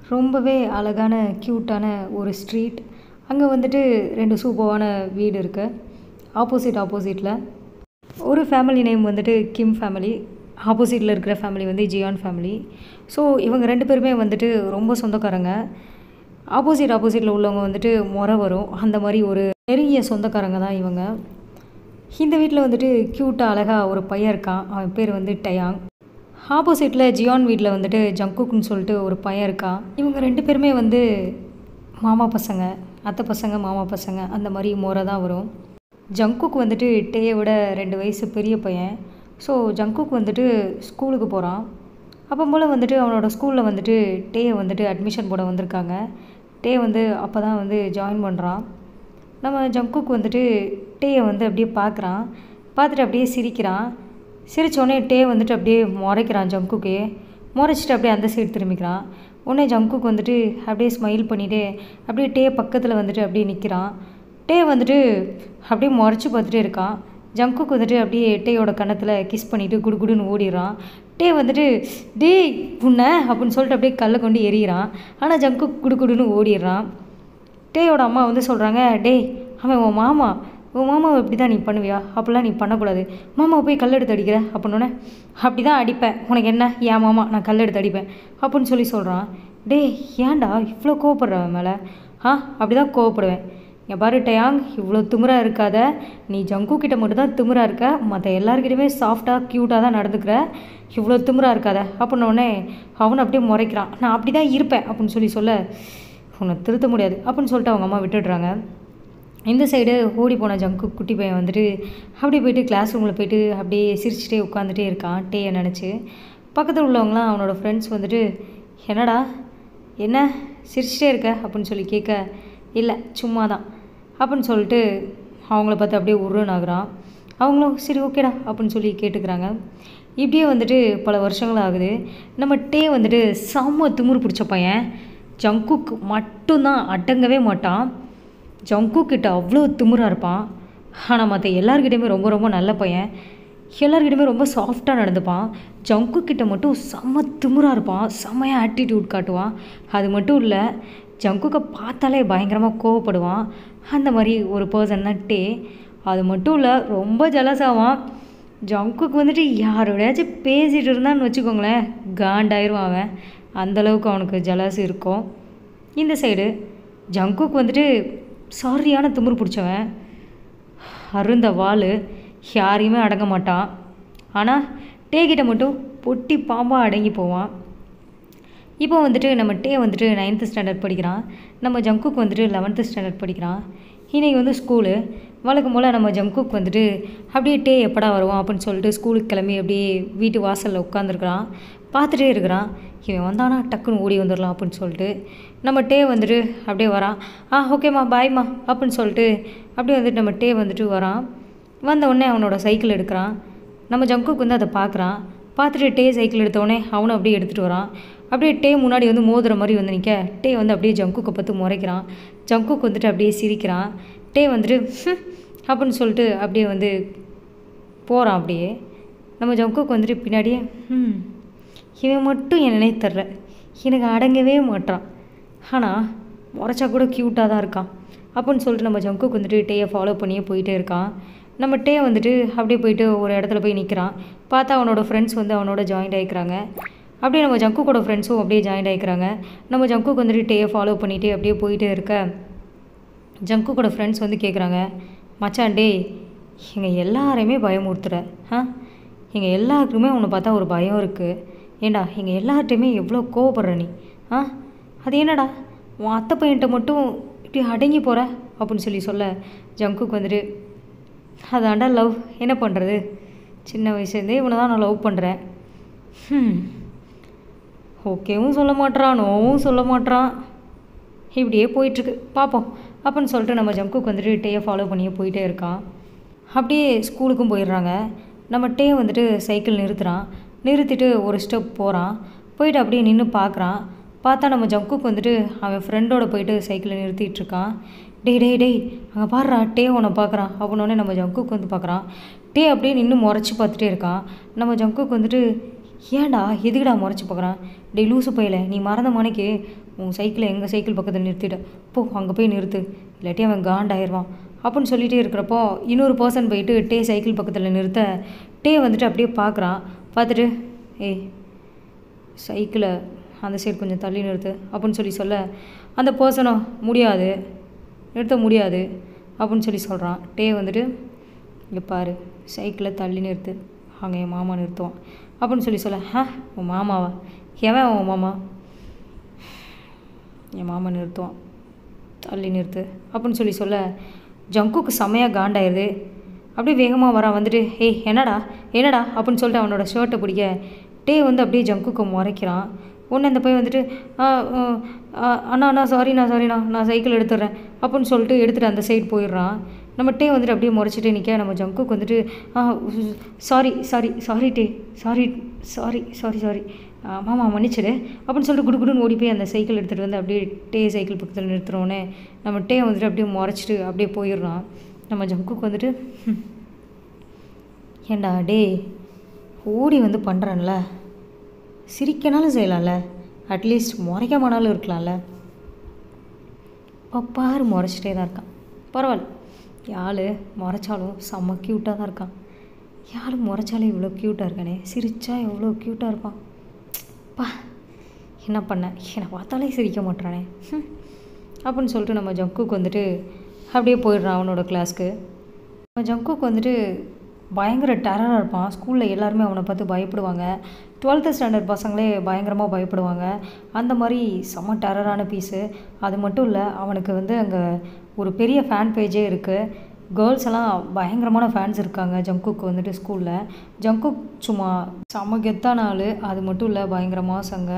ரொம்பவே அழகான க்யூட்டான ஒரு ஸ்ட்ரீட் அங்கே வந்துட்டு ரெண்டு சூப்பரான வீடு இருக்குது ஆப்போசிட் ஆப்போசிட்டில் ஒரு ஃபேமிலி நேம் வந்துட்டு கிம் ஃபேமிலி ஆப்போசிட்டில் இருக்கிற ஃபேமிலி வந்து ஜியான் ஃபேமிலி ஸோ இவங்க ரெண்டு பேருமே வந்துட்டு ரொம்ப சொந்தக்காரங்க ஆப்போசிட் ஆப்போசிட்டில் உள்ளவங்க வந்துட்டு முறை வரும் அந்த மாதிரி ஒரு நெருங்கிய சொந்தக்காரங்க தான் இவங்க இந்த வீட்டில் வந்துட்டு க்யூட்டாக அழகாக ஒரு பையன் இருக்கான் அவன் பேர் வந்து டயாங் ஆப்போசிட்டில் ஜியான் வீட்டில் வந்துட்டு ஜங்குக்குன்னு சொல்லிட்டு ஒரு பையன் இருக்கான் இவங்க ரெண்டு பேருமே வந்து மாமா பசங்க அத்தை பசங்க மாமா பசங்க அந்த மாதிரி முறை தான் வரும் ஜங்குக் வந்துட்டு டேயை விட ரெண்டு வயசு பெரிய பையன் ஸோ ஜங்குக் வந்துட்டு ஸ்கூலுக்கு போகிறான் அப்போ போல் வந்துட்டு அவனோட ஸ்கூலில் வந்துட்டு டேயை வந்துட்டு அட்மிஷன் போட வந்திருக்காங்க டே வந்து அப்போ தான் வந்து ஜாயின் பண்ணுறான் நம்ம ஜங்குக் வந்துட்டு டேயை வந்து அப்படியே பார்க்குறான் பார்த்துட்டு அப்படியே சிரிக்கிறான் சிரித்தோடனே டே வந்துட்டு அப்படியே முறைக்கிறான் ஜங்குக்கே முறைச்சிட்டு அப்படியே அந்த சைடு திரும்பிக்கிறான் உடனே ஜங்குக் வந்துட்டு அப்படியே ஸ்மைல் பண்ணிவிட்டு அப்படியே டே பக்கத்தில் வந்துட்டு அப்படியே நிற்கிறான் டே வந்துட்டு அப்படியே முறைச்சி பார்த்துட்டே இருக்கான் ஜங்குக் வந்துட்டு அப்படியே டேயோட கன்னத்தில் கிஸ் பண்ணிவிட்டு குடுகுடுன்னு ஓடிடுறான் டே வந்துட்டு டேய் உன்னை அப்படின்னு சொல்லிட்டு அப்படியே கல்லை கொண்டு எறிகிறான் ஆனால் ஜங்குக் குடுகுடுன்னு ஓடிடுறான் டேயோட அம்மா வந்து சொல்கிறாங்க டேய் அவன் உன் மாமா உன் மாமாவை இப்படி தான் நீ பண்ணுவியா அப்படிலாம் நீ பண்ணக்கூடாது மாமாவை போய் கல் எடுத்து அடிக்கிற அப்படின்னோடனே அப்படி தான் அடிப்பேன் உனக்கு என்ன ஏன் மாமா நான் கல் எடுத்து அடிப்பேன் அப்படின்னு சொல்லி சொல்கிறான் டேய் ஏன்டா இவ்வளோ கோவப்படுற அவன் மேலே ஆ அப்படி தான் கோவப்படுவேன் என் பாரு டயாங் இவ்வளோ திமிராக இருக்காத நீ ஜங்கு கிட்ட மட்டும் தான் திமிராக இருக்க மற்ற எல்லாருக்கிட்டையுமே சாஃப்டாக க்யூட்டாக தான் நடந்துக்கிற இவ்வளோ திமிராக இருக்காத அப்படின்னோடனே அவனை அப்படியே முறைக்கிறான் நான் அப்படி தான் இருப்பேன் அப்படின்னு சொல்லி சொல்ல உன்னை திருத்த முடியாது அப்படின்னு சொல்லிட்டு அவங்க அம்மா விட்டுடுறாங்க இந்த சைடு ஓடி போன ஜங்கு குட்டி பையன் வந்துட்டு அப்படியே போயிட்டு கிளாஸ் ரூமில் போயிட்டு அப்படியே சிரிச்சுட்டே உட்காந்துட்டே இருக்கான் டேயை நினச்சி பக்கத்தில் உள்ளவங்களாம் அவனோட ஃப்ரெண்ட்ஸ் வந்துட்டு என்னடா என்ன சிரிச்சிட்டே இருக்க அப்படின்னு சொல்லி கேட்க இல்லை சும்மா தான் அப்படின்னு சொல்லிட்டு அவங்கள பார்த்து அப்படியே உருன்னு ஆகுறான் அவங்களும் சரி ஓகேடா அப்படின்னு சொல்லி கேட்டுக்கிறாங்க இப்படியே வந்துட்டு பல வருஷங்கள் ஆகுது நம்ம டே வந்துட்டு செம்ம திமிரு பிடிச்ச பையன் ஜங்குக் மட்டும்தான் அடங்கவே மாட்டான் ஜங்குக் கிட்ட அவ்வளோ திமிராக இருப்பான் ஆனால் மற்ற எல்லாருக்கிட்டையுமே ரொம்ப ரொம்ப நல்ல பையன் எல்லாருக்கிட்டையுமே ரொம்ப சாஃப்டாக நடந்துப்பான் ஜங்கு கிட்ட மட்டும் செம்ம திமிராக இருப்பான் செம்மையாக ஆட்டிடியூட் காட்டுவான் அது மட்டும் இல்லை ஜங்குக்கை பார்த்தாலே பயங்கரமாக கோவப்படுவான் அந்த மாதிரி ஒரு பர்சன் தான் டே அது மட்டும் இல்லை ரொம்ப ஜலஸ் ஆவான் ஜங்குக்கு வந்துட்டு யாரோடையாச்சும் பேசிகிட்டு இருந்தான்னு வச்சுக்கோங்களேன் காண்டாயிருவான் அவன் அந்தளவுக்கு அவனுக்கு ஜலஸ் இருக்கும் இந்த சைடு ஜங்குக்கு வந்துட்டு சாரியான திமிரு பிடிச்சவன் அருந்த வாள் யாரையுமே அடங்க மாட்டான் ஆனால் டேகிட்ட மட்டும் பொட்டி பாம்பாக அடங்கி போவான் இப்போ வந்துட்டு நம்ம டே வந்துட்டு நைன்த்து ஸ்டாண்டர்ட் படிக்கிறான் நம்ம ஜங்குக் வந்துட்டு லெவன்த்து ஸ்டாண்டர்ட் படிக்கிறான் இன்றைக்கி வந்து ஸ்கூலு வழக்கம் போல் நம்ம ஜங்குக் வந்துட்டு அப்படியே டே எப்படா வருவான் அப்படின்னு சொல்லிட்டு ஸ்கூலுக்கு கிளம்பி அப்படியே வீட்டு வாசலில் உட்காந்துருக்குறான் பார்த்துட்டே இருக்கிறான் இவன் வந்தானா டக்குன்னு ஓடி வந்துடலாம் அப்படின்னு சொல்லிட்டு நம்ம டே வந்துட்டு அப்படியே வரான் ஆ ஓகேம்மா பாய்மா அப்படின்னு சொல்லிட்டு அப்படியே வந்துட்டு நம்ம டே வந்துட்டு வரான் வந்த உடனே அவனோட சைக்கிள் எடுக்கிறான் நம்ம ஜங்குக்கு வந்து அதை பார்க்குறான் பார்த்துட்டு டே சைக்கிள் எடுத்தோடனே அவனும் அப்படியே எடுத்துகிட்டு வரான் அப்படியே டே முன்னாடி வந்து மோதுற மாதிரி வந்து நிற்க டே வந்து அப்படியே ஜங்குக்கை பார்த்து முறைக்கிறான் ஜங்குக்கு வந்துட்டு அப்படியே சிரிக்கிறான் டே வந்துட்டு "ஹம்" அப்படின்னு சொல்லிட்டு அப்படியே வந்து போகிறான் அப்படியே நம்ம ஜங்குக்கு வந்துட்டு பின்னாடியே ம் இவன் மட்டும் என் நினைத்தர்ற எனக்கு அடங்கவே மாட்டான் ஆனால் முறைச்சா கூட க்யூட்டாக தான் இருக்கான் அப்படின்னு சொல்லிட்டு நம்ம ஜங்குக்கு வந்துட்டு டேயை ஃபாலோ பண்ணியே போயிட்டே இருக்கான் நம்ம டே வந்துட்டு அப்படியே போயிட்டு ஒரு இடத்துல போய் நிற்கிறான் பார்த்தா அவனோட ஃப்ரெண்ட்ஸ் வந்து அவனோட ஜாயின்ட் ஆகிக்கிறாங்க அப்படியே நம்ம ஜங்குக்கோட ஃப்ரெண்ட்ஸும் அப்படியே ஜாயின்ட் ஆகிக்கிறாங்க நம்ம ஜங்குக்கு வந்துட்டு டேயை ஃபாலோ பண்ணிகிட்டே அப்படியே போயிட்டே இருக்க ஜங்குக்கோட ஃப்ரெண்ட்ஸ் வந்து கேட்குறாங்க மச்சான் டே எங்கள் எல்லாரையுமே பயமுறுத்துற ஆ எங்கள் எல்லாருக்குமே உன்னை பார்த்தா ஒரு பயம் இருக்குது ஏண்டா எங்கள் எல்லார்ட்டையுமே எவ்வளோ கோவப்படுற நீ ஆ அது என்னடா உன் அத்தை பையன்கிட்ட மட்டும் இப்படி அடங்கி போகிற அப்படின்னு சொல்லி சொல்ல ஜங்குக்கு வந்துட்டு அதாண்டா லவ் என்ன பண்ணுறது சின்ன வயசுலேருந்தே இவனை தான் நான் லவ் பண்ணுறேன் ம் ஓகேவும் சொல்ல மாட்றான் நோவும் சொல்ல மாட்றான் இப்படியே போயிட்டுருக்கு பார்ப்போம் அப்படின்னு சொல்லிட்டு நம்ம ஜங்குக்கு வந்துட்டு டேயை ஃபாலோ பண்ணியே போயிட்டே இருக்கான் அப்படியே ஸ்கூலுக்கும் போயிடுறாங்க நம்ம டே வந்துட்டு சைக்கிள் நிறுத்துகிறான் நிறுத்திட்டு ஒரு ஸ்டெப் போகிறான் போயிட்டு அப்படியே நின்று பார்க்குறான் பார்த்தா நம்ம ஜங்குக்கு வந்துட்டு அவன் ஃப்ரெண்டோட போயிட்டு சைக்கிளை நிறுத்திட்டு இருக்கான் டேய் டேய் டேய் அங்கே பாடுறா டே உன்னை பார்க்குறான் அப்படின்னோடனே நம்ம ஜங்குக்கு வந்து பார்க்குறான் டே அப்படியே நின்று முறைச்சி பார்த்துட்டே இருக்கான் நம்ம ஜங்குக்கு வந்துட்டு ஏன்டா எதுக்குடா முறைச்சி பார்க்குறான் டேய் லூசு பையல நீ மறந்த மணிக்கு உன் சைக்கிளை எங்கள் சைக்கிள் பக்கத்தில் நிறுத்திட்ட போ அங்கே போய் நிறுத்து இல்லாட்டி அவன் காண்டாயிருவான் அப்படின்னு சொல்லிகிட்டே இருக்கிறப்போ இன்னொரு பர்சன் போயிட்டு டே சைக்கிள் பக்கத்தில் நிறுத்த டே வந்துட்டு அப்படியே பார்க்குறான் பார்த்துட்டு ஏய் சைக்கிளை அந்த சைடு கொஞ்சம் தள்ளி நிறுத்து அப்படின்னு சொல்லி சொல்ல அந்த பர்சனோ முடியாது நிறுத்த முடியாது அப்படின்னு சொல்லி சொல்கிறான் டே வந்துட்டு இங்கே பாரு சைக்கிளை தள்ளி நிறுத்து அங்கே என் மாமா நிறுத்துவான் அப்படின்னு சொல்லி சொல்ல ஆ உன் மாமாவா எவன் உன் மாமா என் மாமா நிறுத்துவான் தள்ளி நிறுத்து அப்படின்னு சொல்லி சொல்ல ஜங்குக்கு செம்மையாக காண்டாயிருது அப்படியே வேகமாக வரான் வந்துட்டு ஏய் என்னடா என்னடா அப்படின்னு சொல்லிட்டு அவனோட ஷர்ட்டை பிடிக்க டே வந்து அப்படியே ஜங்குக்கு முறைக்கிறான் ஒன்று அந்த பையன் வந்துட்டு "ஆ, ஆ, ஆ, அண்ணா அண்ணா சாரிண்ணா சாரிண்ணா நான் சைக்கிள் எடுத்துடுறேன் அப்படின்னு சொல்லிட்டு எடுத்துகிட்டு அந்த சைடு போயிடுறான் நம்ம டே வந்துட்டு அப்படியே முறைச்சிட்டு நிற்க நம்ம ஜங்குக்கு வந்துட்டு ஆ சாரி சாரி சாரி டே சாரி சாரி சாரி சாரி மாமா மன்னிச்சிடு அப்படின்னு சொல்லிட்டு குடுகுடுன்னு ஓடி போய் அந்த சைக்கிள் எடுத்துகிட்டு வந்து அப்படியே டே சைக்கிள் பக்கத்தில் நிறுத்துறோன்னே நம்ம டே வந்துட்டு அப்படியே முறைச்சிட்டு அப்படியே போயிடுறான் நம்ம ஜங்குக்கு வந்துட்டு "ஹம், ஏண்டா டே ஓடி வந்து பண்ணுறேன்ல சிரிக்கனாலும் செய்யலாம்ல அட்லீஸ்ட் முறைக்காமனாலும் இருக்கலாம்ல இப்போ பாரு முறைச்சிட்டே தான் இருக்கான் பரவாயில்ல யாழ் முறைச்சாலும் செம்ம க்யூட்டாக தான் இருக்கான் யாழ் முறைச்சாலும் இவ்வளோ க்யூட்டாக இருக்கானே சிரிச்சா எவ்வளோ க்யூட்டாக இருப்பான் பா என்ன பண்ண என்னை பார்த்தாலே சிரிக்க மாட்டானே ஹம். அப்படின்னு சொல்லிட்டு நம்ம ஜங்குக்கு வந்துட்டு அப்படியே போயிடுறான் அவனோட கிளாஸ்க்கு நம்ம ஜங்குக்கு வந்துட்டு பயங்கர டெரராக இருப்பான் ஸ்கூலில் எல்லாருமே அவனை பார்த்து பயப்படுவாங்க டுவெல்த்து ஸ்டாண்டர்ட் பசங்களே பயங்கரமாக பயப்படுவாங்க அந்த மாதிரி செம்ம டெரரான பீஸு அது மட்டும் இல்லை அவனுக்கு வந்து அங்கே ஒரு பெரிய ஃபேன் பேஜே இருக்குது கேர்ள்ஸ் எல்லாம் பயங்கரமான ஃபேன்ஸ் இருக்காங்க ஜங்குக்கு வந்துட்டு ஸ்கூலில் ஜங்குக் சும்மா செம்ம கெத்தான ஆள் அது மட்டும் இல்லை பயங்கரமாக சங்க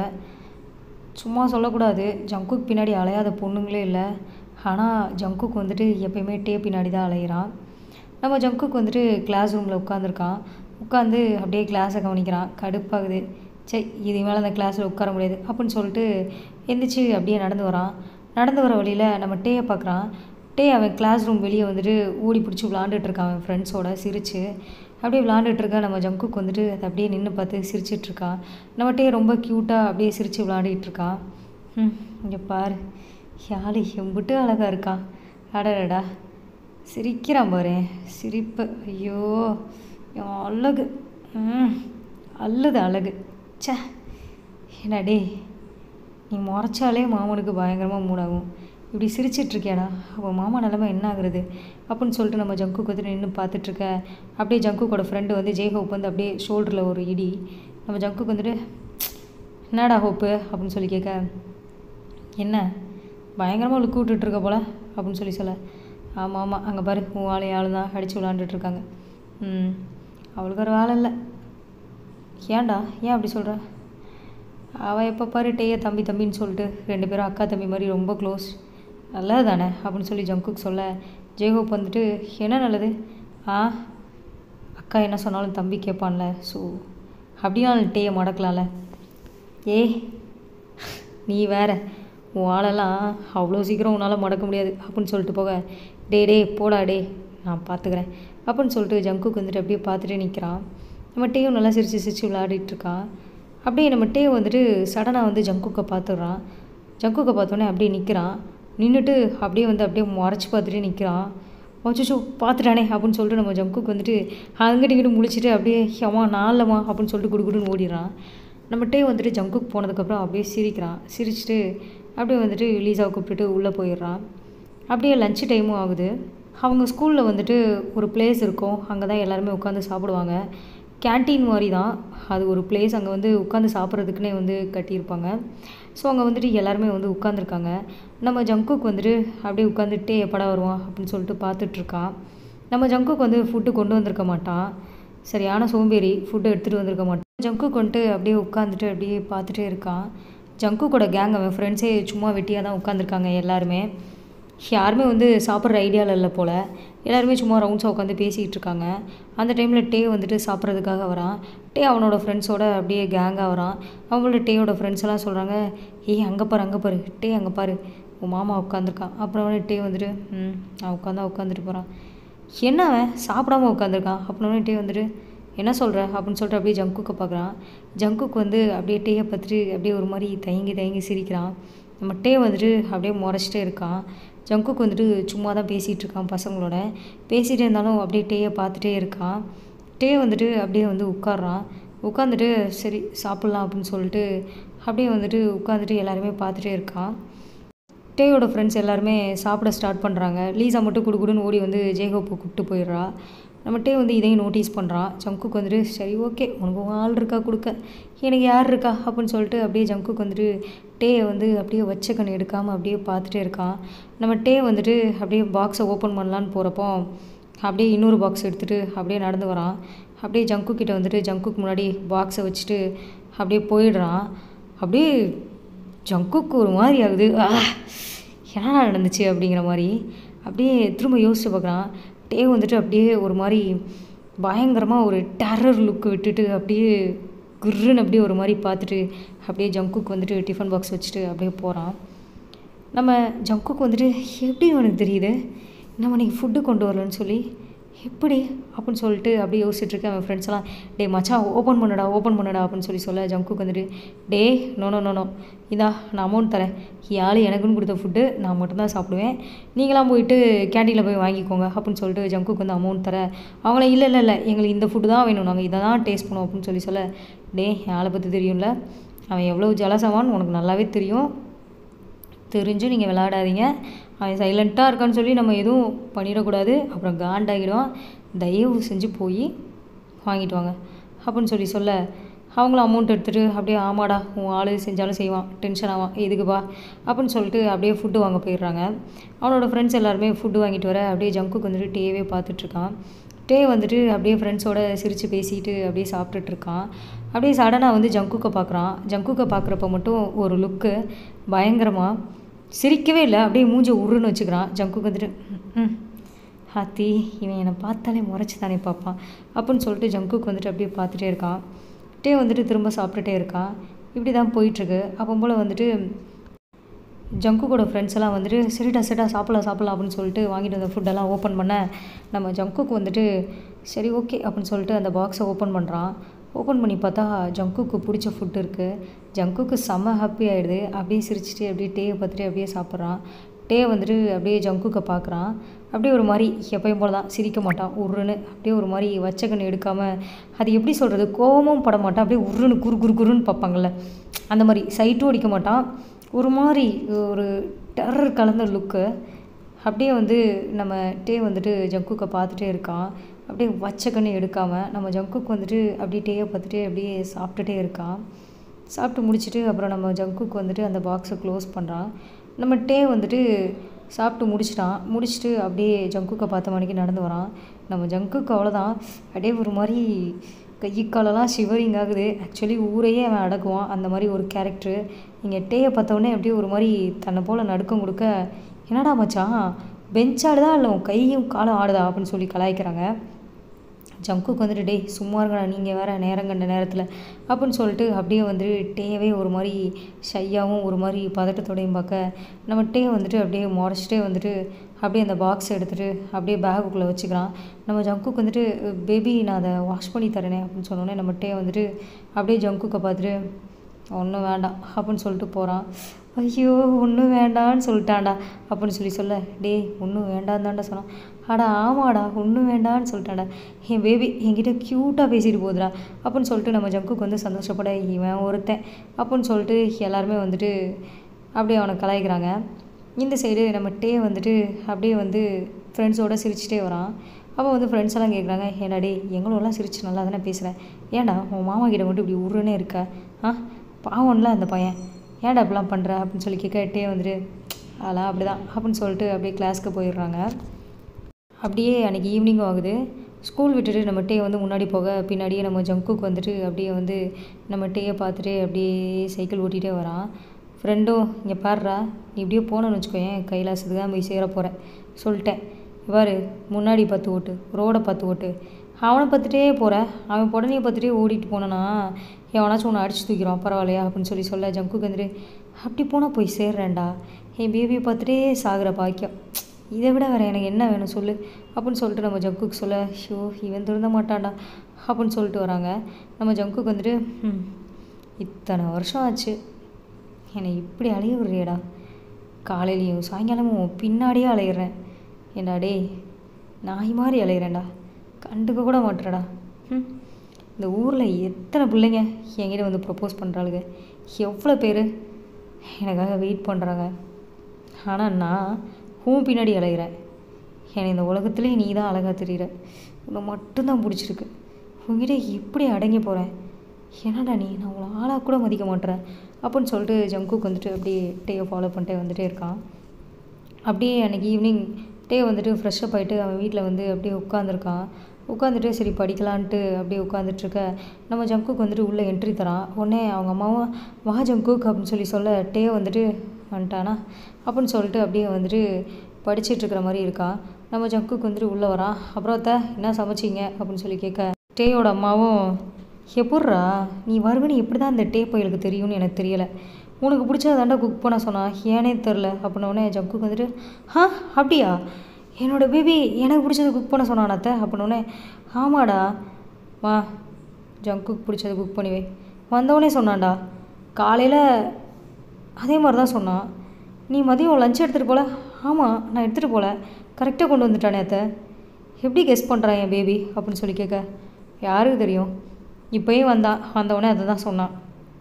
சும்மா சொல்லக்கூடாது ஜங்குக்கு பின்னாடி அலையாத பொண்ணுங்களே இல்லை ஆனால் ஜங்குக்கு வந்துட்டு எப்பயுமே டே பின்னாடி தான் அலையிறான் நம்ம ஜங்குக்கு வந்துட்டு கிளாஸ் ரூமில் உட்காந்துருக்கான் உட்காந்து அப்படியே கிளாஸை கவனிக்கிறான் கடுப்பாகுது சே இது மேலே அந்த கிளாஸில் உட்கார முடியாது அப்படின்னு சொல்லிட்டு எந்திரிச்சு அப்படியே நடந்து வரான் நடந்து வர வழியில் நம்ம டேயை பார்க்குறான் டே அவன் கிளாஸ் ரூம் வெளியே வந்துட்டு ஓடி பிடிச்சி விளாண்டுட்டு இருக்கான் அவன் ஃப்ரெண்ட்ஸோட சிரிச்சு அப்படியே விளாண்டுட்டு இருக்க நம்ம ஜங்குக்கு வந்துட்டு அதை அப்படியே நின்று பார்த்து சிரிச்சிட்டு இருக்கான் நம்ம டே ரொம்ப க்யூட்டாக அப்படியே சிரித்து விளாடிட்டு இருக்கான் ம் இங்கே பாரு யாழ் எம்பிட்டு அழகாக இருக்கான் அடடடா சிரிக்கிறான் பாரு சிரிப்பு ஐயோ என் அழகு ம் அல்லது அழகு ச்சே என்ன டேய் நீ முறைச்சாலே மாமனுக்கு பயங்கரமாக மூடாகும் இப்படி சிரிச்சிட்டு இருக்கியாடா அப்போ மாமா நிலமை என்ன ஆகுறது அப்படின்னு சொல்லிட்டு நம்ம ஜங்குக்கு வந்து நின்று பார்த்துட்ருக்க அப்படியே ஜங்குக்கோட ஃப்ரெண்டு வந்து ஜெய் ஹோப் வந்து அப்படியே ஷோல்டரில் ஒரு இடி நம்ம ஜங்குக்கு வந்துட்டு என்னடா ஹோப்பு அப்படின்னு சொல்லி கேட்க என்ன பயங்கரமாக லுக்கு விட்டுட்ருக்க போல அப்படின்னு சொல்லி சொல்ல ஆமாம் ஆமாம் அங்கே பாரு உன் ஆளு ஆளு தான் அடித்து விளாண்டுட்ருக்காங்க ம் அவளுக்கு ஒரு வேலை இல்லை ஏன்டா ஏன் அப்படி சொல்கிற அவள் எப்போ பாரு டேய தம்பி தம்பின்னு சொல்லிட்டு ரெண்டு பேரும் அக்கா தம்பி மாதிரி ரொம்ப க்ளோஸ் நல்லது தானே அப்படின்னு சொல்லி ஜங்குக்கு சொல்ல ஜெயகோப் வந்துட்டு என்ன நல்லது ஆ அக்கா என்ன சொன்னாலும் தம்பி கேட்பான்ல ஸோ அப்படின்னா டேயை மடக்கலாம்ல ஏய் நீ வேற உன் ஆளெல்லாம் அவ்வளோ சீக்கிரம் உன்னால் மடக்க முடியாது அப்படின்னு சொல்லிட்டு போக டே டே போடா டே நான் பார்த்துக்கிறேன் அப்படின்னு சொல்லிட்டு ஜங்குக்கு வந்துட்டு அப்படியே பார்த்துட்டே நிற்கிறான் நம்ம டேயும் நல்லா சிரித்து சிரித்து விளையாடிட்டு இருக்கான் அப்படியே நம்ம டே வந்துட்டு சடனாக வந்து ஜங்குக்கை பார்த்துடுறான் ஜங்குக்கை பார்த்தோன்னே அப்படியே நிற்கிறான் நின்றுட்டு அப்படியே வந்து அப்படியே முறைச்சி பார்த்துட்டே நிற்கிறான் அச்சோ பார்த்துட்டானே அப்படின்னு சொல்லிட்டு நம்ம ஜங்குக்கு வந்துட்டு அங்கிட்டு இங்கிட்டு முழிச்சிட்டு அப்படியே அம்மா நாளில்மா அப்படின்னு சொல்லிட்டு குடுகுடுன்னு ஓடிடுறான் நம்ம டே வந்துட்டு ஜங்குக்கு போனதுக்கப்புறம் அப்படியே சிரிக்கிறான் சிரிச்சிட்டு அப்படியே வந்துட்டு லீசாவை கூப்பிட்டுட்டு உள்ளே போயிடுறான் அப்படியே லஞ்ச் டைமும் ஆகுது அவங்க ஸ்கூலில் வந்துட்டு ஒரு பிளேஸ் இருக்கும் அங்கே தான் எல்லாருமே உட்காந்து சாப்பிடுவாங்க கேன்டீன் மாதிரி தான் அது ஒரு பிளேஸ் அங்கே வந்து உட்காந்து சாப்பிட்றதுக்குன்னே வந்து கட்டியிருப்பாங்க ஸோ அங்கே வந்துட்டு எல்லாருமே வந்து உட்காந்துருக்காங்க நம்ம ஜங்குக்கு வந்துட்டு அப்படியே உட்காந்துட்டே எப்படா வருவான் அப்படின்னு சொல்லிட்டு பார்த்துட்ருக்கான் நம்ம ஜங்குக்கு வந்து ஃபுட்டு கொண்டு வந்திருக்க மாட்டான் சரியான சோம்பேறி ஃபுட்டு எடுத்துகிட்டு வந்திருக்க மாட்டான் ஜங்குக்கு வந்துட்டு அப்படியே உட்காந்துட்டு அப்படியே பார்த்துட்டே இருக்கான் ஜங்குக்கோட கேங் அவன் ஃப்ரெண்ட்ஸே சும்மா வெட்டியாக தான் உட்காந்துருக்காங்க எல்லாருமே யாருமே வந்து சாப்பிட்ற ஐடியாவில் இல்லை போல் எல்லாருமே சும்மா ரவுண்ட்ஸாக உட்காந்து பேசிகிட்டு இருக்காங்க அந்த டைமில் டே வந்துட்டு சாப்பிட்றதுக்காக வரான் டே அவனோட ஃப்ரெண்ட்ஸோட அப்படியே கேங்காக வரான் அவங்களோட டேயோட ஃப்ரெண்ட்ஸ் எல்லாம் சொல்கிறாங்க ஏய் அங்கே பாரு அங்கே பாரு டே அங்கே பாரு உன் மாமா உட்காந்துருக்கான் அப்புறம் வந்து டே வந்துட்டு ம் நான் உட்காந்தா உட்காந்துட்டு போகிறான் என்ன அவன் சாப்பிடாம உட்காந்துருக்கான் அப்புறம் டே வந்துட்டு என்ன சொல்கிற அப்படின்னு சொல்லிட்டு அப்படியே ஜங்குக்கை பார்க்குறான் ஜங்குக்கு வந்து அப்படியே டேயை பார்த்துட்டு அப்படியே ஒரு மாதிரி தயங்கி தயங்கி சிரிக்கிறான் நம்ம டே வந்துட்டு அப்படியே முறைச்சிட்டே இருக்கான் ஜங்குக்கு வந்துட்டு சும்மா தான் பேசிகிட்டு இருக்கான் பசங்களோட பேசிகிட்டே இருந்தாலும் அப்படியே டேயை பார்த்துட்டே இருக்கான் டே வந்துட்டு அப்படியே வந்து உட்காடுறான் உட்காந்துட்டு சரி சாப்பிட்லாம் அப்படின்னு சொல்லிட்டு அப்படியே வந்துட்டு உட்காந்துட்டு எல்லாருமே பார்த்துட்டே இருக்கான் டேயோட ஃப்ரெண்ட்ஸ் எல்லாருமே சாப்பிட ஸ்டார்ட் பண்ணுறாங்க லீசா மட்டும் குடுகுடுன்னு ஓடி வந்து ஜேகோப்பு கூப்பிட்டு போயிடுறா நம்ம டே வந்து இதையும் நோட்டீஸ் பண்ணுறான் ஜங்குக்கு வந்துட்டு சரி ஓகே உனக்கு உன் ஆள் இருக்கா கொடுக்க எனக்கு யார் இருக்கா அப்படின்னு சொல்லிட்டு அப்படியே ஜங்குக்கு வந்துட்டு டேயை வந்து அப்படியே வச்ச கண் எடுக்காமல் அப்படியே பார்த்துட்டே இருக்கான் நம்ம டே வந்துட்டு அப்படியே பாக்ஸை ஓப்பன் பண்ணலான்னு போகிறப்போ அப்படியே இன்னொரு பாக்ஸ் எடுத்துகிட்டு அப்படியே நடந்து வரான் அப்படியே ஜங்கு கிட்ட வந்துட்டு ஜங்குக்கு முன்னாடி பாக்ஸை வச்சுட்டு அப்படியே போயிடுறான் அப்படியே ஜங்குக்கு ஒரு மாதிரி ஆகுது ஆ என்ன நடந்துச்சு அப்படிங்கிற மாதிரி அப்படியே திரும்ப யோசிச்சு பார்க்குறான் டே வந்துட்டு அப்படியே ஒரு மாதிரி பயங்கரமாக ஒரு டெரர் லுக் விட்டுட்டு அப்படியே குர்ருன்னு அப்படியே ஒரு மாதிரி பார்த்துட்டு அப்படியே ஜங்குக்கு வந்துட்டு டிஃபன் பாக்ஸ் வச்சுட்டு அப்படியே போகிறான் நம்ம ஜங்குக்கு வந்துட்டு எப்படி உனக்கு தெரியுது நம்ம இன்னைக்கு ஃபுட்டு கொண்டு வரலன்னு சொல்லி எப்படி அப்படின்னு சொல்லிட்டு அப்படியே யோசிச்சுட்டு இருக்கேன் அவன் ஃப்ரெண்ட்ஸ் எல்லாம் டே மச்சான் ஓப்பன் பண்ணுடா ஓப்பன் பண்ணுடா அப்படின்னு சொல்லி சொல்ல ஜங்குக்கு வந்துட்டு டே நோ நோ நோ நோ இதா நான் அமௌண்ட் தரேன் யாழ் எனக்குன்னு கொடுத்த ஃபுட்டு நான் மட்டும்தான் சாப்பிடுவேன் நீங்களாம் போயிட்டு கேண்டீனில் போய் வாங்கிக்கோங்க அப்படின்னு சொல்லிட்டு ஜங்குக்கு வந்து அமௌண்ட் தரேன் அவங்கள இல்லை இல்லை இல்லை எங்களுக்கு இந்த ஃபுட்டு தான் வேணும் நாங்கள் இதை தான் டேஸ்ட் பண்ணுவோம் அப்படின்னு சொல்லி சொல்ல டே ஆளை பற்றி தெரியும்ல அவன் எவ்வளோ ஜலசவான்னு உனக்கு நல்லாவே தெரியும் தெரிஞ்சும் நீங்கள் விளையாடாதீங்க அவன் சைலண்ட்டாக இருக்கான்னு சொல்லி நம்ம எதுவும் பண்ணிடக்கூடாது அப்புறம் காண்டாகிடுவான் தயவு செஞ்சு போய் வாங்கிட்டு வாங்க அப்படின்னு சொல்லி சொல்ல அவங்களும் அமௌண்ட் எடுத்துகிட்டு அப்படியே ஆமாடா உன் ஆள் செஞ்சாலும் செய்வான் டென்ஷன் ஆவான் எதுக்குப்பா அப்படின்னு சொல்லிட்டு அப்படியே ஃபுட்டு வாங்க போயிடுறாங்க அவனோட ஃப்ரெண்ட்ஸ் எல்லாருமே ஃபுட்டு வாங்கிட்டு வர அப்படியே ஜங்குக்கு வந்துட்டு டேவே பார்த்துட்ருக்கான் டே வந்துட்டு அப்படியே ஃப்ரெண்ட்ஸோட சிரித்து பேசிட்டு அப்படியே சாப்பிட்டுட்டு இருக்கான் அப்படியே சடனாக வந்து ஜங்குக்கை பார்க்குறான் ஜங்குக்கை பார்க்குறப்ப மட்டும் ஒரு லுக்கு பயங்கரமாக சிரிக்கவே இல்லை அப்படியே மூஞ்ச உருன்னு வச்சுக்கிறான் ஜங்குக்கு வந்துட்டு ம் ஹாத்தி இவன் என்னை பார்த்தாலே முறைச்சி தானே பார்ப்பான் அப்படின்னு சொல்லிட்டு ஜங்குக்கு வந்துட்டு அப்படியே பார்த்துட்டே இருக்கான் டே வந்துட்டு திரும்ப சாப்பிட்டுட்டே இருக்கான் இப்படி தான் போயிட்டுருக்கு அப்போ போல் வந்துட்டு ஜங்குக்கோட ஃப்ரெண்ட்ஸ் எல்லாம் வந்துட்டு சரிடா சரிடா சாப்பிடலாம் சாப்பிடலாம் அப்படின்னு சொல்லிட்டு வாங்கிட்டு வந்த ஃபுட்டெல்லாம் ஓப்பன் பண்ண நம்ம ஜங்குக்கு வந்துட்டு சரி ஓகே அப்படின்னு சொல்லிட்டு அந்த பாக்ஸை ஓப்பன் பண்ணுறான் ஓப்பன் பண்ணி பார்த்தா ஜங்குக்கு பிடிச்ச ஃபுட்டு இருக்குது ஜங்குக்கு செம்ம ஹாப்பி ஆகிடுது அப்படியே சிரிச்சிட்டு அப்படியே டேயை பார்த்துட்டு அப்படியே சாப்பிட்றான் டே வந்துட்டு அப்படியே ஜங்குக்கை பார்க்குறான் அப்படியே ஒரு மாதிரி எப்பயும் போல தான் சிரிக்க மாட்டான் உருன்னு அப்படியே ஒரு மாதிரி வச்ச கண் எடுக்காமல் அது எப்படி சொல்கிறது கோபமும் பட மாட்டான் அப்படியே உருன்னு குறு குறு குருன்னு பார்ப்பாங்கள்ல அந்த மாதிரி சைட்டும் அடிக்க மாட்டான் ஒரு மாதிரி ஒரு டெரர் கலந்த லுக்கு அப்படியே வந்து நம்ம டே வந்துட்டு ஜங்குக்கை பார்த்துட்டே இருக்கான் அப்படியே வச்ச கண்ணு எடுக்காமல் நம்ம ஜங்குக்கு வந்துட்டு அப்படியே டேயை பார்த்துட்டு அப்படியே சாப்பிட்டுட்டே இருக்கான் சாப்பிட்டு முடிச்சுட்டு அப்புறம் நம்ம ஜங்குக்கு வந்துட்டு அந்த பாக்ஸை க்ளோஸ் பண்ணுறான் நம்ம டே வந்துட்டு சாப்பிட்டு முடிச்சிட்டான் முடிச்சுட்டு அப்படியே ஜங்குக்கை பார்த்த மணிக்கு நடந்து வரான் நம்ம ஜங்குக்கு அவ்வளோதான் அப்படியே ஒரு மாதிரி கை காலெல்லாம் ஷிவரிங் ஆகுது ஆக்சுவலி ஊரையே அவன் அடக்குவான் அந்த மாதிரி ஒரு கேரக்டரு நீங்கள் டேயை பார்த்தோன்னே அப்படியே ஒரு மாதிரி தன்னை போல் நடுக்கம் கொடுக்க என்னடா மச்சான் பெஞ்ச் ஆடுதா இல்லை உன் கையும் காலும் ஆடுதா அப்படின்னு சொல்லி கலாய்க்கிறாங்க ஜங்குக்கு வந்துட்டு டே சும்மா இருக்கடா நீங்கள் வேறு நேரம் கண்ட நேரத்தில் அப்படின்னு சொல்லிட்டு அப்படியே வந்துட்டு டேவே ஒரு மாதிரி ஷையாகவும் ஒரு மாதிரி பதட்டத்தோடையும் பார்க்க நம்ம டே வந்துட்டு அப்படியே முறைச்சிட்டே வந்துட்டு அப்படியே அந்த பாக்ஸ் எடுத்துகிட்டு அப்படியே பேகுக்குள்ளே வச்சுக்கிறான் நம்ம ஜங்குக்கு வந்துட்டு பேபி நான் அதை வாஷ் பண்ணி தரேனே அப்படின்னு சொன்னோன்னே நம்ம டே வந்துட்டு அப்படியே ஜங்குக்கை பார்த்துட்டு ஒன்றும் வேண்டாம் அப்படின்னு சொல்லிட்டு போகிறான் ஐயோ ஒன்றும் வேண்டான்னு சொல்லிட்டான்டா அப்படின்னு சொல்லி சொல்ல டேய் ஒன்றும் வேண்டாம் தான்டா சொன்னான் அடா ஆமாடா ஒன்றும் வேண்டான்னு சொல்லிட்டான்டா என் பேபி என்கிட்ட க்யூட்டாக பேசிட்டு போகுதுடா அப்படின்னு சொல்லிட்டு நம்ம ஜங்குக்கு வந்து சந்தோஷப்பட இவன் ஒருத்தன் அப்படின்னு சொல்லிட்டு எல்லாருமே வந்துட்டு அப்படியே அவனை கலாய்க்கிறாங்க இந்த சைடு நம்ம டே வந்துட்டு அப்படியே வந்து ஃப்ரெண்ட்ஸோட சிரிச்சிட்டே வரான் அப்போ வந்து ஃப்ரெண்ட்ஸ் எல்லாம் கேட்குறாங்க ஏன்டா டே எங்களோடலாம் சிரிச்சு நல்லா தானே பேசுகிறேன் ஏன்டா உன் மாமா கிட்ட மட்டும் இப்படி உருன்னே இருக்க ஆ பாவம்ல அந்த பையன் ஏன்டா இப்படிலாம் பண்ணுற அப்படின்னு சொல்லி கேட்கட்டே வந்துட்டு அதெல்லாம் அப்படி தான் அப்படின்னு சொல்லிட்டு அப்படியே கிளாஸ்க்கு போயிடுறாங்க அப்படியே அன்றைக்கி ஈவினிங்கும் ஆகுது ஸ்கூல் விட்டுட்டு நம்ம டே வந்து முன்னாடி போக பின்னாடியே நம்ம ஜங்குக்கு வந்துட்டு அப்படியே வந்து நம்ம டேயை பார்த்துட்டு அப்படியே சைக்கிள் ஓட்டிகிட்டே வரான் ஃப்ரெண்டும் இங்கே பாடுறா நீ இப்படியே போனோன்னு வச்சுக்கோயேன் கைலாசத்துக்கு தான் போய் சேர போகிறேன் சொல்லிட்டேன் பாரு முன்னாடி பார்த்து ஓட்டு ரோடை பார்த்து ஓட்டு அவனை பார்த்துட்டே போகிற அவன் உடனே பார்த்துட்டே ஓடிட்டு போனானா எவனாச்சும் உன்னை அடிச்சு தூக்கிடுவான் பரவாயில்லையா அப்படின்னு சொல்லி சொல்ல ஜங்குக்கு வந்துட்டு அப்படி போனால் போய் சேர்றேன்டா என் பேபியை பார்த்துட்டே சாகிற பாக்கியம் இதை விட வேறு எனக்கு என்ன வேணும் சொல்லு அப்படின்னு சொல்லிட்டு நம்ம ஜங்குக்கு சொல்ல ஷோ இவன் திருந்த மாட்டான்டா அப்படின்னு சொல்லிட்டு வராங்க நம்ம ஜங்குக்கு வந்துட்டு ம் இத்தனை வருஷம் ஆச்சு என்னை இப்படி அலைய விடுறியடா காலையிலையும் சாயங்காலமும் பின்னாடியே அலையிறேன் ஏண்டா டேய் நாய் மாதிரி அலையிறேன்டா கண்டுக்க கூட மாட்டேறடா ம் இந்த ஊரில் எத்தனை பிள்ளைங்க என்கிட்ட வந்து ப்ரப்போஸ் பண்ணுறாளுங்க எவ்வளோ பேர் எனக்காக வெயிட் பண்ணுறாங்க ஆனால் நான் உன் பின்னாடி அலைகிறேன் எனக்கு இந்த உலகத்துலேயே நீ தான் அழகாக தெரியுற உன்னை மட்டும்தான் பிடிச்சிருக்கு உங்ககிட்ட எப்படி அடங்கி போகிறேன் என்னடா நீ நான் உங்களை ஆளாக கூட மதிக்க மாட்டேறேன் அப்படின்னு சொல்லிட்டு ஜங்குக்கு வந்துட்டு அப்படியே டேயை ஃபாலோ பண்ணிட்டே வந்துட்டே இருக்கான் அப்படியே அன்றைக்கி ஈவினிங் டே வந்துட்டு ஃப்ரெஷ்ஷப் ஆகிட்டு அவன் வீட்டில் வந்து அப்படியே உட்காந்துருக்கான் உட்காந்துட்டு சரி படிக்கலான்ட்டு அப்படியே உட்காந்துட்ருக்க நம்ம ஜங்குக்கு வந்துட்டு உள்ளே என்ட்ரி தரான் உடனே அவங்க அம்மாவும் வா ஜங்குக் அப்படின்னு சொல்லி சொல்ல டே வந்துட்டு வந்துட்டானா அப்படின்னு சொல்லிட்டு அப்படியே வந்துட்டு படிச்சிட்டு இருக்கிற மாதிரி இருக்கான் நம்ம ஜங்குக்கு வந்துட்டு உள்ளே வரான் அப்புறம் அத்தை என்ன சமைச்சிங்க அப்படின்னு சொல்லி கேட்க டேயோட அம்மாவும் எப்பட்றா நீ வருவேன்னு எப்படி தான் இந்த டே பையலுக்கு தெரியும்னு எனக்கு தெரியலை உனக்கு பிடிச்சத தாண்டா குக் பண்ண சொன்னா ஏனே தெரில அப்படின்னோடனே ஜங்குக்கு வந்துட்டு ஆ அப்படியா என்னோடய பேபி எனக்கு பிடிச்சத குக் பண்ண சொன்னான் அத்தை அப்படின்னோடனே ஆமாடா வா ஜங்குக்கு பிடிச்சத குக் பண்ணி வை வந்தவொடனே சொன்னான்டா காலையில் அதே மாதிரி தான் சொன்னான் நீ மதியம் லஞ்ச் எடுத்துகிட்டு போல ஆமாம் நான் எடுத்துகிட்டு போகல கரெக்டாக கொண்டு வந்துட்டானே அத்தை எப்படி கெஸ் பண்ணுறான் என் பேபி அப்படின்னு சொல்லி கேட்க யாருக்கு தெரியும் இப்போயும் வந்தான் வந்தவொடனே அதை தான் சொன்னான்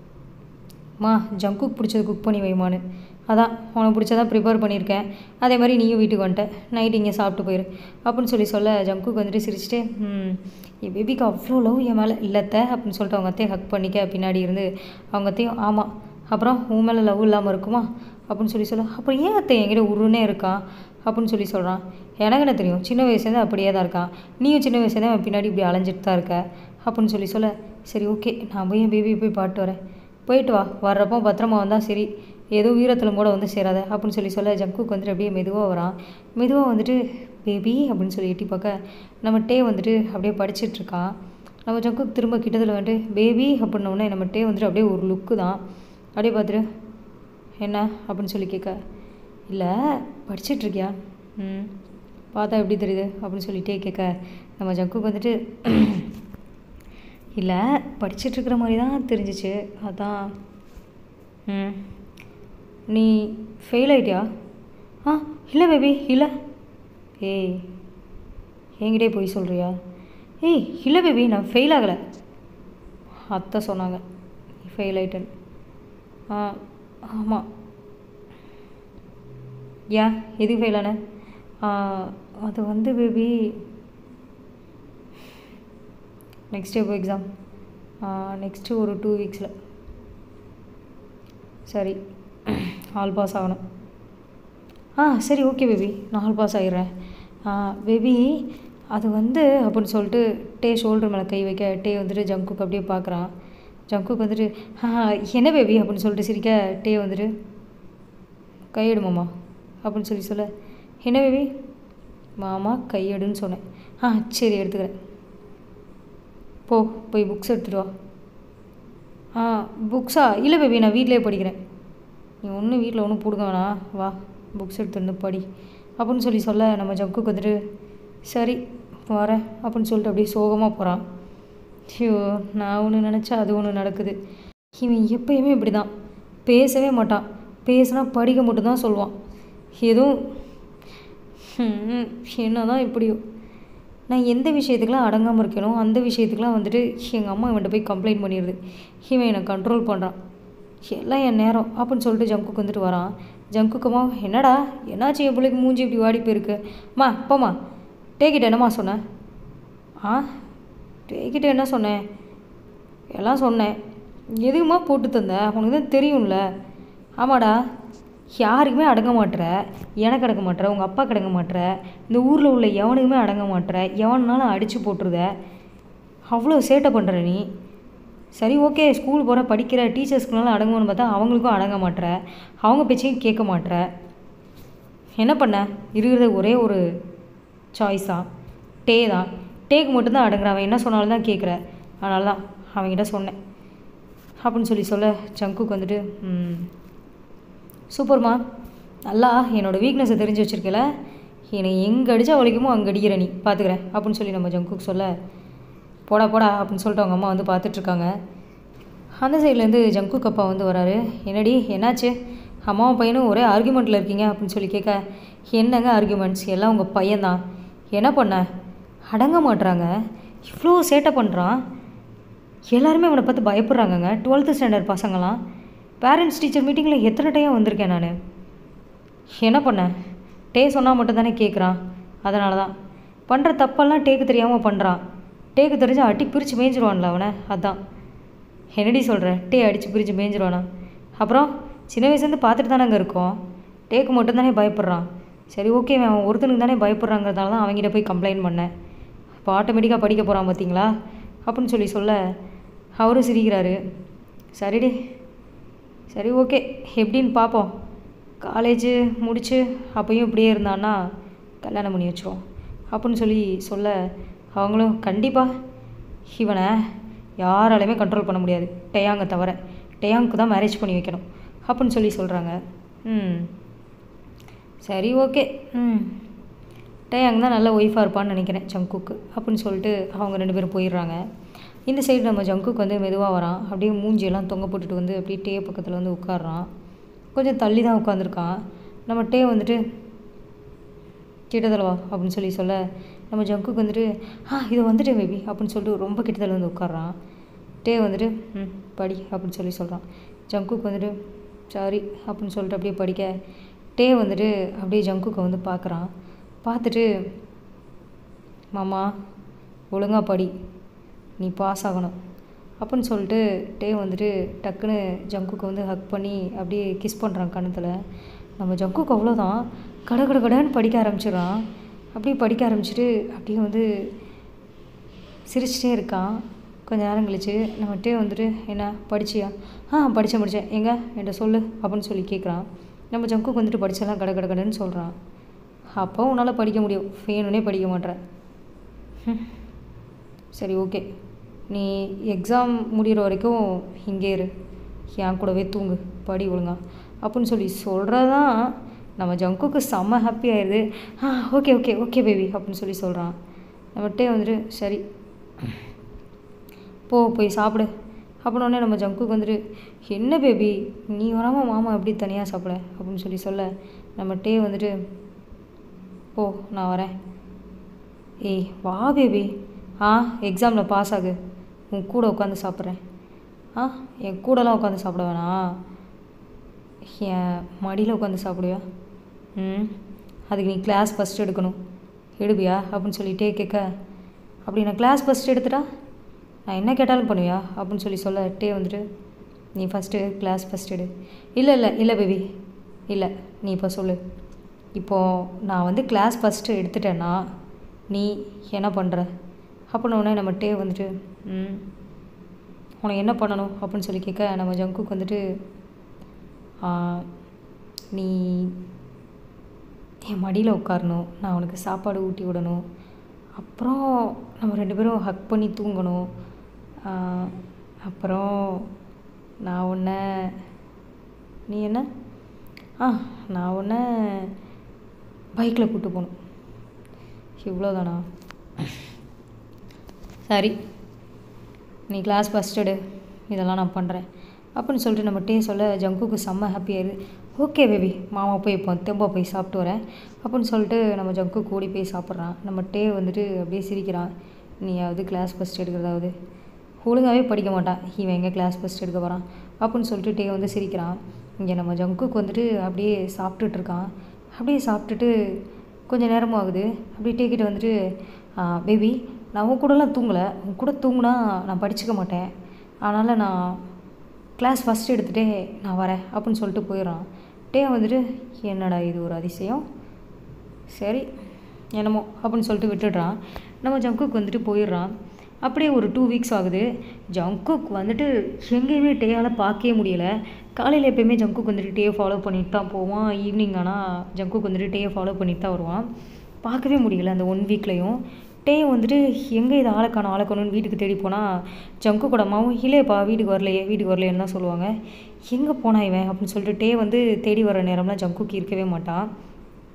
மா ஜங்குக்கு பிடிச்சது குக் பண்ணி வைமான்னு அதான் உனக்கு பிடிச்சதான் ப்ரிப்பேர் பண்ணியிருக்கேன் அதே மாதிரி நீயும் வீட்டுக்கு வந்துட்ட நைட் இங்கே சாப்பிட்டு போயிரு அப்படின்னு சொல்லி சொல்ல ஜங்குக்கு வந்துட்டு சிரிச்சிட்டு ம் என் பேபிக்கு அவ்வளோ லவ் என் மேலே இல்லத்த அப்படின்னு சொல்லிட்டு அவங்க அத்தையை ஹக் பண்ணிக்க பின்னாடி இருந்து அவங்க அத்தையும் ஆமாம் அப்புறம் உன் மேலே லவ் இல்லாமல் இருக்குமா அப்படின்னு சொல்லி சொல்ல அப்புறம் ஏன் அத்தை என்கிட்ட உருன்னே இருக்கான் அப்படின்னு சொல்லி சொல்கிறான் எனக்கு என்ன தெரியும் சின்ன வயசுலேருந்து அப்படியே தான் இருக்கான் நீயும் சின்ன வயசுலேருந்து அவன் பின்னாடி இப்படி அலைஞ்சிட்டு தான் இருக்க அப்படின்னு சொல்லி சொல்ல சரி ஓகே நான் போய் என் பேபியை போய் பாட்டு வரேன் போயிட்டு வா வர்றப்போ பத்திரமா வந்தால் சரி ஏதோ வீரத்தில் கூட வந்து சேராத அப்படின்னு சொல்லி சொல்ல ஜங்குக்கு வந்துட்டு அப்படியே மெதுவாக வரான் மெதுவாக வந்துட்டு பேபி அப்படின்னு சொல்லி எட்டி பார்க்க நம்ம டே வந்துட்டு அப்படியே படிச்சிட்டு இருக்கான் நம்ம ஜங்குக்கு திரும்ப கிட்டத்தில் வந்துட்டு பேபி அப்படின்னோடனே நம்ம டே வந்துட்டு அப்படியே ஒரு லுக்கு தான் அப்படியே பார்த்துட்டு என்ன அப்படின்னு சொல்லி கேட்க இல்லை படிச்சிட்ருக்கியா ம் பார்த்தா எப்படி தெரியுது அப்படின்னு சொல்லிட்டே கேட்க நம்ம ஜங்குக்கு வந்துட்டு இல்லை படிச்சிட்ருக்கிற மாதிரி தான் தெரிஞ்சிச்சு அதான் ம் நீ ஃபெயில் ஆயிட்டியா ஆ இல்லை பேபி இல்லை ஏய் என்கிட்டே போய் சொல்கிறியா ஏய் இல்லை பேபி நான் ஃபெயில் ஆகலை அத்தை சொன்னாங்க நீ ஃபெயில் ஆயிட்டேன்னு ஆ ஆமாம் ஏன் எது ஃபெயில் ஆன அது வந்து பேபி நெக்ஸ்ட் எப்போ எக்ஸாம் நெக்ஸ்ட்டு ஒரு டூ வீக்ஸில் சரி ஆல் பாஸ் ஆகணும் ஆ சரி ஓகே பேபி நான் ஆல் பாஸ் ஆகிடுறேன் பேபி அது வந்து அப்படின்னு சொல்லிட்டு டே ஷோல்டர் மேலே கை வைக்க டே வந்துட்டு ஜங்குக்கு அப்படியே பார்க்குறான் ஜங்குக்கு வந்துட்டு ஆ என்ன பேபி அப்படின்னு சொல்லிட்டு சிரிக்க டே வந்துட்டு கையெடு மாமா அப்படின்னு சொல்லி சொல்ல என்ன பேபி மாமா கையெடுன்னு சொன்னேன் ஆ சரி எடுத்துக்கிறேன் போ போய் புக்ஸ் எடுத்துகிட்டு வா ஆ புக்ஸா இல்லை பேபி நான் வீட்டிலே படிக்கிறேன் நீ ஒன்றும் வீட்டில் ஒன்றும் பிடுங்க வேணாம் வா புக்ஸ் எடுத்து வந்து படி அப்படின்னு சொல்லி சொல்ல நம்ம ஜக்குக்கு வந்துட்டு சரி வரேன் அப்படின்னு சொல்லிட்டு அப்படியே சோகமாக போகிறான் ஐயோ நான் ஒன்று நினச்சா அது ஒன்று நடக்குது இவன் எப்பயுமே இப்படி தான் பேசவே மாட்டான் பேசினா படிக்க மட்டும்தான் சொல்லுவான் எதுவும் என்ன தான் இப்படியோ நான் எந்த விஷயத்துக்குலாம் அடங்காமல் இருக்கேனோ அந்த விஷயத்துக்குலாம் வந்துட்டு எங்கள் அம்மா இவன்கிட்ட போய் கம்ப்ளைண்ட் பண்ணிடுது இவன் என்னை கண்ட்ரோல் பண்ணுறான் எல்லாம் என் நேரம் அப்படின்னு சொல்லிட்டு ஜங்குக்கு வந்துட்டு வரான் ஜங்குக்குமா என்னடா என்னாச்சு என் பிள்ளைக்கு மூஞ்சி இப்படி வாடி போயிருக்கு அம்மா போம்மா டேக்கிட்ட என்னம்மா சொன்னேன் ஆ டேக்கிட்ட என்ன சொன்னேன் எல்லாம் சொன்னேன் எதுக்குமா போட்டு தந்த உனக்கு தான் தெரியும்ல ஆமாடா யாருக்குமே அடங்க மாட்டுற எனக்கு அடங்க மாட்டுற உங்கள் அப்பா அடங்க மாட்டுற இந்த ஊரில் உள்ள எவனுக்குமே அடங்க மாட்டுற எவனாலும் அடித்து போட்டுருத அவ்வளோ சேட்டை பண்ணுற நீ சரி ஓகே ஸ்கூல் போகிற படிக்கிற டீச்சர்ஸ்க்குனாலும் அடங்குவோன்னு பார்த்தா அவங்களுக்கும் அடங்க மாட்டுற அவங்க பேச்சையும் கேட்க மாட்டுற என்ன பண்ண இருக்கிறது ஒரே ஒரு சாய்ஸ் தான் டே தான் டேக்கு மட்டும்தான் அடங்குற அவன் என்ன சொன்னாலும் தான் கேட்குற அதனால தான் அவன்கிட்ட சொன்னேன் அப்படின்னு சொல்லி சொல்ல ஜங்குக்கு வந்துட்டு ம் சூப்பர்மா நல்லா என்னோடய வீக்னஸை தெரிஞ்சு வச்சுருக்கல என்னை எங்கே அடித்தா வலிக்குமோ அங்கே அடிக்கிற நீ பார்த்துக்கிறேன் அப்படின்னு சொல்லி நம்ம ஜங்குக் சொல்ல போடா போடா அப்படின்னு சொல்லிட்டு அவங்க அம்மா வந்து பார்த்துட்ருக்காங்க அந்த சைட்லேருந்து ஜங்குக் அப்பா வந்து வராரு என்னடி என்னாச்சு அம்மாவும் பையனும் ஒரே ஆர்குமெண்ட்டில் இருக்கீங்க அப்படின்னு சொல்லி கேட்க என்னங்க ஆர்குமெண்ட்ஸ் எல்லாம் உங்கள் பையன்தான் என்ன பண்ண அடங்க மாட்றாங்க இவ்வளோ சேட்டை பண்ணுறான் எல்லாருமே அவனை பார்த்து பயப்படுறாங்கங்க டுவெல்த்து ஸ்டாண்டர்ட் பசங்களாம் பேரண்ட்ஸ் டீச்சர் மீட்டிங்கில் எத்தனை டைம் வந்திருக்கேன் நான் என்ன பண்ண டே சொன்னால் மட்டும் தானே கேட்குறான் அதனால தான் பண்ணுற தப்பெல்லாம் டேக்கு தெரியாமல் பண்ணுறான் டேக்கு தெரிஞ்சு அடி பிரித்து மேய்ஞ்சிருவான்ல அவனை அதான் என்னடி சொல்கிற டே அடித்து பிரித்து மேய்ஞ்சிருவானா அப்புறம் சின்ன வயசுலேருந்து பார்த்துட்டு தானே அங்கே இருக்கோம் டேக்கு மட்டும் தானே பயப்படுறான் சரி ஓகே அவன் ஒருத்தனுக்கு தானே பயப்படுறாங்கிறதால தான் அவங்ககிட்ட போய் கம்ப்ளைண்ட் பண்ணேன் இப்போ ஆட்டோமேட்டிக்காக படிக்க போகிறான் பார்த்தீங்களா அப்படின்னு சொல்லி சொல்ல அவரும் சிரிக்கிறாரு சரிடி சரி ஓகே எப்படின்னு பார்ப்போம் காலேஜு முடிச்சு அப்பயும் இப்படியே இருந்தான்னா கல்யாணம் பண்ணி வச்சிருவோம் அப்படின்னு சொல்லி சொல்ல அவங்களும் கண்டிப்பாக இவனை யாராலையுமே கண்ட்ரோல் பண்ண முடியாது டேயாங்க தவிர டேயாங்க்கு தான் மேரேஜ் பண்ணி வைக்கணும் அப்படின்னு சொல்லி சொல்கிறாங்க ம் சரி ஓகே ம் டேயாங் தான் நல்ல ஒய்ஃபாக இருப்பான்னு நினைக்கிறேன் ஜங்குக்கு அப்படின்னு சொல்லிட்டு அவங்க ரெண்டு பேரும் போயிடுறாங்க இந்த சைடு நம்ம ஜங்குக்கு வந்து மெதுவாக வரான் அப்படியே மூஞ்சியெல்லாம் தொங்க போட்டுட்டு வந்து அப்படியே டே பக்கத்தில் வந்து உட்காடுறான் கொஞ்சம் தள்ளி தான் உட்காந்துருக்கான் நம்ம டே வந்துட்டு கிட்டத்தில் வா அப்படின்னு சொல்லி சொல்ல நம்ம ஜங்குக்கு வந்துட்டு ஆ இது வந்துட்டேன் பேபி அப்படின்னு சொல்லிட்டு ரொம்ப கிட்டத்தில் வந்து உட்காடுறான் டே வந்துட்டு ம் படி அப்படின்னு சொல்லி சொல்கிறான் ஜங்குக்கு வந்துட்டு சாரி அப்படின்னு சொல்லிட்டு அப்படியே படிக்க டே வந்துட்டு அப்படியே ஜங்குக்கு வந்து பார்க்குறான் பார்த்துட்டு மாமா ஒழுங்காக படி நீ பாஸ் ஆகணும் அப்படின்னு சொல்லிட்டு டே வந்துட்டு டக்குன்னு ஜங்குக்கு வந்து ஹக் பண்ணி அப்படியே கிஸ் பண்ணுறான் கணத்தில் நம்ம ஜங்குக்கு அவ்வளோதான் கட கட கடன்னு படிக்க ஆரம்பிச்சிடுறான் அப்படியே படிக்க ஆரம்பிச்சிட்டு அப்படியே வந்து சிரிச்சிட்டே இருக்கான் கொஞ்ச நேரம் கழிச்சு நம்ம டே வந்துட்டு என்ன படிச்சியா ஆ படித்தேன் படித்தேன் எங்க என்கிட்ட சொல்லு அப்படின்னு சொல்லி கேட்குறான் நம்ம ஜங்குக்கு வந்துட்டு படிச்செல்லாம் கட கட கடன்னு சொல்கிறான் அப்போ உன்னால் படிக்க முடியும் வேணும்னே படிக்க மாட்ற ம். சரி ஓகே நீ எக்ஸாம் முடிகிற வரைக்கும் இங்கே இரு என் கூடவே தூங்கு படி ஒழுங்கா அப்படின்னு சொல்லி சொல்கிறதான் நம்ம ஜங்குக்கு செம்ம ஹாப்பி ஆயிடுது ஆ ஓகே ஓகே ஓகே பேபி அப்படின்னு சொல்லி சொல்கிறான் நம்மகிட்டே வந்துட்டு சரி போ போய் சாப்பிடு அப்படின்னோடனே நம்ம ஜங்குக்கு வந்துட்டு என்ன பேபி நீ வராமல் மாமா எப்படி தனியாக சாப்பிட அப்படின்னு சொல்லி சொல்ல நம்ம டே வந்துட்டு போ நான் வரேன் ஏய் வா பேபி ஆ எக்ஸாமில் பாஸ் ஆகு உன் கூட உட்காந்து சாப்பிட்றேன் ஆ என் கூடலாம் உட்காந்து சாப்பிட வேணாம் என் மடியில் உட்காந்து சாப்பிடுவியா ம் அதுக்கு நீ கிளாஸ் ஃபஸ்ட் எடுக்கணும் எடுப்பியா அப்படின்னு சொல்லிட்டே கேட்க அப்படி நான் கிளாஸ் ஃபஸ்ட் எடுத்துட்டா நான் என்ன கேட்டாலும் பண்ணுவியா அப்படின்னு சொல்லி சொல்ல டே வந்துட்டு நீ ஃபஸ்ட்டு கிளாஸ் ஃபஸ்ட் எடு இல்லை இல்லை இல்லை பேபி இல்லை நீ இப்போ சொல்லு இப்போது நான் வந்து கிளாஸ் ஃபஸ்ட்டு எடுத்துட்டேன்னா நீ என்ன பண்ணுற அப்படின்னு உடனே நம்ம டே வந்துட்டு ம் உனக்கு என்ன பண்ணணும் அப்படின்னு சொல்லி கேட்க நம்ம ஜங்குக்கு வந்துட்டு "ஆ, நீ என் மடியில் உட்காரணும் நான் உனக்கு சாப்பாடு ஊட்டி விடணும் அப்புறம் நம்ம ரெண்டு பேரும் ஹக் பண்ணி தூங்கணும் ஆ, அப்புறம் நான் உன்னை நீ என்ன ஆ நான் உன்னை பைக்கில் கூப்பிட்டு போகணும் இவ்வளோதானா சரி நீ கிளாஸ் ஃபஸ்ட் எடு இதெல்லாம் நான் பண்ணுறேன் அப்படின்னு சொல்லிட்டு நம்ம டே சொல்ல ஜங்குக்கு செம்ம ஹாப்பி ஆயிடுது ஓகே பேபி மாமா போய் இப்போ தெம்பா போய் சாப்பிட்டு வரேன் அப்படின்னு சொல்லிட்டு நம்ம ஜங்கு கூடி போய் சாப்பிட்றான் நம்ம டே வந்துட்டு அப்படியே சிரிக்கிறான் நீயாவது கிளாஸ் ஃபஸ்ட் எடுக்கிறதாவது ஒழுங்காகவே படிக்க மாட்டான் இவன் எங்கே கிளாஸ் ஃபஸ்ட் எடுக்க போகிறான் அப்படின்னு சொல்லிட்டு டே வந்து சிரிக்கிறான் இங்கே நம்ம ஜங்குக்கு வந்துட்டு அப்படியே சாப்பிட்டுட்டு இருக்கான் அப்படியே சாப்பிட்டுட்டு கொஞ்சம் நேரமும் ஆகுது அப்படியே டே கிட்ட வந்துட்டு பேபி நான் உன் கூடலாம் தூங்கலை உன் கூட தூங்குனா நான் படிச்சுக்க மாட்டேன் அதனால் நான் கிளாஸ் ஃபஸ்ட் எடுத்துகிட்டே நான் வரேன் அப்படின்னு சொல்லிட்டு போயிடுறான் டே வந்துட்டு என்னடா இது ஒரு அதிசயம் சரி என்னமோ அப்படின்னு சொல்லிட்டு விட்டுடுறான் நம்ம ஜங்குக் வந்துட்டு போயிடுறான் அப்படியே ஒரு டூ வீக்ஸ் ஆகுது ஜங்குக் வந்துட்டு எங்கேயுமே டேயால் பார்க்கவே முடியலை காலையில் எப்பயுமே ஜங்குக் வந்துட்டு டே ஃபாலோ பண்ணிட்டு தான் போவான் ஈவினிங் ஆனால் ஜங்குக் வந்துட்டு டேயை ஃபாலோ பண்ணிட்டு தான் வருவான் பார்க்கவே முடியல அந்த ஒன் வீக்லேயும் டே வந்துட்டு எங்கே இது ஆளக்கான ஆளக்கணும்னு வீட்டுக்கு தேடி போனால் ஜங்கு கூட அம்மாவும் இல்லையப்பா வீட்டுக்கு வரலையே வீட்டுக்கு வரலையேன்னு தான் சொல்லுவாங்க எங்கே போனா இவன் அப்படின்னு சொல்லிட்டு டே வந்து தேடி வர நேரம்லாம் ஜங்குக்கு இருக்கவே மாட்டான்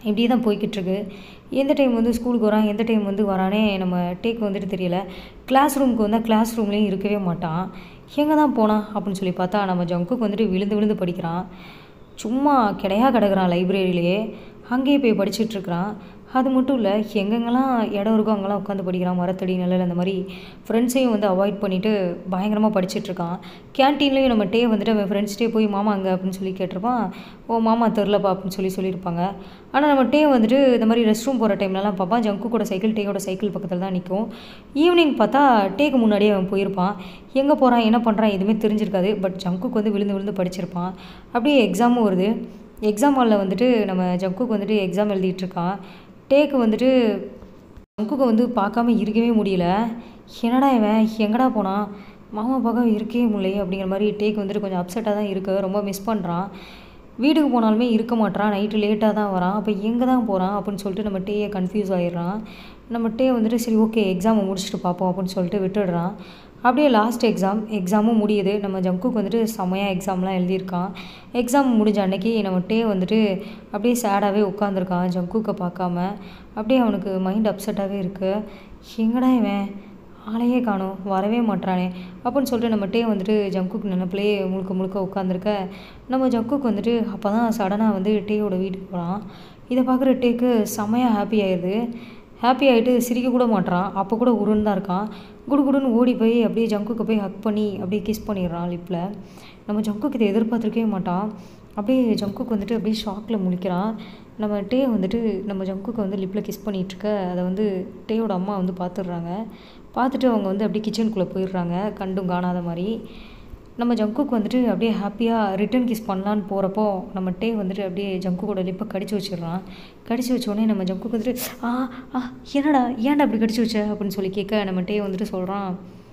இப்படியே தான் போய்கிட்டுருக்கு எந்த டைம் வந்து ஸ்கூலுக்கு வரான் எந்த டைம் வந்து வரானே நம்ம டேக் வந்துட்டு தெரியல கிளாஸ் ரூமுக்கு வந்தால் கிளாஸ் ரூம்லேயும் இருக்கவே மாட்டான் எங்கே தான் போனான் அப்படின்னு சொல்லி பார்த்தா நம்ம ஜங்குக்கு வந்துட்டு விழுந்து விழுந்து படிக்கிறான் சும்மா கிடையா கிடக்குறான் லைப்ரரியிலேயே அங்கேயே போய் படிச்சுட்டு இருக்கிறான் அது மட்டும் இல்லை எங்கெங்கெல்லாம் இடம் இருக்கோ அங்கெல்லாம் உட்காந்து படிக்கிறான் மரத்தடி நிழல் அந்த மாதிரி ஃப்ரெண்ட்ஸையும் வந்து அவாய்ட் பண்ணிவிட்டு பயங்கரமாக படிச்சிட்ருக்கான் கேன்டீன்லேயும் நம்ம டே வந்துட்டு அவன் ஃப்ரெண்ட்ஸ்டே போய் மாமா அங்கே அப்படின்னு சொல்லி கேட்டிருப்பான் ஓ மாமா தெரிலப்பா அப்படின்னு சொல்லி சொல்லியிருப்பாங்க ஆனால் நம்ம டே வந்துட்டு இந்த மாதிரி ரெஸ்ட் ரூம் போகிற டைம்லலாம் பார்ப்பான் ஜங்கு கூட சைக்கிள் டேயோட சைக்கிள் பக்கத்தில் தான் நிற்கும் ஈவினிங் பார்த்தா டேக்கு முன்னாடியே அவன் போயிருப்பான் எங்கே போகிறான் என்ன பண்ணுறான் எதுவுமே தெரிஞ்சிருக்காது பட் ஜங்குக்கு வந்து விழுந்து விழுந்து படிச்சிருப்பான் அப்படியே எக்ஸாமும் வருது எக்ஸாம் ஹாலில் வந்துட்டு நம்ம ஜங்குக்கு வந்துட்டு எக்ஸாம் எழுதிட்டு இருக்கான் டேக்கு வந்துட்டு ஜங்குக்கு வந்து பார்க்காம இருக்கவே முடியல என்னடா இவன் எங்கடா போனான் மாமா பார்க்க இருக்கவே முடியலையே அப்படிங்கிற மாதிரி டேக் வந்துட்டு கொஞ்சம் அப்செட்டாக தான் இருக்கு ரொம்ப மிஸ் பண்ணுறான் வீட்டுக்கு போனாலுமே இருக்க மாட்றான் நைட்டு லேட்டாக தான் வரான் அப்போ எங்கே தான் போகிறான் அப்படின்னு சொல்லிட்டு நம்ம டேயை கன்ஃபியூஸ் ஆகிடுறான் நம்ம டே வந்துட்டு சரி ஓகே எக்ஸாமை முடிச்சுட்டு பார்ப்போம் அப்படின்னு சொல்லிட்டு விட்டுடுறான் அப்படியே லாஸ்ட் எக்ஸாம் எக்ஸாமும் முடியுது நம்ம ஜங்குக்கு வந்துட்டு செம்மையாக எக்ஸாம்லாம் எழுதியிருக்கான் எக்ஸாம் முடிஞ்ச அன்னைக்கு நம்ம டே வந்துட்டு அப்படியே சேடாகவே உட்காந்துருக்கான் ஜங்குக்கை பார்க்காம அப்படியே அவனுக்கு மைண்ட் அப்செட்டாகவே இருக்குது எங்கடா இவன் ஆளையே காணோம் வரவே மாட்றானே அப்படின்னு சொல்லிட்டு நம்ம டே வந்துட்டு ஜங்குக்கு நினப்பிலே முழுக்க முழுக்க உட்காந்துருக்க நம்ம ஜங்குக்கு வந்துட்டு அப்போ தான் சடனாக வந்து டேயோட வீட்டுக்கு போகிறான் இதை பார்க்குற டேக்கு செம்மையாக ஹாப்பி ஆயிடுது ஹாப்பி ஆகிட்டு சிரிக்க கூட மாட்றான் அப்போ கூட உருன்னு தான் இருக்கான் குடுகுடுன்னு ஓடி போய் அப்படியே ஜங்குக்கு போய் ஹக் பண்ணி அப்படியே கிஸ் பண்ணிடுறான் லிப்பில் நம்ம ஜங்குக்கு இதை எதிர்பார்த்துருக்கவே மாட்டான் அப்படியே ஜங்குக்கு வந்துட்டு அப்படியே ஷாக்கில் முழிக்கிறான் நம்ம டே வந்துட்டு நம்ம ஜங்குக்கு வந்து லிப்பில் கிஸ் பண்ணிகிட்ருக்க அதை வந்து டேயோட அம்மா வந்து பார்த்துடுறாங்க பார்த்துட்டு அவங்க வந்து அப்படியே கிச்சனுக்குள்ளே போயிடுறாங்க கண்டும் காணாத மாதிரி நம்ம ஜங்குக்கு வந்துட்டு அப்படியே ஹாப்பியாக ரிட்டன் கிஸ் பண்ணலான்னு போகிறப்போ நம்ம டே வந்துட்டு அப்படியே ஜங்குக்கோட லிப்பை கடிச்சு வச்சிடுறான் கடிச்சு வச்சோடனே நம்ம ஜங்குக்கு வந்துட்டு ஆ ஆ என்னடா ஏன்டா அப்படி கடிச்சு வச்ச அப்படின்னு சொல்லி கேட்க நம்ம டே வந்துட்டு சொல்கிறான்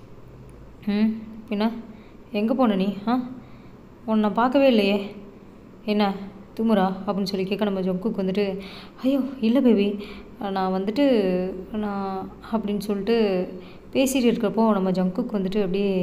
ம் பின்ன எங்கே போன நீ ஆ உன்னை பார்க்கவே இல்லையே என்ன துமுறா அப்படின்னு சொல்லி கேட்க நம்ம ஜங்குக்கு வந்துட்டு ஐயோ இல்லை பேபி நான் வந்துட்டு நான் அப்படின்னு சொல்லிட்டு பேசிகிட்டு இருக்கிறப்போ நம்ம ஜங்குக்கு வந்துட்டு அப்படியே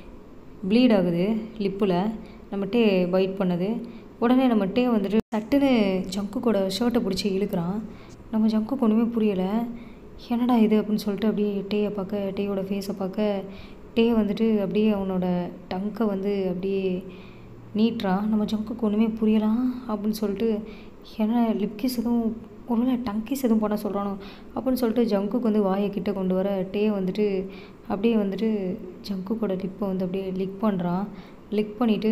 ப்ளீட் ஆகுது லிப்பில் நம்ம டே பைட் பண்ணுது உடனே நம்ம டே வந்துட்டு சட்டுன்னு ஜங்குக்கோட ஷர்ட்டை பிடிச்சி இழுக்கிறான் நம்ம ஜங்குக்கு ஒன்றுமே புரியலை என்னடா இது அப்படின்னு சொல்லிட்டு அப்படியே டேயை பார்க்க டேயோட ஃபேஸை பார்க்க டே வந்துட்டு அப்படியே அவனோட டங்கை வந்து அப்படியே நீட்டுறான் நம்ம ஜங்குக்கு ஒன்றுமே புரியலாம் அப்படின்னு சொல்லிட்டு என்ன லிப்கிஸ் எதுவும் ஒருவேளை டங்கிஸ் எதுவும் பண்ண சொல்கிறானோ அப்படின்னு சொல்லிட்டு ஜங்குக்கு வந்து வாயை கிட்ட கொண்டு வர டே வந்துட்டு அப்படியே வந்துட்டு ஜங்குக்கோட லிப்பை வந்து அப்படியே லிக் பண்ணுறான் லிக் பண்ணிவிட்டு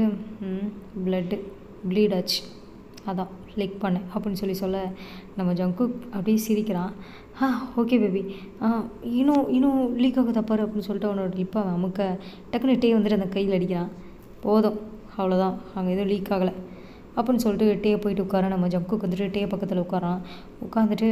ப்ளட்டு ப்ளீட் ஆச்சு அதான் லிக் பண்ணேன் அப்படின்னு சொல்லி சொல்ல நம்ம ஜங்குக் அப்படியே சிரிக்கிறான் ஆ ஓகே பேபி ஆ இன்னும் இன்னும் லீக் ஆக தப்பாரு அப்படின்னு சொல்லிட்டு அவனோட லிப்பை அவன் அமுக்க டக்குனு டே வந்துட்டு அந்த கையில் அடிக்கிறான் போதும் அவ்வளோதான் அங்கே எதுவும் லீக் ஆகலை அப்படின்னு சொல்லிட்டு டே போயிட்டு உட்கார நம்ம ஜங்குக்கு வந்துட்டு டே பக்கத்தில் உட்காரான் உட்காந்துட்டு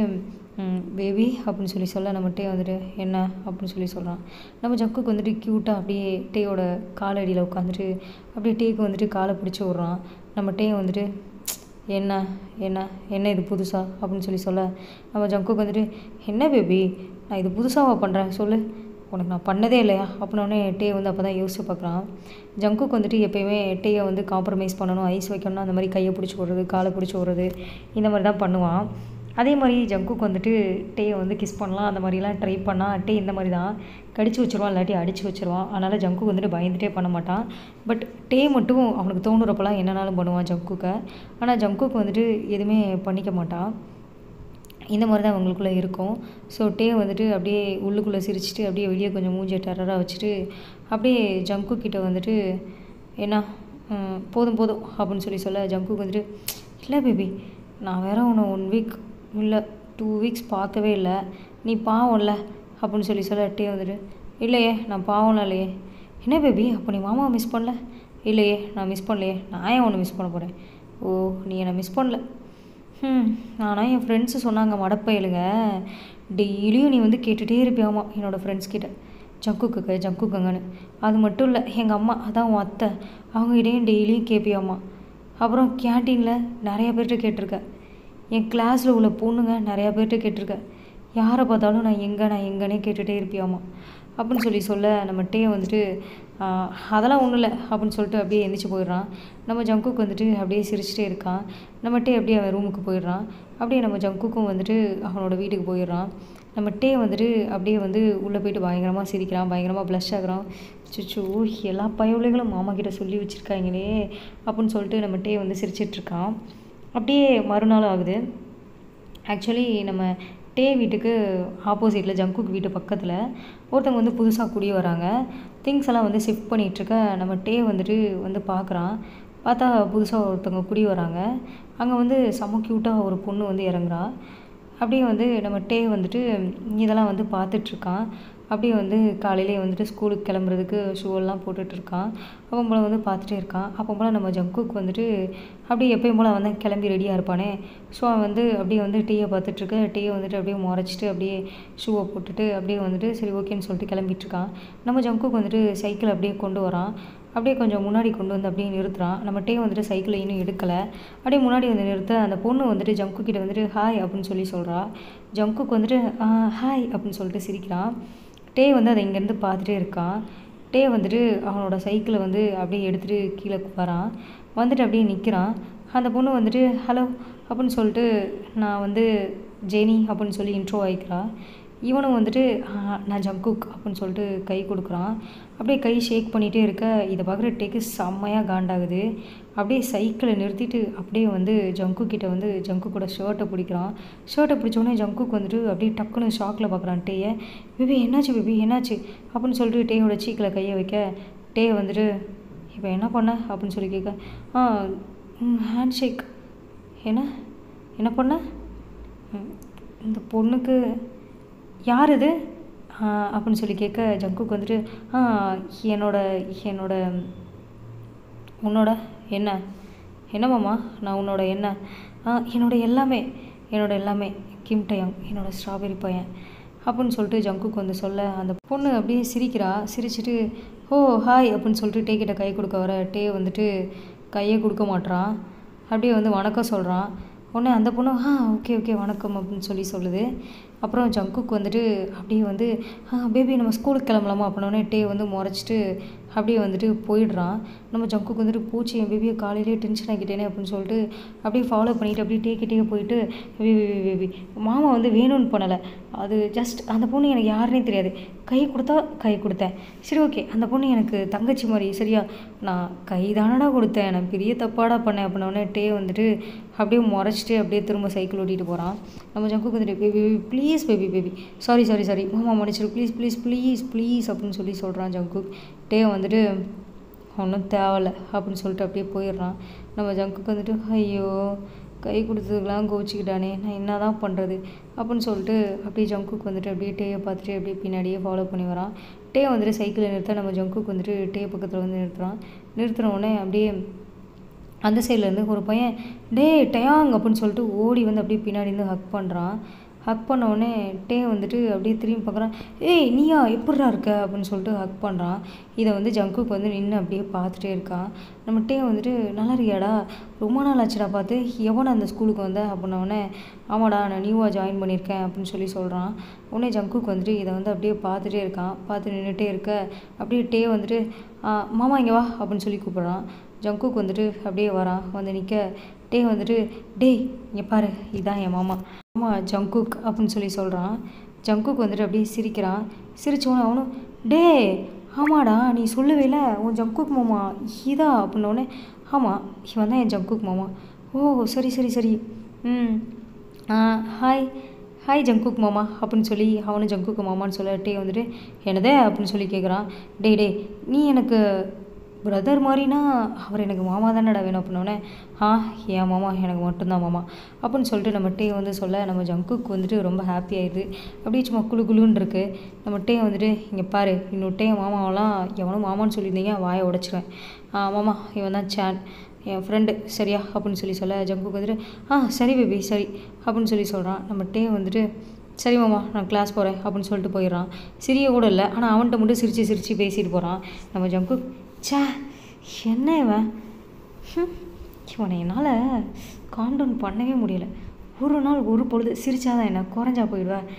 பேபி அப்படின்னு சொல்லி சொல்ல நம்ம டே வந்துட்டு என்ன அப்படின்னு சொல்லி சொல்கிறான் நம்ம ஜங்குக்கு வந்துட்டு க்யூட்டாக அப்படியே டேயோட காலடியில் உட்காந்துட்டு அப்படியே டேக்கு வந்துட்டு காலை பிடிச்சி விட்றான் நம்ம டே வந்துட்டு என்ன என்ன என்ன இது புதுசா அப்படின்னு சொல்லி சொல்ல நம்ம ஜங்குக்கு வந்துட்டு என்ன பேபி நான் இது புதுசாக பண்ணுறேன் சொல்லு உனக்கு நான் பண்ணதே இல்லையா அப்படின்னோடனே டே வந்து அப்போ தான் யோசிச்சு பார்க்குறான் ஜங்குக்கு வந்துட்டு எப்பயுமே டேயை வந்து காம்ப்ரமைஸ் பண்ணணும் ஐஸ் வைக்கணும்னா அந்த மாதிரி கையை பிடிச்சி விட்றது காலை பிடிச்சி விட்றது இந்த மாதிரி தான் பண்ணுவான் அதே மாதிரி ஜங்குக்கு வந்துட்டு டேயை வந்து கிஸ் பண்ணலாம் அந்த மாதிரிலாம் ட்ரை பண்ணால் டே இந்த மாதிரி தான் கடிச்சு வச்சிருவான் இல்லாட்டி அடித்து வச்சிருவான் அதனால் ஜங்குக்கு வந்துட்டு பயந்துட்டே பண்ண மாட்டான் பட் டே மட்டும் அவனுக்கு தோணுறப்பெல்லாம் என்னனாலும் பண்ணுவான் ஜங்குக்கை ஆனால் ஜங்குக்கு வந்துட்டு எதுவுமே பண்ணிக்க மாட்டான் இந்த மாதிரி தான் அவங்களுக்குள்ளே இருக்கும் ஸோ டே வந்துட்டு அப்படியே உள்ளுக்குள்ளே சிரிச்சிட்டு அப்படியே வெளியே கொஞ்சம் மூஞ்சியை டெரராக வச்சுட்டு அப்படியே ஜங்கு கிட்ட வந்துட்டு என்ன ம், போதும் போதும் அப்படின்னு சொல்லி சொல்ல ஜங்குக்கு வந்துட்டு இல்லை பேபி நான் வேற உன்னை ஒன் வீக் இல்லை டூ வீக்ஸ் பார்க்கவே இல்லை நீ பாவம்ல அப்படின்னு சொல்லி சொல்ல டே வந்துட்டு இல்லையே நான் பாவம்லாம் இல்லையே என்ன பேபி அப்போ நீ மாமா மிஸ் பண்ணல இல்லையே நான் மிஸ் பண்ணலையே நான் ஏன் உன்னை மிஸ் பண்ண போகிறேன் ஓ நீ என்னை மிஸ் பண்ணல ம் ஆனால் என் ஃப்ரெண்ட்ஸு சொன்னாங்க மடப்பயலுங்க டெய்லியும் நீ வந்து கேட்டுகிட்டே இருப்பியாமா என்னோடய ஃப்ரெண்ட்ஸ் கிட்ட ஜங்குக்குக்க ஜங்குக்கங்கன்னு அது மட்டும் இல்லை எங்கள் அம்மா அதான் உன் அத்தை அவங்ககிட்டயும் டெய்லியும் கேட்பியாம்மா அப்புறம் கேன்டீனில் நிறைய பேர்கிட்ட கேட்டிருக்க என் கிளாஸில் உள்ள பொண்ணுங்க நிறையா பேர்கிட்ட கேட்டிருக்க யாரை பார்த்தாலும் நான் எங்கே நான் எங்கன்னே கேட்டுகிட்டே இருப்பியாம்மா அப்படின்னு சொல்லி சொல்ல நம்ம டே வந்துட்டு ஆஹ் அதெல்லாம் ஒன்றும் இல்லை அப்படின்னு சொல்லிட்டு அப்படியே எந்திரிச்சு போயிடுறான் நம்ம ஜங்குக்கு வந்துட்டு அப்படியே சிரிச்சிட்டே இருக்கான் நம்ம டே அப்படியே அவன் ரூமுக்கு போயிடுறான் அப்படியே நம்ம ஜங்குக்கும் வந்துட்டு அவனோட வீட்டுக்கு போயிடுறான் நம்ம டே வந்துட்டு அப்படியே வந்து உள்ளே போயிட்டு பயங்கரமாக சிரிக்கிறான் பயங்கரமாக ப்ளஷ் ஆகுறான் சுச்சோ எல்லா பயவுலைகளும் மாமா கிட்ட சொல்லி வச்சுருக்காங்களே அப்படின்னு சொல்லிட்டு நம்ம டே வந்து சிரிச்சிட்ருக்கான் அப்படியே மறுநாள் ஆகுது ஆக்சுவலி நம்ம டே வீட்டுக்கு ஆப்போசிட்டில் ஜங்குக் வீட்டு பக்கத்தில் ஒருத்தவங்க வந்து புதுசாக குடி வராங்க திங்ஸ் எல்லாம் வந்து ஷிஃப்ட் பண்ணிகிட்ருக்க நம்ம டே வந்துட்டு வந்து பார்க்குறான் பார்த்தா புதுசாக ஒருத்தவங்க குடி வராங்க அங்கே வந்து செம க்யூட்டாக ஒரு பொண்ணு வந்து இறங்குறா அப்படியே வந்து நம்ம டே வந்துட்டு இதெல்லாம் வந்து பார்த்துட்ருக்கான் அப்படியே வந்து காலையிலே வந்துட்டு ஸ்கூலுக்கு கிளம்புறதுக்கு ஷூ எல்லாம் போட்டுட்ருக்கான் அப்போ போல் வந்து பார்த்துட்டே இருக்கான் அப்போ போல் நம்ம ஜங்குக்கு வந்துட்டு அப்படியே எப்பயும் போல் அவன் தான் கிளம்பி ரெடியாக இருப்பானே ஸோ அவன் வந்து அப்படியே வந்து டீயை பார்த்துட்ருக்க டீயை வந்துட்டு அப்படியே முறைச்சிட்டு அப்படியே ஷூவை போட்டுட்டு அப்படியே வந்துட்டு சரி ஓகேன்னு சொல்லிட்டு கிளம்பிட்டு இருக்கான் நம்ம ஜங்குக்கு வந்துட்டு சைக்கிள் அப்படியே கொண்டு வரான் அப்படியே கொஞ்சம் முன்னாடி கொண்டு வந்து அப்படியே நிறுத்துறான் நம்ம டே வந்துட்டு சைக்கிளை இன்னும் எடுக்கலை அப்படியே முன்னாடி வந்து நிறுத்த அந்த பொண்ணு வந்துட்டு ஜங்கு கிட்ட வந்துட்டு ஹாய் அப்படின்னு சொல்லி சொல்கிறா ஜங்குக்கு வந்துட்டு "ஆ, ஹாய் அப்படின்னு சொல்லிட்டு சிரிக்கிறான் டே வந்து அதை இங்கேருந்து பார்த்துட்டே இருக்கான் டே வந்துட்டு அவனோட சைக்கிளை வந்து அப்படியே எடுத்துகிட்டு கீழே வரான் வந்துட்டு அப்படியே நிற்கிறான் அந்த பொண்ணு வந்துட்டு ஹலோ அப்படின்னு சொல்லிட்டு நான் வந்து ஜெனி அப்படின்னு சொல்லி இன்ட்ரோ ஆகிக்கிறா இவனும் வந்துட்டு "ஆ, நான் ஜங்குக் அப்படின்னு சொல்லிட்டு கை கொடுக்குறான் அப்படியே கை ஷேக் பண்ணிகிட்டே இருக்க இதை பார்க்குற டேக்கு செம்மையாக காண்டாகுது அப்படியே சைக்கிளை நிறுத்திட்டு அப்படியே வந்து ஜங்கு கிட்ட வந்து ஜங்கு கூட ஷர்ட்டை பிடிக்கிறான் ஷர்ட்டை பிடிச்சோடனே ஜங்குக்கு வந்துட்டு அப்படியே டக்குன்னு ஷாக்கில் பார்க்குறான் டேயை பேபி என்னாச்சு பேபி என்னாச்சு அப்படின்னு சொல்லிட்டு டேயோட சீக்கில் கையை வைக்க டே வந்துட்டு இப்போ என்ன பண்ண அப்படின்னு சொல்லி கேட்க ஆ ஹேண்ட் ஷேக் என்ன என்ன பண்ண ம், இந்த பொண்ணுக்கு யார் இது ஆ, அப்படின்னு சொல்லி கேட்க ஜங்குக்கு வந்துட்டு ஆ என்னோட என்னோட உன்னோட என்ன என்ன மாமா நான் உன்னோட என்ன ஆ என்னோட எல்லாமே என்னோட எல்லாமே கிம் டயம் என்னோட ஸ்ட்ராபெரி பையன் அப்படின்னு சொல்லிட்டு ஜங்குக்கு வந்து சொல்ல அந்த பொண்ணு அப்படியே சிரிக்கிறா சிரிச்சிட்டு ஓ ஹாய் அப்படின்னு சொல்லிட்டு டே கிட்ட கை கொடுக்க வர டே வந்துட்டு கையை கொடுக்க மாட்றான் அப்படியே வந்து வணக்கம் சொல்கிறான் உடனே அந்த பொண்ணு ஆ ஓகே ஓகே வணக்கம் அப்படின்னு சொல்லி சொல்லுது அப்புறம் ஜங்குக்கு வந்துட்டு அப்படியே வந்து ஆ பேபி நம்ம ஸ்கூலுக்கு கிளம்பலாமா அப்படின்னோடனே டே வந்து முறைச்சிட்டு அப்படியே வந்துட்டு போயிடுறான் நம்ம ஜங்குக்கு வந்துட்டு பூச்சி என் பேபியை காலையிலேயே டென்ஷன் ஆக்கிட்டேனே அப்படின்னு சொல்லிட்டு அப்படியே ஃபாலோ பண்ணிட்டு அப்படியே டே கிட்டே போயிட்டு பேபி பேபி மாமா வந்து வேணும்னு பண்ணலை அது ஜஸ்ட் அந்த பொண்ணு எனக்கு யாருனே தெரியாது கை கொடுத்தா கை கொடுத்தேன் சரி ஓகே அந்த பொண்ணு எனக்கு தங்கச்சி மாதிரி சரியா நான் கை தானடா கொடுத்தேன் நான் பெரிய தப்பாடா பண்ணேன் அப்படின்னோடனே டே வந்துட்டு அப்படியே முறைச்சிட்டு அப்படியே திரும்ப சைக்கிள் ஓட்டிகிட்டு போகிறான் நம்ம ஜங்குக்கு வந்துட்டு baby baby please baby baby sorry sorry sorry மாமா மன்னிச்சிரு ப்ளீஸ் ப்ளீஸ் ப்ளீஸ் ப்ளீஸ் அப்படின்னு சொல்லி சொல்கிறான் ஜங்குக் டே வந்துட்டு ஒன்றும் தேவையில்ல அப்படின்னு சொல்லிட்டு அப்படியே போயிடுறான் நம்ம ஜங்குக்கு வந்துட்டு ஐயோ கை கொடுத்ததுக்கெலாம் கோச்சிக்கிட்டானே நான் என்ன தான் பண்ணுறது அப்படின்னு சொல்லிட்டு அப்படியே ஜங்குக்கு வந்துட்டு அப்படியே டேயை பார்த்துட்டு அப்படியே பின்னாடியே ஃபாலோ பண்ணி வரான் டே வந்துட்டு சைக்கிளை நிறுத்த நம்ம ஜங்குக்கு வந்துட்டு டே பக்கத்தில் வந்து நிறுத்துறான் நிறுத்தின உடனே அப்படியே அந்த சைட்லேருந்து ஒரு பையன் டேய் டயாங் அப்படின்னு சொல்லிட்டு ஓடி வந்து அப்படியே பின்னாடி இருந்து ஹக் பண்ணுறான் ஹக் பண்ண உடனே டே வந்துட்டு அப்படியே திரும்பி பார்க்குறான் ஏய் நீயா எப்படிடா இருக்க அப்படின்னு சொல்லிட்டு ஹக் பண்ணுறான் இதை வந்து ஜங்குக்கு வந்து நின்று அப்படியே பார்த்துட்டே இருக்கான் நம்ம டே வந்துட்டு நல்லா இருக்கியாடா ரொம்ப நாள் ஆச்சுடா பார்த்து எவனை அந்த ஸ்கூலுக்கு வந்த அப்படின்ன உடனே ஆமாடா நான் நியூவாக ஜாயின் பண்ணியிருக்கேன் அப்படின்னு சொல்லி சொல்கிறான் உடனே ஜங்குக்கு வந்துட்டு இதை வந்து அப்படியே பார்த்துட்டே இருக்கான் பார்த்து நின்றுட்டே இருக்க அப்படியே டே வந்துட்டு "ஆ, மாமா இங்கே வா அப்படின்னு சொல்லி கூப்பிட்றான் ஜங்குக்கு வந்துட்டு அப்படியே வரான் வந்து நிற்க டே வந்துட்டு டேய் இங்கே பாரு இதான் என் மாமா மாமா ஜங்குக் அப்படின்னு சொல்லி சொல்கிறான் ஜங்குக் வந்துட்டு அப்படியே சிரிக்கிறான் சிரிச்சோன்னே அவனும் டே ஆமாடா நீ சொல்லவே இல்லை உன் ஜங்குக் மாமா இதா அப்படின்னோடனே ஆமாம் இவன் தான் என் ஜங்குக் மாமா ஓ சரி சரி சரி ம் ஆ ஹாய் ஹாய் ஜங்குக் மாமா அப்படின்னு சொல்லி அவனும் ஜங்குக் மாமான்னு சொல்ல டே வந்துட்டு என்னதே அப்படின்னு சொல்லி கேட்குறான் டேய் டேய் நீ எனக்கு பிரதர் மாதிரினா அவர் எனக்கு மாமா தானடா வேணும் அப்படின்னோடனே ஆ என் மாமா எனக்கு மட்டும்தான் மாமா அப்படின்னு சொல்லிட்டு நம்ம டே வந்து சொல்ல நம்ம ஜங்குக்கு வந்துட்டு ரொம்ப ஹாப்பி ஆயிடுது அப்படியே சும்மா குளு குளுன்னு இருக்கு நம்ம டே வந்துட்டு இங்கே பாரு இன்னொரு டே மாமாவெல்லாம் எவனும் மாமான்னு சொல்லியிருந்தீங்க வாயை உடச்சிருவேன் ஆ மாமா இவன் தான் சேன் என் ஃப்ரெண்டு சரியா அப்படின்னு சொல்லி சொல்ல ஜங்குக்கு வந்துட்டு ஆ சரி பேபி சரி அப்படின்னு சொல்லி சொல்கிறான் நம்ம டே வந்துட்டு சரி மாமா நான் கிளாஸ் போகிறேன் அப்படின்னு சொல்லிட்டு போயிடுறான் சிரிய கூட இல்லை ஆனால் அவன்கிட்ட மட்டும் சிரித்து சிரித்து பேசிட்டு போகிறான் நம்ம ஜங்கு ச்சே என்ன இவன் ஹம், இவனை என்னால் காம் டவுன் பண்ணவே முடியல ஒரு நாள் ஒரு பொழுது சிரிச்சாதான் என்ன குறைஞ்சா போயிடுவேன்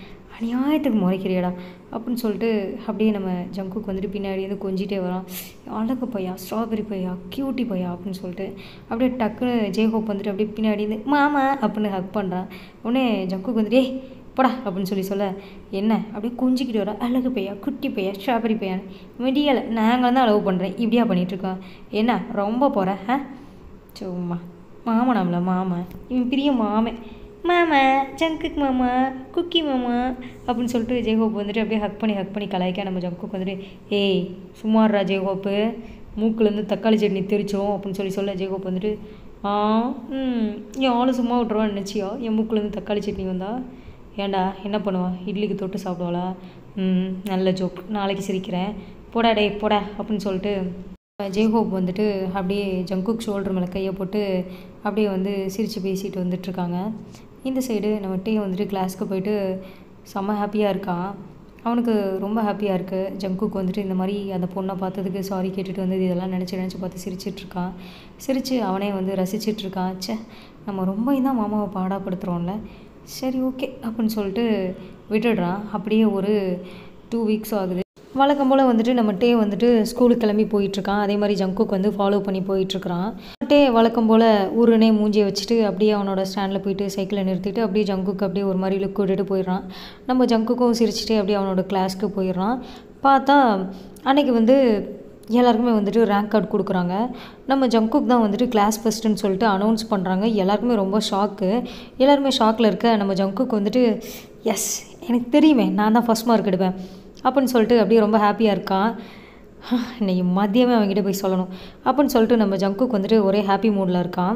அநியாயத்துக்கு முறைக்கிறியடா அப்படின்னு சொல்லிட்டு அப்படியே நம்ம ஜங்குக்கு வந்துட்டு பின்னாடி வந்து கொஞ்சிட்டே வரான் அழகு பையா ஸ்ட்ராபெரி பையா கியூட்டி பையா அப்படின்னு சொல்லிட்டு அப்படியே டக்குன்னு ஜெய்ஹோப் வந்துட்டு அப்படியே பின்னாடி இருந்து மாமா அப்படின்னு ஹக் பண்ணுறான் உடனே ஜங்குக்கு வந்துட்டு ஏய் போடா அப்படின்னு சொல்லி சொல்ல என்ன அப்படியே குஞ்சிக்கிட்டு வர அழகு பையா குட்டி பையா ஸ்ட்ராபெரி பையான்னு முடியலை நாங்கள் தான் லவ் பண்ணுறேன் இப்படியா பண்ணிகிட்ருக்கோம் என்ன ரொம்ப போகிற ஆ சும்மா மாமனாம்ல மாமன் இவன் பெரிய மாமன் மாமா ஜங்குக் மாமா குக்கி மாமா அப்படின்னு சொல்லிட்டு ஜெய்ஹோப் வந்துட்டு அப்படியே ஹக் பண்ணி ஹக் பண்ணி கலாய்க்க நம்ம ஜங்குக்கு வந்துட்டு ஏய் சும்மாடுறா ஜெய்ஹோப்பு மூக்குலேருந்து தக்காளி சட்னி தெரிச்சோம் அப்படின்னு சொல்லி சொல்ல ஜெய்ஹோப் வந்துட்டு ஆ ம் என் ஆளு சும்மா விட்ருவான்னு நினச்சியா என் மூக்குலேருந்து தக்காளி சட்னி வந்தா ஏன்டா என்ன பண்ணுவா இட்லிக்கு தொட்டு சாப்பிடுவாளா ம் நல்ல ஜோக் நாளைக்கு சிரிக்கிறேன் போடா டேய் போடா அப்படின்னு சொல்லிட்டு ஜெய்ஹோப் வந்துட்டு அப்படியே ஜங்குக் ஷோல்டர் மேலே கையை போட்டு அப்படியே வந்து சிரித்து பேசிட்டு வந்துட்டுருக்காங்க இந்த சைடு நம்ம டே வந்துட்டு கிளாஸ்க்கு போயிட்டு செம்ம ஹாப்பியாக இருக்கான் அவனுக்கு ரொம்ப ஹாப்பியாக இருக்குது ஜங்குக்கு வந்துட்டு இந்த மாதிரி அந்த பொண்ணை பார்த்ததுக்கு சாரி கேட்டுட்டு வந்து இதெல்லாம் நினச்சி நினச்சி பார்த்து சிரிச்சிட்ருக்கான் சிரித்து அவனே வந்து ரசிச்சிட்ருக்கான் ச்சே நம்ம ரொம்ப தான் மாமாவை பாடாப்படுத்துகிறோம்ல சரி ஓகே அப்படின்னு சொல்லிட்டு விட்டுடுறான் அப்படியே ஒரு டூ வீக்ஸ் ஆகுது வழக்கம் போல் வந்துட்டு நம்ம டே வந்துட்டு ஸ்கூலுக்கு கிளம்பி போயிட்டுருக்கான் அதே மாதிரி ஜங்குக்கு வந்து ஃபாலோ பண்ணி போயிட்டுருக்கிறான் டே வழக்கம் போல் ஊருனே மூஞ்சியை வச்சுட்டு அப்படியே அவனோட ஸ்டாண்டில் போயிட்டு சைக்கிளை நிறுத்திட்டு அப்படியே ஜங்குக்கு அப்படியே ஒரு மாதிரி லுக் விட்டுட்டு போயிடுறான் நம்ம ஜங்குக்கும் சிரிச்சுட்டு அப்படியே அவனோட கிளாஸ்க்கு போயிடுறான் பார்த்தா அன்னைக்கு வந்து எல்லாருக்குமே வந்துட்டு ரேங்க் கார்டு கொடுக்குறாங்க நம்ம ஜங்குக் தான் வந்துட்டு கிளாஸ் ஃபஸ்ட்டுன்னு சொல்லிட்டு அனௌன்ஸ் பண்ணுறாங்க எல்லாருக்குமே ரொம்ப ஷாக்கு எல்லாருமே ஷாக்கில் இருக்க நம்ம ஜங்குக்கு வந்துட்டு எஸ் எனக்கு தெரியுமே நான் தான் ஃபஸ்ட் மார்க் எடுப்பேன் அப்படின்னு சொல்லிட்டு அப்படியே ரொம்ப ஹாப்பியாக இருக்கான் இன்னைக்கு மதியமே அவங்ககிட்ட போய் சொல்லணும் அப்படின்னு சொல்லிட்டு நம்ம ஜங்குக்கு வந்துட்டு ஒரே ஹாப்பி மூடில் இருக்கான்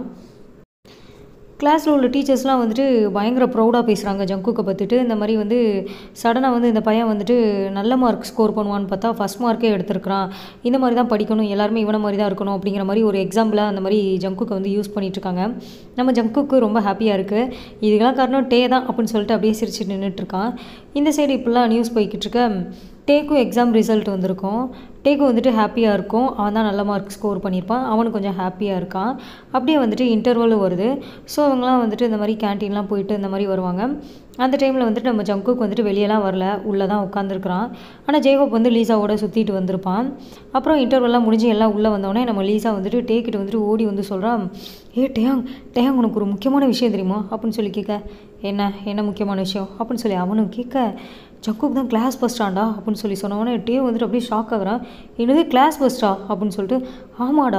கிளாஸில் உள்ள டீச்சர்ஸ்லாம் வந்துட்டு பயங்கர ப்ரௌடாக பேசுகிறாங்க ஜங்குக்கை பார்த்துட்டு இந்த மாதிரி வந்து சடனாக வந்து இந்த பையன் வந்துட்டு நல்ல மார்க் ஸ்கோர் பண்ணுவான்னு பார்த்தா ஃபஸ்ட் மார்க்கே எடுத்திருக்கிறான் இந்த மாதிரி தான் படிக்கணும் எல்லாருமே இவனை மாதிரி தான் இருக்கணும் அப்படிங்கிற மாதிரி ஒரு எக்ஸாம்பிளாக அந்த மாதிரி ஜங்குக்கை வந்து யூஸ் பண்ணிகிட்ருக்காங்க நம்ம ஜங்குக்கு ரொம்ப ஹாப்பியாக இருக்குது இதுக்கெல்லாம் காரணம் டே தான் அப்படின்னு சொல்லிட்டு அப்படியே சிரிச்சு நின்றுட்டுருக்கான் இந்த சைடு இப்படிலாம் நியூஸ் போய்கிட்டு இருக்க டேக்கும் எக்ஸாம் ரிசல்ட் வந்திருக்கும் டேக்கும் வந்துட்டு ஹாப்பியாக இருக்கும் அவன் தான் நல்ல மார்க் ஸ்கோர் பண்ணியிருப்பான் அவனுக்கு கொஞ்சம் ஹாப்பியாக இருக்கான் அப்படியே வந்துட்டு இன்டர்வலும் வருது ஸோ அவங்களாம் வந்துட்டு இந்த மாதிரி கேன்டீன்லாம் போயிட்டு இந்த மாதிரி வருவாங்க அந்த டைமில் வந்துட்டு நம்ம ஜங்குக்கு வந்துட்டு வெளியெல்லாம் வரல உள்ளே தான் உட்காந்துருக்குறான் ஆனால் ஜெய்ஹோப் வந்து லீசாவோட சுற்றிட்டு வந்திருப்பான் அப்புறம் இன்டர்வெல்லாம் முடிஞ்சு எல்லாம் உள்ளே வந்தோடனே நம்ம லீசா வந்துட்டு டேக்கிட்ட வந்துட்டு ஓடி வந்து சொல்கிறான் ஏ டேயாங் டேயாங் உனக்கு ஒரு முக்கியமான விஷயம் தெரியுமா அப்படின்னு சொல்லி கேட்க என்ன என்ன முக்கியமான விஷயம் அப்படின்னு சொல்லி அவனும் கேட்க ஜக்குக்கு தான் கிளாஸ் ஃபஸ்ட்டாண்டா அப்படின்னு சொல்லி சொன்னவொடனே டே வந்துட்டு அப்படியே ஷாக் ஆகுறான் என்னது கிளாஸ் ஃபஸ்ட்டா அப்படின்னு சொல்லிட்டு ஆமாடா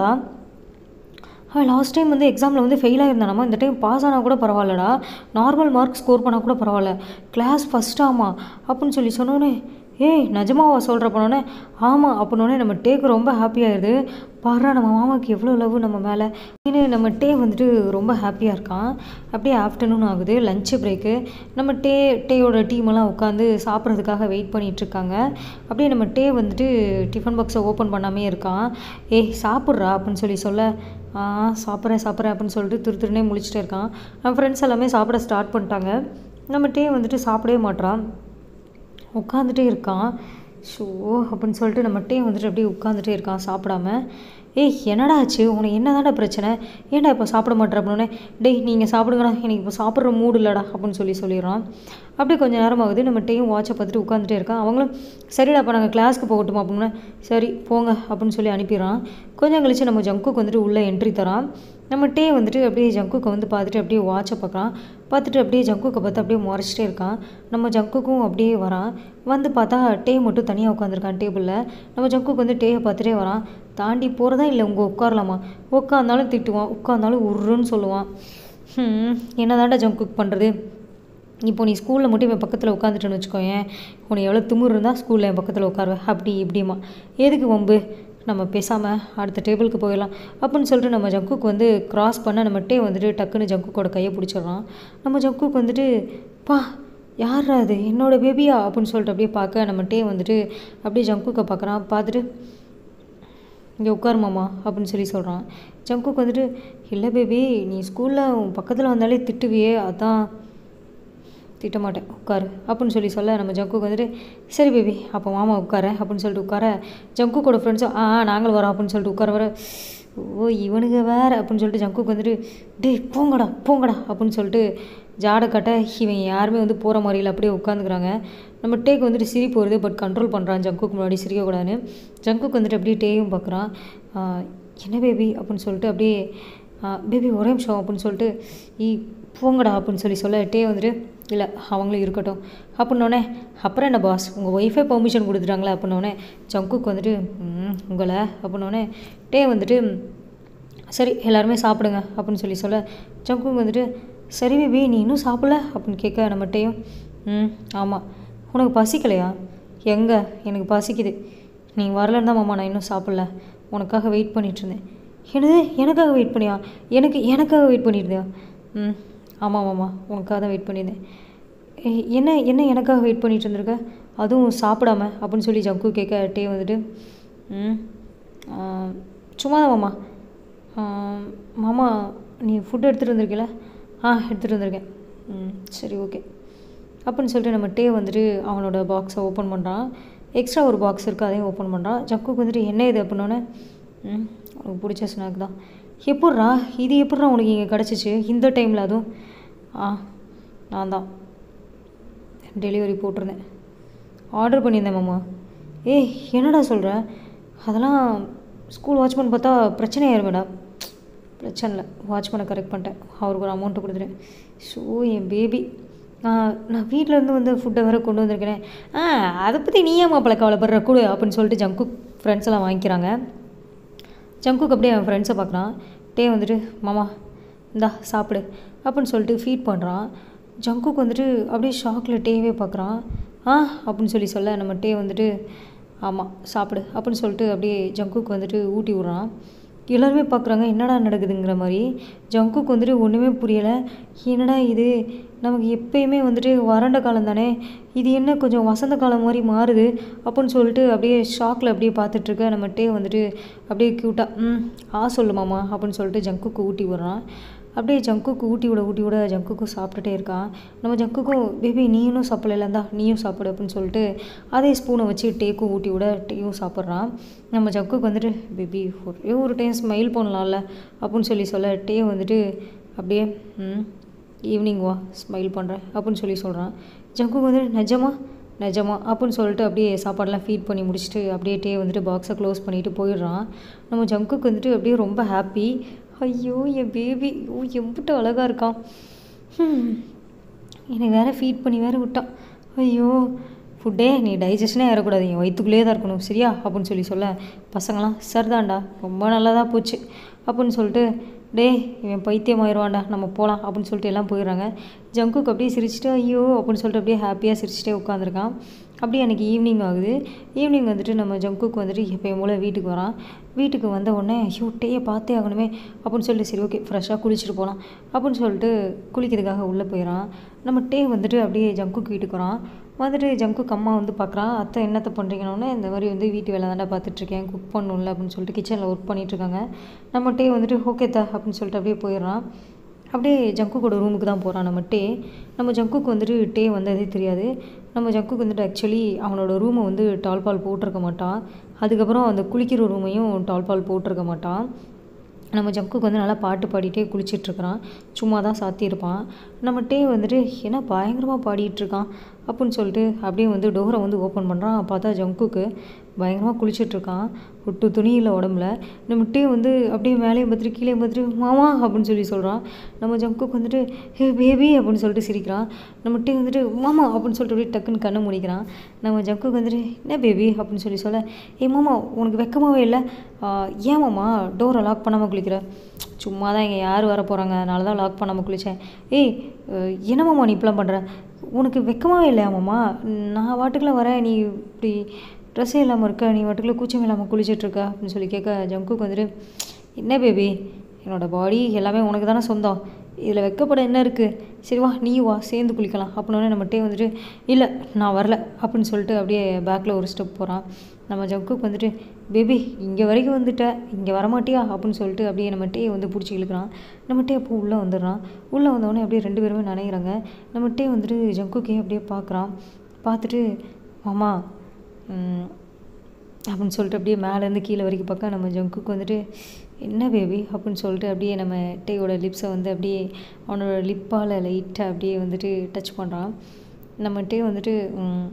அவன் லாஸ்ட் டைம் வந்து எக்ஸாமில் வந்து ஃபெயில் ஆகிருந்தானாமா இந்த டைம் பாஸ் ஆனால் கூட பரவாயில்லடா நார்மல் மார்க் ஸ்கோர் பண்ணால் கூட பரவாயில்ல கிளாஸ் ஃபஸ்ட்டாமா அப்படின்னு சொல்லி சொன்னோன்னே ஏய் நிஜமாவா சொல்கிற போனோடனே ஆமாம் அப்படின்னோடனே நம்ம டேக்கு ரொம்ப ஹாப்பியாகிடுது பாரா நம்ம மாமாவுக்கு எவ்வளோ லவ் நம்ம மேலே இன்னும் நம்ம டே வந்துட்டு ரொம்ப ஹாப்பியாக இருக்கான் அப்படியே ஆஃப்டர்நூன் ஆகுது லஞ்சு பிரேக்கு நம்ம டே டேயோட டீமெல்லாம் உட்காந்து சாப்பிட்றதுக்காக வெயிட் பண்ணிகிட்ருக்காங்க அப்படியே நம்ம டே வந்துட்டு டிஃபன் பாக்ஸை ஓப்பன் பண்ணாமே இருக்கான் ஏய் சாப்பிட்றா அப்படின்னு சொல்லி சொல்ல ஆ சாப்பிட்றேன் சாப்பிட்றேன் அப்படின்னு சொல்லிட்டு திரு திருனே முழிச்சிட்டே இருக்கான் நம்ம ஃப்ரெண்ட்ஸ் எல்லாமே சாப்பிட ஸ்டார்ட் பண்ணிட்டாங்க நம்ம டே வந்துட்டு சாப்பிடவே மாட்றான் உட்காந்துட்டே இருக்கான் ஷோ அப்படின்னு சொல்லிட்டு நம்ம டே வந்துட்டு அப்படியே உட்காந்துட்டே இருக்கான் சாப்பிடாம ஏய் என்னடா ஆச்சு உனக்கு என்னதான்டா பிரச்சனை ஏன்டா இப்போ சாப்பிட மாட்டேற அப்படின்னே டேய் நீங்கள் சாப்பிடுங்கடா எனக்கு இப்போ சாப்பிட்ற மூடு இல்லைடா அப்படின்னு சொல்லி சொல்லிடுறான் அப்படியே கொஞ்சம் நேரம் ஆகுது நம்ம டேயும் வாட்சை பார்த்துட்டு உட்காந்துட்டே இருக்கான் அவங்களும் சரிடா அப்போ நாங்கள் கிளாஸ்க்கு போகட்டுமா அப்படின்னா சரி போங்க அப்படின்னு சொல்லி அனுப்பிடுறான் கொஞ்சம் கழிச்சு நம்ம ஜங்குக்கு வந்துட்டு உள்ளே என்ட்ரி தரான் நம்ம டே வந்துட்டு அப்படியே ஜங்குக்கை வந்து பார்த்துட்டு அப்படியே வாட்சை பார்க்குறான் பார்த்துட்டு அப்படியே ஜங்குக்கை பார்த்து அப்படியே முறைச்சிட்டே இருக்கான் நம்ம ஜங்குக்கும் அப்படியே வரான் வந்து பார்த்தா டே மட்டும் தனியாக உட்காந்துருக்கான் டேபிளில் நம்ம ஜங்குக்கு வந்து டேயை பார்த்துட்டே வரான் தாண்டி போகிறதா இல்லை உங்க உட்காரலாமா உட்காந்தாலும் திட்டுவான் உட்காந்தாலும் உருன்னு சொல்லுவான் என்னதான்டா ஜங்குக் பண்ணுறது இப்போ நீ ஸ்கூலில் மட்டும் என் பக்கத்தில் உட்காந்துட்டேன்னு வச்சுக்கோயேன் உனக்கு எவ்வளோ திமிரு இருந்தால் ஸ்கூலில் என் பக்கத்தில் உட்காருவேன் அப்படி இப்படிமா எதுக்கு வம்பு நம்ம பேசாமல் அடுத்த டேபிளுக்கு போயிடலாம் அப்படின்னு சொல்லிட்டு நம்ம ஜங்குக்கு வந்து க்ராஸ் பண்ண நம்ம டே வந்துட்டு டக்குன்னு ஜங்குக்கோட கையை பிடிச்சிடுறான் நம்ம ஜங்குக்கு வந்துட்டு பா யாரா அது என்னோட பேபியா அப்படின்னு சொல்லிட்டு அப்படியே பார்க்க நம்ம டே வந்துட்டு அப்படியே ஜங்குக்கை பார்க்குறான் பார்த்துட்டு இங்கே உட்காரு மாமா அப்படின்னு சொல்லி சொல்கிறான் ஜங்குக்கு வந்துட்டு இல்லை பேபி நீ ஸ்கூலில் உன் பக்கத்தில் வந்தாலே திட்டுவியே அதான் திட்ட மாட்டேன் உட்காரு அப்படின்னு சொல்லி சொல்ல நம்ம ஜங்குக்கு வந்துட்டு சரி பேபி அப்போ மாமா உட்கார அப்படின்னு சொல்லிட்டு உட்கார ஜங்குக்கோட ஃப்ரெண்ட்ஸும் ஆ ஆ, நாங்களும் வரோம் அப்படின்னு சொல்லிட்டு உட்கார வர ஓ இவனுங்க வேறு அப்படின்னு சொல்லிட்டு ஜங்குக்கு வந்துட்டு டேய் போங்கடா போங்கடா அப்படின்னு சொல்லிட்டு ஜாடை காட்ட இவன் யாருமே வந்து போகிற மாதிரி இல்லை அப்படியே உட்காந்துக்கிறாங்க நம்ம டேக்கு வந்துட்டு சிரிப்பு வருது பட் கண்ட்ரோல் பண்ணுறான் ஜங்குக்கு முன்னாடி சிரிக்கக்கூடாதுன்னு ஜங்குக்கு வந்துட்டு அப்படியே டேயும் பார்க்குறான் என்ன பேபி அப்படின்னு சொல்லிட்டு அப்படியே பேபி ஒரே நிமிஷம் அப்படின்னு சொல்லிட்டு ஈ போங்கடா அப்படின்னு சொல்லி சொல்ல டே வந்துட்டு இல்லை அவங்களும் இருக்கட்டும் அப்படின்னோடனே அப்புறம் என்ன பாஸ் உங்கள் ஒய்ஃபே பெர்மிஷன் கொடுத்துட்டாங்களே அப்படின்னோடனே ஜங்குக்கு வந்துட்டு "ம், உங்களை அப்படின்னோடனே டே வந்துட்டு சரி எல்லாருமே சாப்பிடுங்க அப்படின்னு சொல்லி சொல்ல ஜங்குக்கு வந்துட்டு சரி பேபி நீ இன்னும் சாப்பிடல அப்படின்னு கேட்க நம்மகிட்டையும் ம் ஆமாம் உனக்கு பசிக்கலையா எங்கே எனக்கு பசிக்குது நீ வரலன்னு தான் மாமா நான் இன்னும் சாப்பிடல உனக்காக வெயிட் பண்ணிட்டு இருந்தேன் என்னது எனக்காக வெயிட் பண்ணியா எனக்கு எனக்காக வெயிட் பண்ணியிருந்தியா ம் ஆமாம் மாமா உனக்காக தான் வெயிட் பண்ணியிருந்தேன் ஏய், என்ன என்ன எனக்காக வெயிட் பண்ணிட்டு இருந்திருக்க அதுவும் சாப்பிடாம அப்படின்னு சொல்லி ஜங்கு கேட்க டே வந்துட்டு ம் ஆ, சும்மா தான் மாமா ஆ, மாமா நீ ஃபுட் எடுத்துகிட்டு வந்திருக்கல ஆ எடுத்துகிட்டு வந்திருக்கேன் ம் சரி ஓகே அப்படின்னு சொல்லிட்டு நம்ம டே வந்துட்டு அவனோட பாக்ஸை ஓப்பன் பண்ணுறான் எக்ஸ்ட்ரா ஒரு பாக்ஸ் இருக்குது அதையும் ஓப்பன் பண்ணுறான் ஜக்குக்கு வந்துட்டு என்ன இது அப்படின்னோடனே ம் உனக்கு பிடிச்ச ஸ்நாக் தான் எப்பட்றா இது எப்பட்றா உனக்கு இங்கே கிடச்சிச்சு இந்த டைமில் அதுவும் ஆ நான் தான் டெலிவரி போட்டிருந்தேன் ஆர்டர் பண்ணியிருந்தேன் மாமா ஏய் என்னடா சொல்கிற அதெல்லாம் ஸ்கூல் வாட்ச்மேன் பார்த்தா பிரச்சனை ஆயிருமேடா பிரச்சனை இல்லை வாட்ச்மேனை கரெக்ட் பண்ணிட்டேன் அவருக்கு ஒரு அமௌண்ட்டு கொடுத்துட்டேன் ஸோ என் பேபி நான் வீட்டிலேருந்து வந்து ஃபுட்டை வேறு கொண்டு வந்திருக்கிறேன் ஆ அதை பற்றி நீ ஏன் மாப்பிள்ள கவலைப்படுற கொடு அப்படின்னு சொல்லிட்டு ஜங்குக் ஃப்ரெண்ட்ஸ் எல்லாம் வாங்கிக்கிறாங்க ஜங்குக்கு அப்படியே அவன் ஃப்ரெண்ட்ஸை பார்க்குறான் டே வந்துட்டு மாமா இந்தா சாப்பிடு அப்படின்னு சொல்லிட்டு ஃபீட் பண்ணுறான் ஜங்குக்கு வந்துட்டு அப்படியே ஷாக்கில் டேவே பார்க்குறான் ஆ அப்படின்னு சொல்லி சொல்ல நம்ம டே வந்துட்டு ஆமாம் சாப்பிடு அப்படின்னு சொல்லிட்டு அப்படியே ஜங்குக்கு வந்துட்டு ஊட்டி விட்றான் எல்லாருமே பார்க்குறாங்க என்னடா நடக்குதுங்கிற மாதிரி ஜங்குக்கு வந்துட்டு ஒன்றுமே புரியலை என்னடா இது நமக்கு எப்பயுமே வந்துட்டு வறண்ட காலம் தானே இது என்ன கொஞ்சம் வசந்த காலம் மாதிரி மாறுது அப்படின்னு சொல்லிட்டு அப்படியே ஷாக்கில் அப்படியே பார்த்துட்ருக்க நம்ம டே வந்துட்டு அப்படியே க்யூட்டாக ம் ஆ சொல்லு மாமா அப்படின்னு சொல்லிட்டு ஜங்குக்கு ஊட்டி விட்றான் அப்படியே ஜங்குக்கு ஊட்டி விட ஊட்டி விட ஜங்குக்கும் சாப்பிட்டுட்டே இருக்கான் நம்ம ஜங்குக்கும் பேபி நீயும் சாப்பிடலந்தா நீயும் சாப்பிடு அப்படின்னு சொல்லிட்டு அதே ஸ்பூனை வச்சு டேக்கும் ஊட்டி விட டேயும் சாப்பிட்றான் நம்ம ஜங்குக்கு வந்துட்டு பேபி ஒரே ஒரு டைம் ஸ்மைல் பண்ணலாம்ல அப்படின்னு சொல்லி சொல்ல டே வந்துட்டு அப்படியே ம் ஈவினிங் வா ஸ்மைல் பண்ணுறேன் அப்படின்னு சொல்லி சொல்கிறான் ஜங்குக்கு வந்துட்டு நிஜமா நிஜமா அப்படின்னு சொல்லிட்டு அப்படியே சாப்பாடெல்லாம் ஃபீட் பண்ணி முடிச்சுட்டு அப்படியே டே வந்துட்டு பாக்ஸை க்ளோஸ் பண்ணிட்டு போயிடுறான் நம்ம ஜங்குக்கு வந்துட்டு அப்படியே ரொம்ப ஹாப்பி ஐயோ என் பேபி ஓ எம்பிட்டு அழகாக இருக்கான் ஹம். எனக்கு வேற ஃபீட் பண்ணி வேற விட்டான் ஐயோ ஃபுட்டே நீ டைஜஷனே ஏறக்கூடாது என் வயிற்றுக்குள்ளேயே தான் இருக்கணும் சரியா அப்படின்னு சொல்லி சொல்ல பசங்களாம் சரிதான்டா ரொம்ப நல்லதாக போச்சு அப்படின்னு சொல்லிட்டு டேய் இவன் பைத்தியம் ஆயிடுவான்டா நம்ம போகலாம் அப்படின்னு சொல்லிட்டு எல்லாம் போயிடுறாங்க ஜங்குக்கு அப்படியே சிரிச்சிட்டு ஐயோ அப்படின்னு சொல்லிட்டு அப்படியே ஹாப்பியாக சிரிச்சிட்டே உட்காந்துருக்கான் அப்படியே எனக்கு ஈவினிங் ஆகுது ஈவினிங் வந்துட்டு நம்ம ஜங்குக்கு வந்துட்டு எப்பயும் போல் வீட்டுக்கு வரான் வீட்டுக்கு வந்த உடனே ஐயோ டேயை பார்த்தே ஆகணுமே அப்படின்னு சொல்லிட்டு சரி ஓகே ஃப்ரெஷ்ஷாக குளிச்சுட்டு போகலாம் அப்படின்னு சொல்லிட்டு குளிக்கிறதுக்காக உள்ளே போயிடறான் நம்ம டே வந்துட்டு அப்படியே ஜங்குக்கு வீட்டுக்கு வரான் வந்துட்டு ஜங்குக்கு அம்மா வந்து பார்க்குறான் அத்தை என்னத்தை பண்ணுறீங்கன்னு இந்த மாதிரி வந்து வீட்டு வேலை தாண்டா பார்த்துட்ருக்கேன் குக் பண்ணணும்ல அப்படின்னு சொல்லிட்டு கிச்சனில் ஒர்க் பண்ணிகிட்ருக்காங்க நம்ம டே வந்துட்டு ஓகே தா அப்படின்னு சொல்லிட்டு அப்படியே போயிடுறான் அப்படியே ஜங்குக்கோட ரூமுக்கு தான் போகிறான் நம்ம டே நம்ம ஜங்குக்கு வந்துட்டு டே வந்ததே தெரியாது நம்ம ஜங்குக்கு வந்துட்டு ஆக்சுவலி அவனோட ரூமை வந்து டால்பால் போட்டிருக்க மாட்டான் அதுக்கப்புறம் அந்த குளிக்கிற ரூமையும் டால்பால் போட்டிருக்க மாட்டான் நம்ம ஜங்குக்கு வந்து நல்லா பாட்டு பாடிட்டே குளிச்சிட்ருக்கிறான் சும்மா தான் சாத்தியிருப்பான் நம்ம டே வந்துட்டு என்ன பயங்கரமாக பாடிட்டு இருக்கான் அப்படின்னு சொல்லிட்டு அப்படியே வந்து டோரை வந்து ஓப்பன் பண்ணுறான் பார்த்தா ஜங்குக்கு பயங்கரமாக குளிச்சிட்ருக்கான் ஒட்டு துணி இல்லை உடம்புல நம்ம டே வந்து அப்படியே மேலேயும் பார்த்துட்டு கீழே பார்த்துட்டு மாமா அப்படின்னு சொல்லி சொல்கிறான் நம்ம ஜங்குக்கு வந்துட்டு ஹே பேபி அப்படின்னு சொல்லிட்டு சிரிக்கிறான் நம்ம டே வந்துட்டு மாமா அப்படின்னு சொல்லிட்டு அப்படியே டக்குன்னு கண்ணை முடிக்கிறான் நம்ம ஜங்குக்கு வந்துட்டு என்ன பேபி அப்படின்னு சொல்லி சொல்ல ஏ மாமா உனக்கு வெக்கமாவே இல்லை ஆஹ், ஏன் மாமா டோரை லாக் பண்ணாமல் குளிக்கிற சும்மா தான் இங்கே யார் வர போகிறாங்க அதனால தான் லாக் பண்ணாமல் குளித்தேன் ஏய் அஹ், என்ன மாமா நீ இப்படிலாம் பண்ணுற உனக்கு வெக்கமாவே இல்லையா மாமா நான் வாட்டுக்குள்ள வரேன் நீ இப்படி ட்ரெஸ்ஸே இல்லாமல் இருக்க நீ வாட்டுக்குள்ள கூச்சம் இல்லாமல் குளிச்சிட்ருக்க அப்படின்னு சொல்லி கேட்க ஜங்குக்கு வந்துட்டு என்ன பேபி என்னோடய பாடி எல்லாமே உனக்கு தானே சொந்தம் இதில் வெக்கப்பட என்ன இருக்குது சரி வா நீ வா சேர்ந்து குளிக்கலாம் அப்படின்னோடனே நம்ம டே வந்துட்டு இல்லை நான் வரல அப்படின்னு சொல்லிட்டு அப்படியே பேக்கில் ஒரு ஸ்டெப் போகிறான் நம்ம ஜங்குக்கு வந்துட்டு பேபி இங்கே வரைக்கும் வந்துட்ட இங்கே வரமாட்டியா அப்படின்னு சொல்லிட்டு அப்படியே நம்ம டே வந்து பிடிச்சி இழுக்கிறான் நம்ம டே அப்போ உள்ளே வந்துடுறான் உள்ளே வந்தோடனே அப்படியே ரெண்டு பேருமே நனைகிறாங்க நம்ம டே வந்துட்டு ஜங்குக்கே அப்படியே பார்க்குறான் பார்த்துட்டு மாமா ம், அப்படின்னு சொல்லிட்டு அப்படியே மேலேருந்து கீழே வரைக்கும் பார்க்க நம்ம ஜங்குக்கு வந்துட்டு என்ன பேபி அப்படின்னு சொல்லிட்டு அப்படியே நம்ம டேயோட லிப்ஸை வந்து அப்படியே அவனோட லிப்பால் லைட்டாக அப்படியே வந்துட்டு டச் பண்ணுறான் நம்ம டே வந்துட்டு "ம்,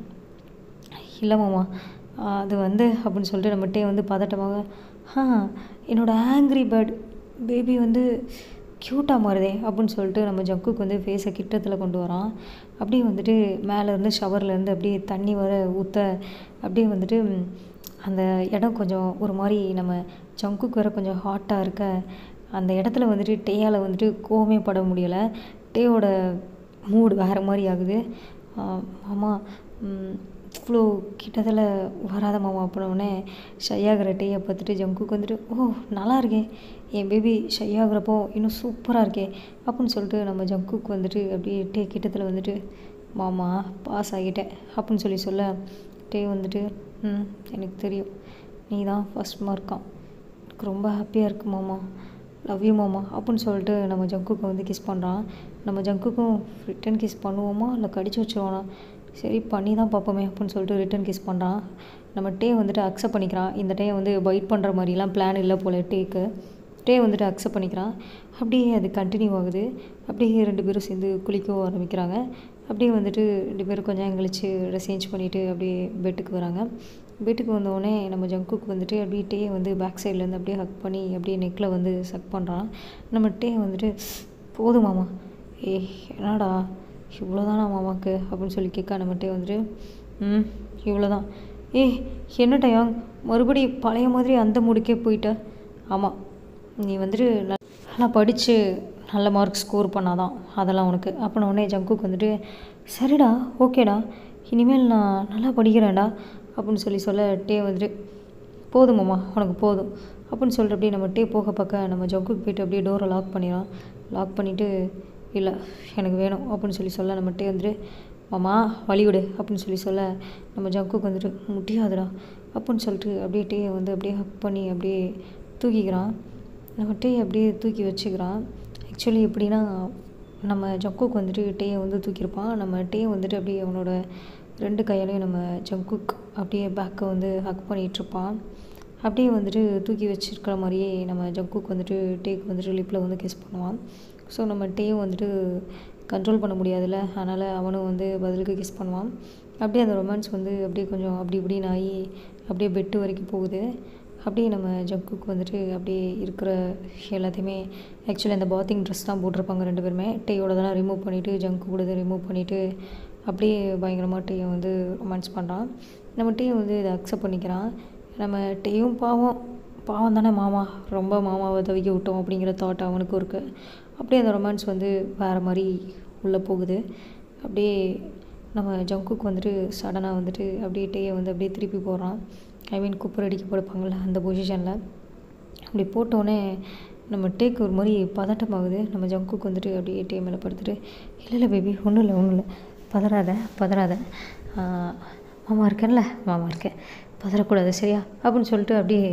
இல்லை மாமா அது வந்து அப்படின்னு சொல்லிட்டு நம்ம டே வந்து பதட்டமாக ஆ என்னோடய ஆங்க்ரி பேர்ட் பேபி வந்து க்யூட்டாக மாறுதே அப்படின்னு சொல்லிட்டு நம்ம ஜக்குக்கு வந்து ஃபேஸை கிட்டத்தில் கொண்டு வரான் அப்படியே வந்துட்டு மேலேருந்து ஷவர்லேருந்து அப்படியே தண்ணி வர ஊற்ற அப்படியே வந்துட்டு ம், அந்த இடம் கொஞ்சம் ஒரு மாதிரி நம்ம ஜங்குக்கு வேற கொஞ்சம் ஹாட்டாக இருக்க அந்த இடத்துல வந்துட்டு டேயால் வந்துட்டு கோவமே பட முடியலை டேயோட மூடு வேறு மாதிரி ஆகுது ஆ, மாமா ம், இவ்வளோ கிட்டத்தில் வராத மாமா அப்படின்னோடனே ஷையாகிற டேயை பார்த்துட்டு ஜங்குக்கு வந்துட்டு ஓ நல்லா இருக்கே என் பேபி ஷையாகிறப்போ இன்னும் சூப்பராக இருக்கே அப்படின்னு சொல்லிட்டு நம்ம ஜங்குக்கு வந்துட்டு அப்படியே டே கிட்டத்தில் வந்துட்டு மாமா பாஸ் ஆகிட்டேன் அப்படின்னு சொல்லி சொல்ல டே வந்துட்டு ம் எனக்கு தெரியும் நீ தான் ஃபஸ்ட் மார்க்கான் எனக்கு ரொம்ப ஹாப்பியாக இருக்கு மாமா லவ் யூ மாமா அப்படின்னு சொல்லிட்டு நம்ம ஜங்குக்கு வந்து கிஸ் பண்ணுறான் நம்ம ஜங்குக்கும் ரிட்டன் கிஸ் பண்ணுவோமா இல்லை கடிச்சு வச்சுருவானா சரி பண்ணி தான் பார்ப்போமே அப்படின்னு சொல்லிட்டு ரிட்டன் கிஸ் பண்ணுறான் நம்ம டே வந்துட்டு அக்செப்ட் பண்ணிக்கிறான் இந்த டே வந்து பைட் பண்ணுற மாதிரிலாம் பிளான் இல்லை போல் டேக்கு டே வந்துட்டு அக்செப்ட் பண்ணிக்கிறான் அப்படியே அது கண்டினியூ ஆகுது அப்படியே ரெண்டு பேரும் சேர்ந்து குளிக்க ஆரம்பிக்கிறாங்க அப்படியே வந்துட்டு ரெண்டு பேரும் கொஞ்சம் நேரம் கழிச்சு ட்ரெஸ் சேஞ்ச் பண்ணிவிட்டு அப்படியே பெட்டுக்கு வராங்க பெட்டுக்கு வந்தோடனே நம்ம ஜங்குக்கு வந்துட்டு அப்படியே டே வந்து பேக் சைட்லேருந்து அப்படியே ஹக் பண்ணி அப்படியே நெக்கில் வந்து சக் பண்ணுறான் நம்ம டே வந்துட்டு போதும் மாமா ஏய் என்னடா இவ்வளோதானா மாமாக்கு அப்படின்னு சொல்லி கேட்க நம்ம டே வந்துட்டு ம் இவ்வளோதான் ஏய் என்ன டயம் மறுபடி பழைய மாதிரி அந்த மூடுக்கே போயிட்ட ஆமாம் நீ வந்துட்டு ந- நல்லா படித்து நல்ல மார்க் ஸ்கோர் பண்ணாதான் அதெல்லாம் உனக்கு அப்புறம் உடனே ஜங்குக்கு வந்துட்டு சரிடா ஓகேடா இனிமேல் நான் நல்லா படிக்கிறேன்டா அப்படின்னு சொல்லி சொல்ல டே வந்துட்டு போதும் மாமா உனக்கு போதும் அப்படின்னு சொல்லிட்டு அப்படியே நம்ம டே போக பார்க்க நம்ம ஜங்குக்கு போயிட்டு அப்படியே டோரை லாக் பண்ணிடலாம் லாக் பண்ணிவிட்டு இல்லை எனக்கு வேணும் அப்படின்னு சொல்லி சொல்ல நம்ம டே வந்துட்டு மாமா வழி விடு அப்படின்னு சொல்லி சொல்ல நம்ம ஜங்குக்கு வந்துட்டு முடியாதுடா அப்படின்னு சொல்லிட்டு அப்படியே டேயை வந்து அப்படியே ஹக் பண்ணி அப்படியே தூக்கிக்கிறான் நம்ம டே அப்படியே தூக்கி வச்சுக்கிறான் ஆக்சுவலி எப்படின்னா நம்ம ஜங்குக் வந்துட்டு டேயை வந்து தூக்கியிருப்பான் நம்ம டே வந்துட்டு அப்படியே அவனோட ரெண்டு கையாலையும் நம்ம ஜங்குக் அப்படியே பேக்கை வந்து ஹக் பண்ணிகிட்ருப்பான் அப்படியே வந்துட்டு தூக்கி வச்சிருக்கிற மாதிரியே நம்ம ஜங்குக் வந்துட்டு டேக்கு வந்துட்டு லிப்பில் வந்து கிஸ் பண்ணுவான் ஸோ நம்ம டேயும் வந்துட்டு கண்ட்ரோல் பண்ண முடியாதுல்ல அதனால் அவனும் வந்து பதிலுக்கு கிஸ் பண்ணுவான் அப்படியே அந்த ரொமான்ஸ் வந்து அப்படியே கொஞ்சம் அப்படி இப்படின்னு ஆகி அப்படியே பெட்டு வரைக்கும் போகுது அப்படியே நம்ம ஜங்குக்கு வந்துட்டு அப்படியே இருக்கிற எல்லாத்தையுமே ஆக்சுவலி அந்த பாத்திங் ட்ரெஸ் தான் போட்டிருப்பாங்க ரெண்டு பேருமே டேயோட தான் ரிமூவ் பண்ணிவிட்டு ஜங்கு கூட ரிமூவ் பண்ணிவிட்டு அப்படியே பயங்கரமாக டேயை வந்து ரொமான்ஸ் பண்ணுறான் நம்ம டேயை வந்து இதை அக்செப்ட் பண்ணிக்கிறான் நம்ம டேயும் பாவம் பாவம் தானே மாமா ரொம்ப மாமாவை தவிக்க விட்டோம் அப்படிங்கிற தாட் அவனுக்கும் இருக்குது அப்படியே அந்த ரொமான்ஸ் வந்து வேறு மாதிரி உள்ளே போகுது அப்படியே நம்ம ஜங்குக்கு வந்துட்டு சடனாக வந்துட்டு அப்படியே டேயை வந்து அப்படியே திருப்பி போடுறான் ஐ மீன் குப்பர் அடிக்க படுப்பாங்கள்ல அந்த பொசிஷனில் அப்படி போட்டோடனே நம்ம டேக்கு ஒரு மாதிரி பதட்டமாகுது நம்ம ஜங்குக்கு வந்துட்டு அப்படியே டே மேலே படுத்துட்டு இல்லை இல்லை பேபி ஒன்றும் இல்லை ஒன்றும் இல்லை பதறாத பதறாத ஆஹ், மாமா இருக்கேன்ல மாமா இருக்கேன் பதறக்கூடாது சரியா அப்படின்னு சொல்லிட்டு அப்படியே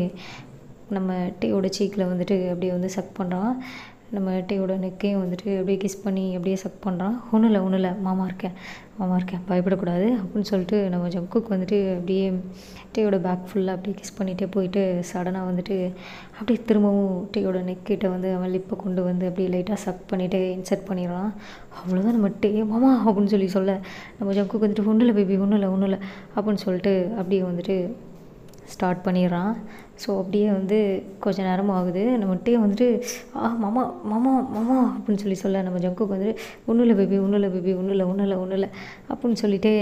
நம்ம டேயோட சீக்கில் வந்துட்டு அப்படியே வந்து சக் பண்ணுறான் நம்ம டேயோட நெக்கையும் வந்துட்டு அப்படியே கிஸ் பண்ணி அப்படியே சக் பண்ணுறான் ஒன்றும் இல்லை ஒன்றும் இல்லை மாமா இருக்கேன் மாமா இருக்கேன் பயப்படக்கூடாது அப்படின்னு சொல்லிட்டு நம்ம ஜங்குக்கு வந்துட்டு அப்படியே டேயோட பேக் ஃபுல்லாக அப்படியே கிஸ் பண்ணிகிட்டே போயிட்டு சடனாக வந்துட்டு அப்படியே திரும்பவும் டேயோட நெக்கிட்ட வந்து அவன் லிப்பை கொண்டு வந்து அப்படியே லைட்டாக சக் பண்ணிவிட்டு இன்சர்ட் பண்ணிடுறான் அவ்வளோதான் நம்ம டே மாமா அப்படின்னு சொல்லி சொல்ல நம்ம ஜங்குக்கு வந்துட்டு ஒன்றும் இல்லை பேபி ஒன்றும் இல்லை ஒன்றும் இல்லை அப்படின்னு சொல்லிட்டு அப்படியே வந்துட்டு ஸ்டார்ட் பண்ணிடுறான் ஸோ அப்படியே வந்து கொஞ்ச நேரமும் ஆகுது நம்ம டே வந்துட்டு ஆ மாமா மாமா மாமா அப்படின்னு சொல்லி சொல்ல நம்ம ஜங்குக்கு வந்துட்டு ஒன்றும் இல்லை பேபி ஒன்றும் இல்லை பேபி ஒன்றும் இல்லை ஒன்றும் இல்லை ஒன்றும் இல்லை அப்படின்னு சொல்லிட்டு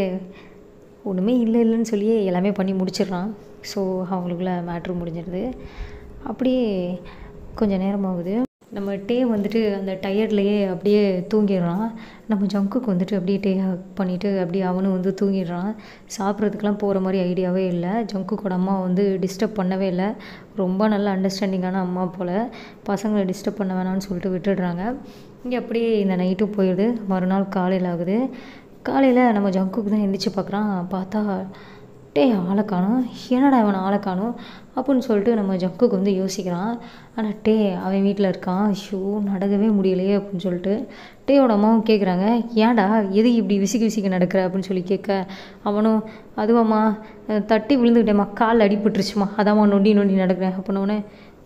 ஒன்றுமே இல்லை இல்லைன்னு சொல்லியே எல்லாமே பண்ணி முடிச்சிடுறான் ஸோ அவங்களுக்குள்ள மேட்ரு முடிஞ்சிடுது அப்படியே கொஞ்ச நேரம் ஆகுது நம்ம டே வந்துட்டு அந்த டயர்ட்லேயே அப்படியே தூங்கிடுறான் நம்ம ஜங்குக்கு வந்துட்டு அப்படியே டே ஹக் பண்ணிவிட்டு அப்படியே அவனும் வந்து தூங்கிடுறான் சாப்பிட்றதுக்கெலாம் போகிற மாதிரி ஐடியாவே இல்லை ஜங்குக்கோட அம்மா வந்து டிஸ்டர்ப் பண்ணவே இல்லை ரொம்ப நல்ல அண்டர்ஸ்டாண்டிங்கான அம்மா போல் பசங்களை டிஸ்டர்ப் பண்ண வேணாம்னு சொல்லிட்டு விட்டுடுறாங்க இங்கே அப்படியே இந்த நைட்டும் போயிடுது மறுநாள் காலையில் ஆகுது காலையில் நம்ம ஜங்குக்கு தான் எந்திரிச்சு பார்க்குறான் பார்த்தா டேய் ஆளை காணோம் என்னடா இவன் ஆளை காணோம் அப்படின்னு சொல்லிட்டு நம்ம ஜங்குக்கு வந்து யோசிக்கிறான் ஆனால் டே அவன் வீட்டில் இருக்கான் ஷூ நடக்கவே முடியலையே அப்படின்னு சொல்லிட்டு டேயோட அம்மாவும் கேட்குறாங்க ஏன்டா எது இப்படி விசிக்கி விசிக்கி நடக்கிற அப்படின்னு சொல்லி கேட்க அவனும் அதுவாம்மா அஹ் தட்டி விழுந்துக்கிட்டேம்மா கால் அடிபட்டுருச்சுமா அதாம்மா நொண்டி நொண்டி நடக்கிறேன் அப்படின்னோடனே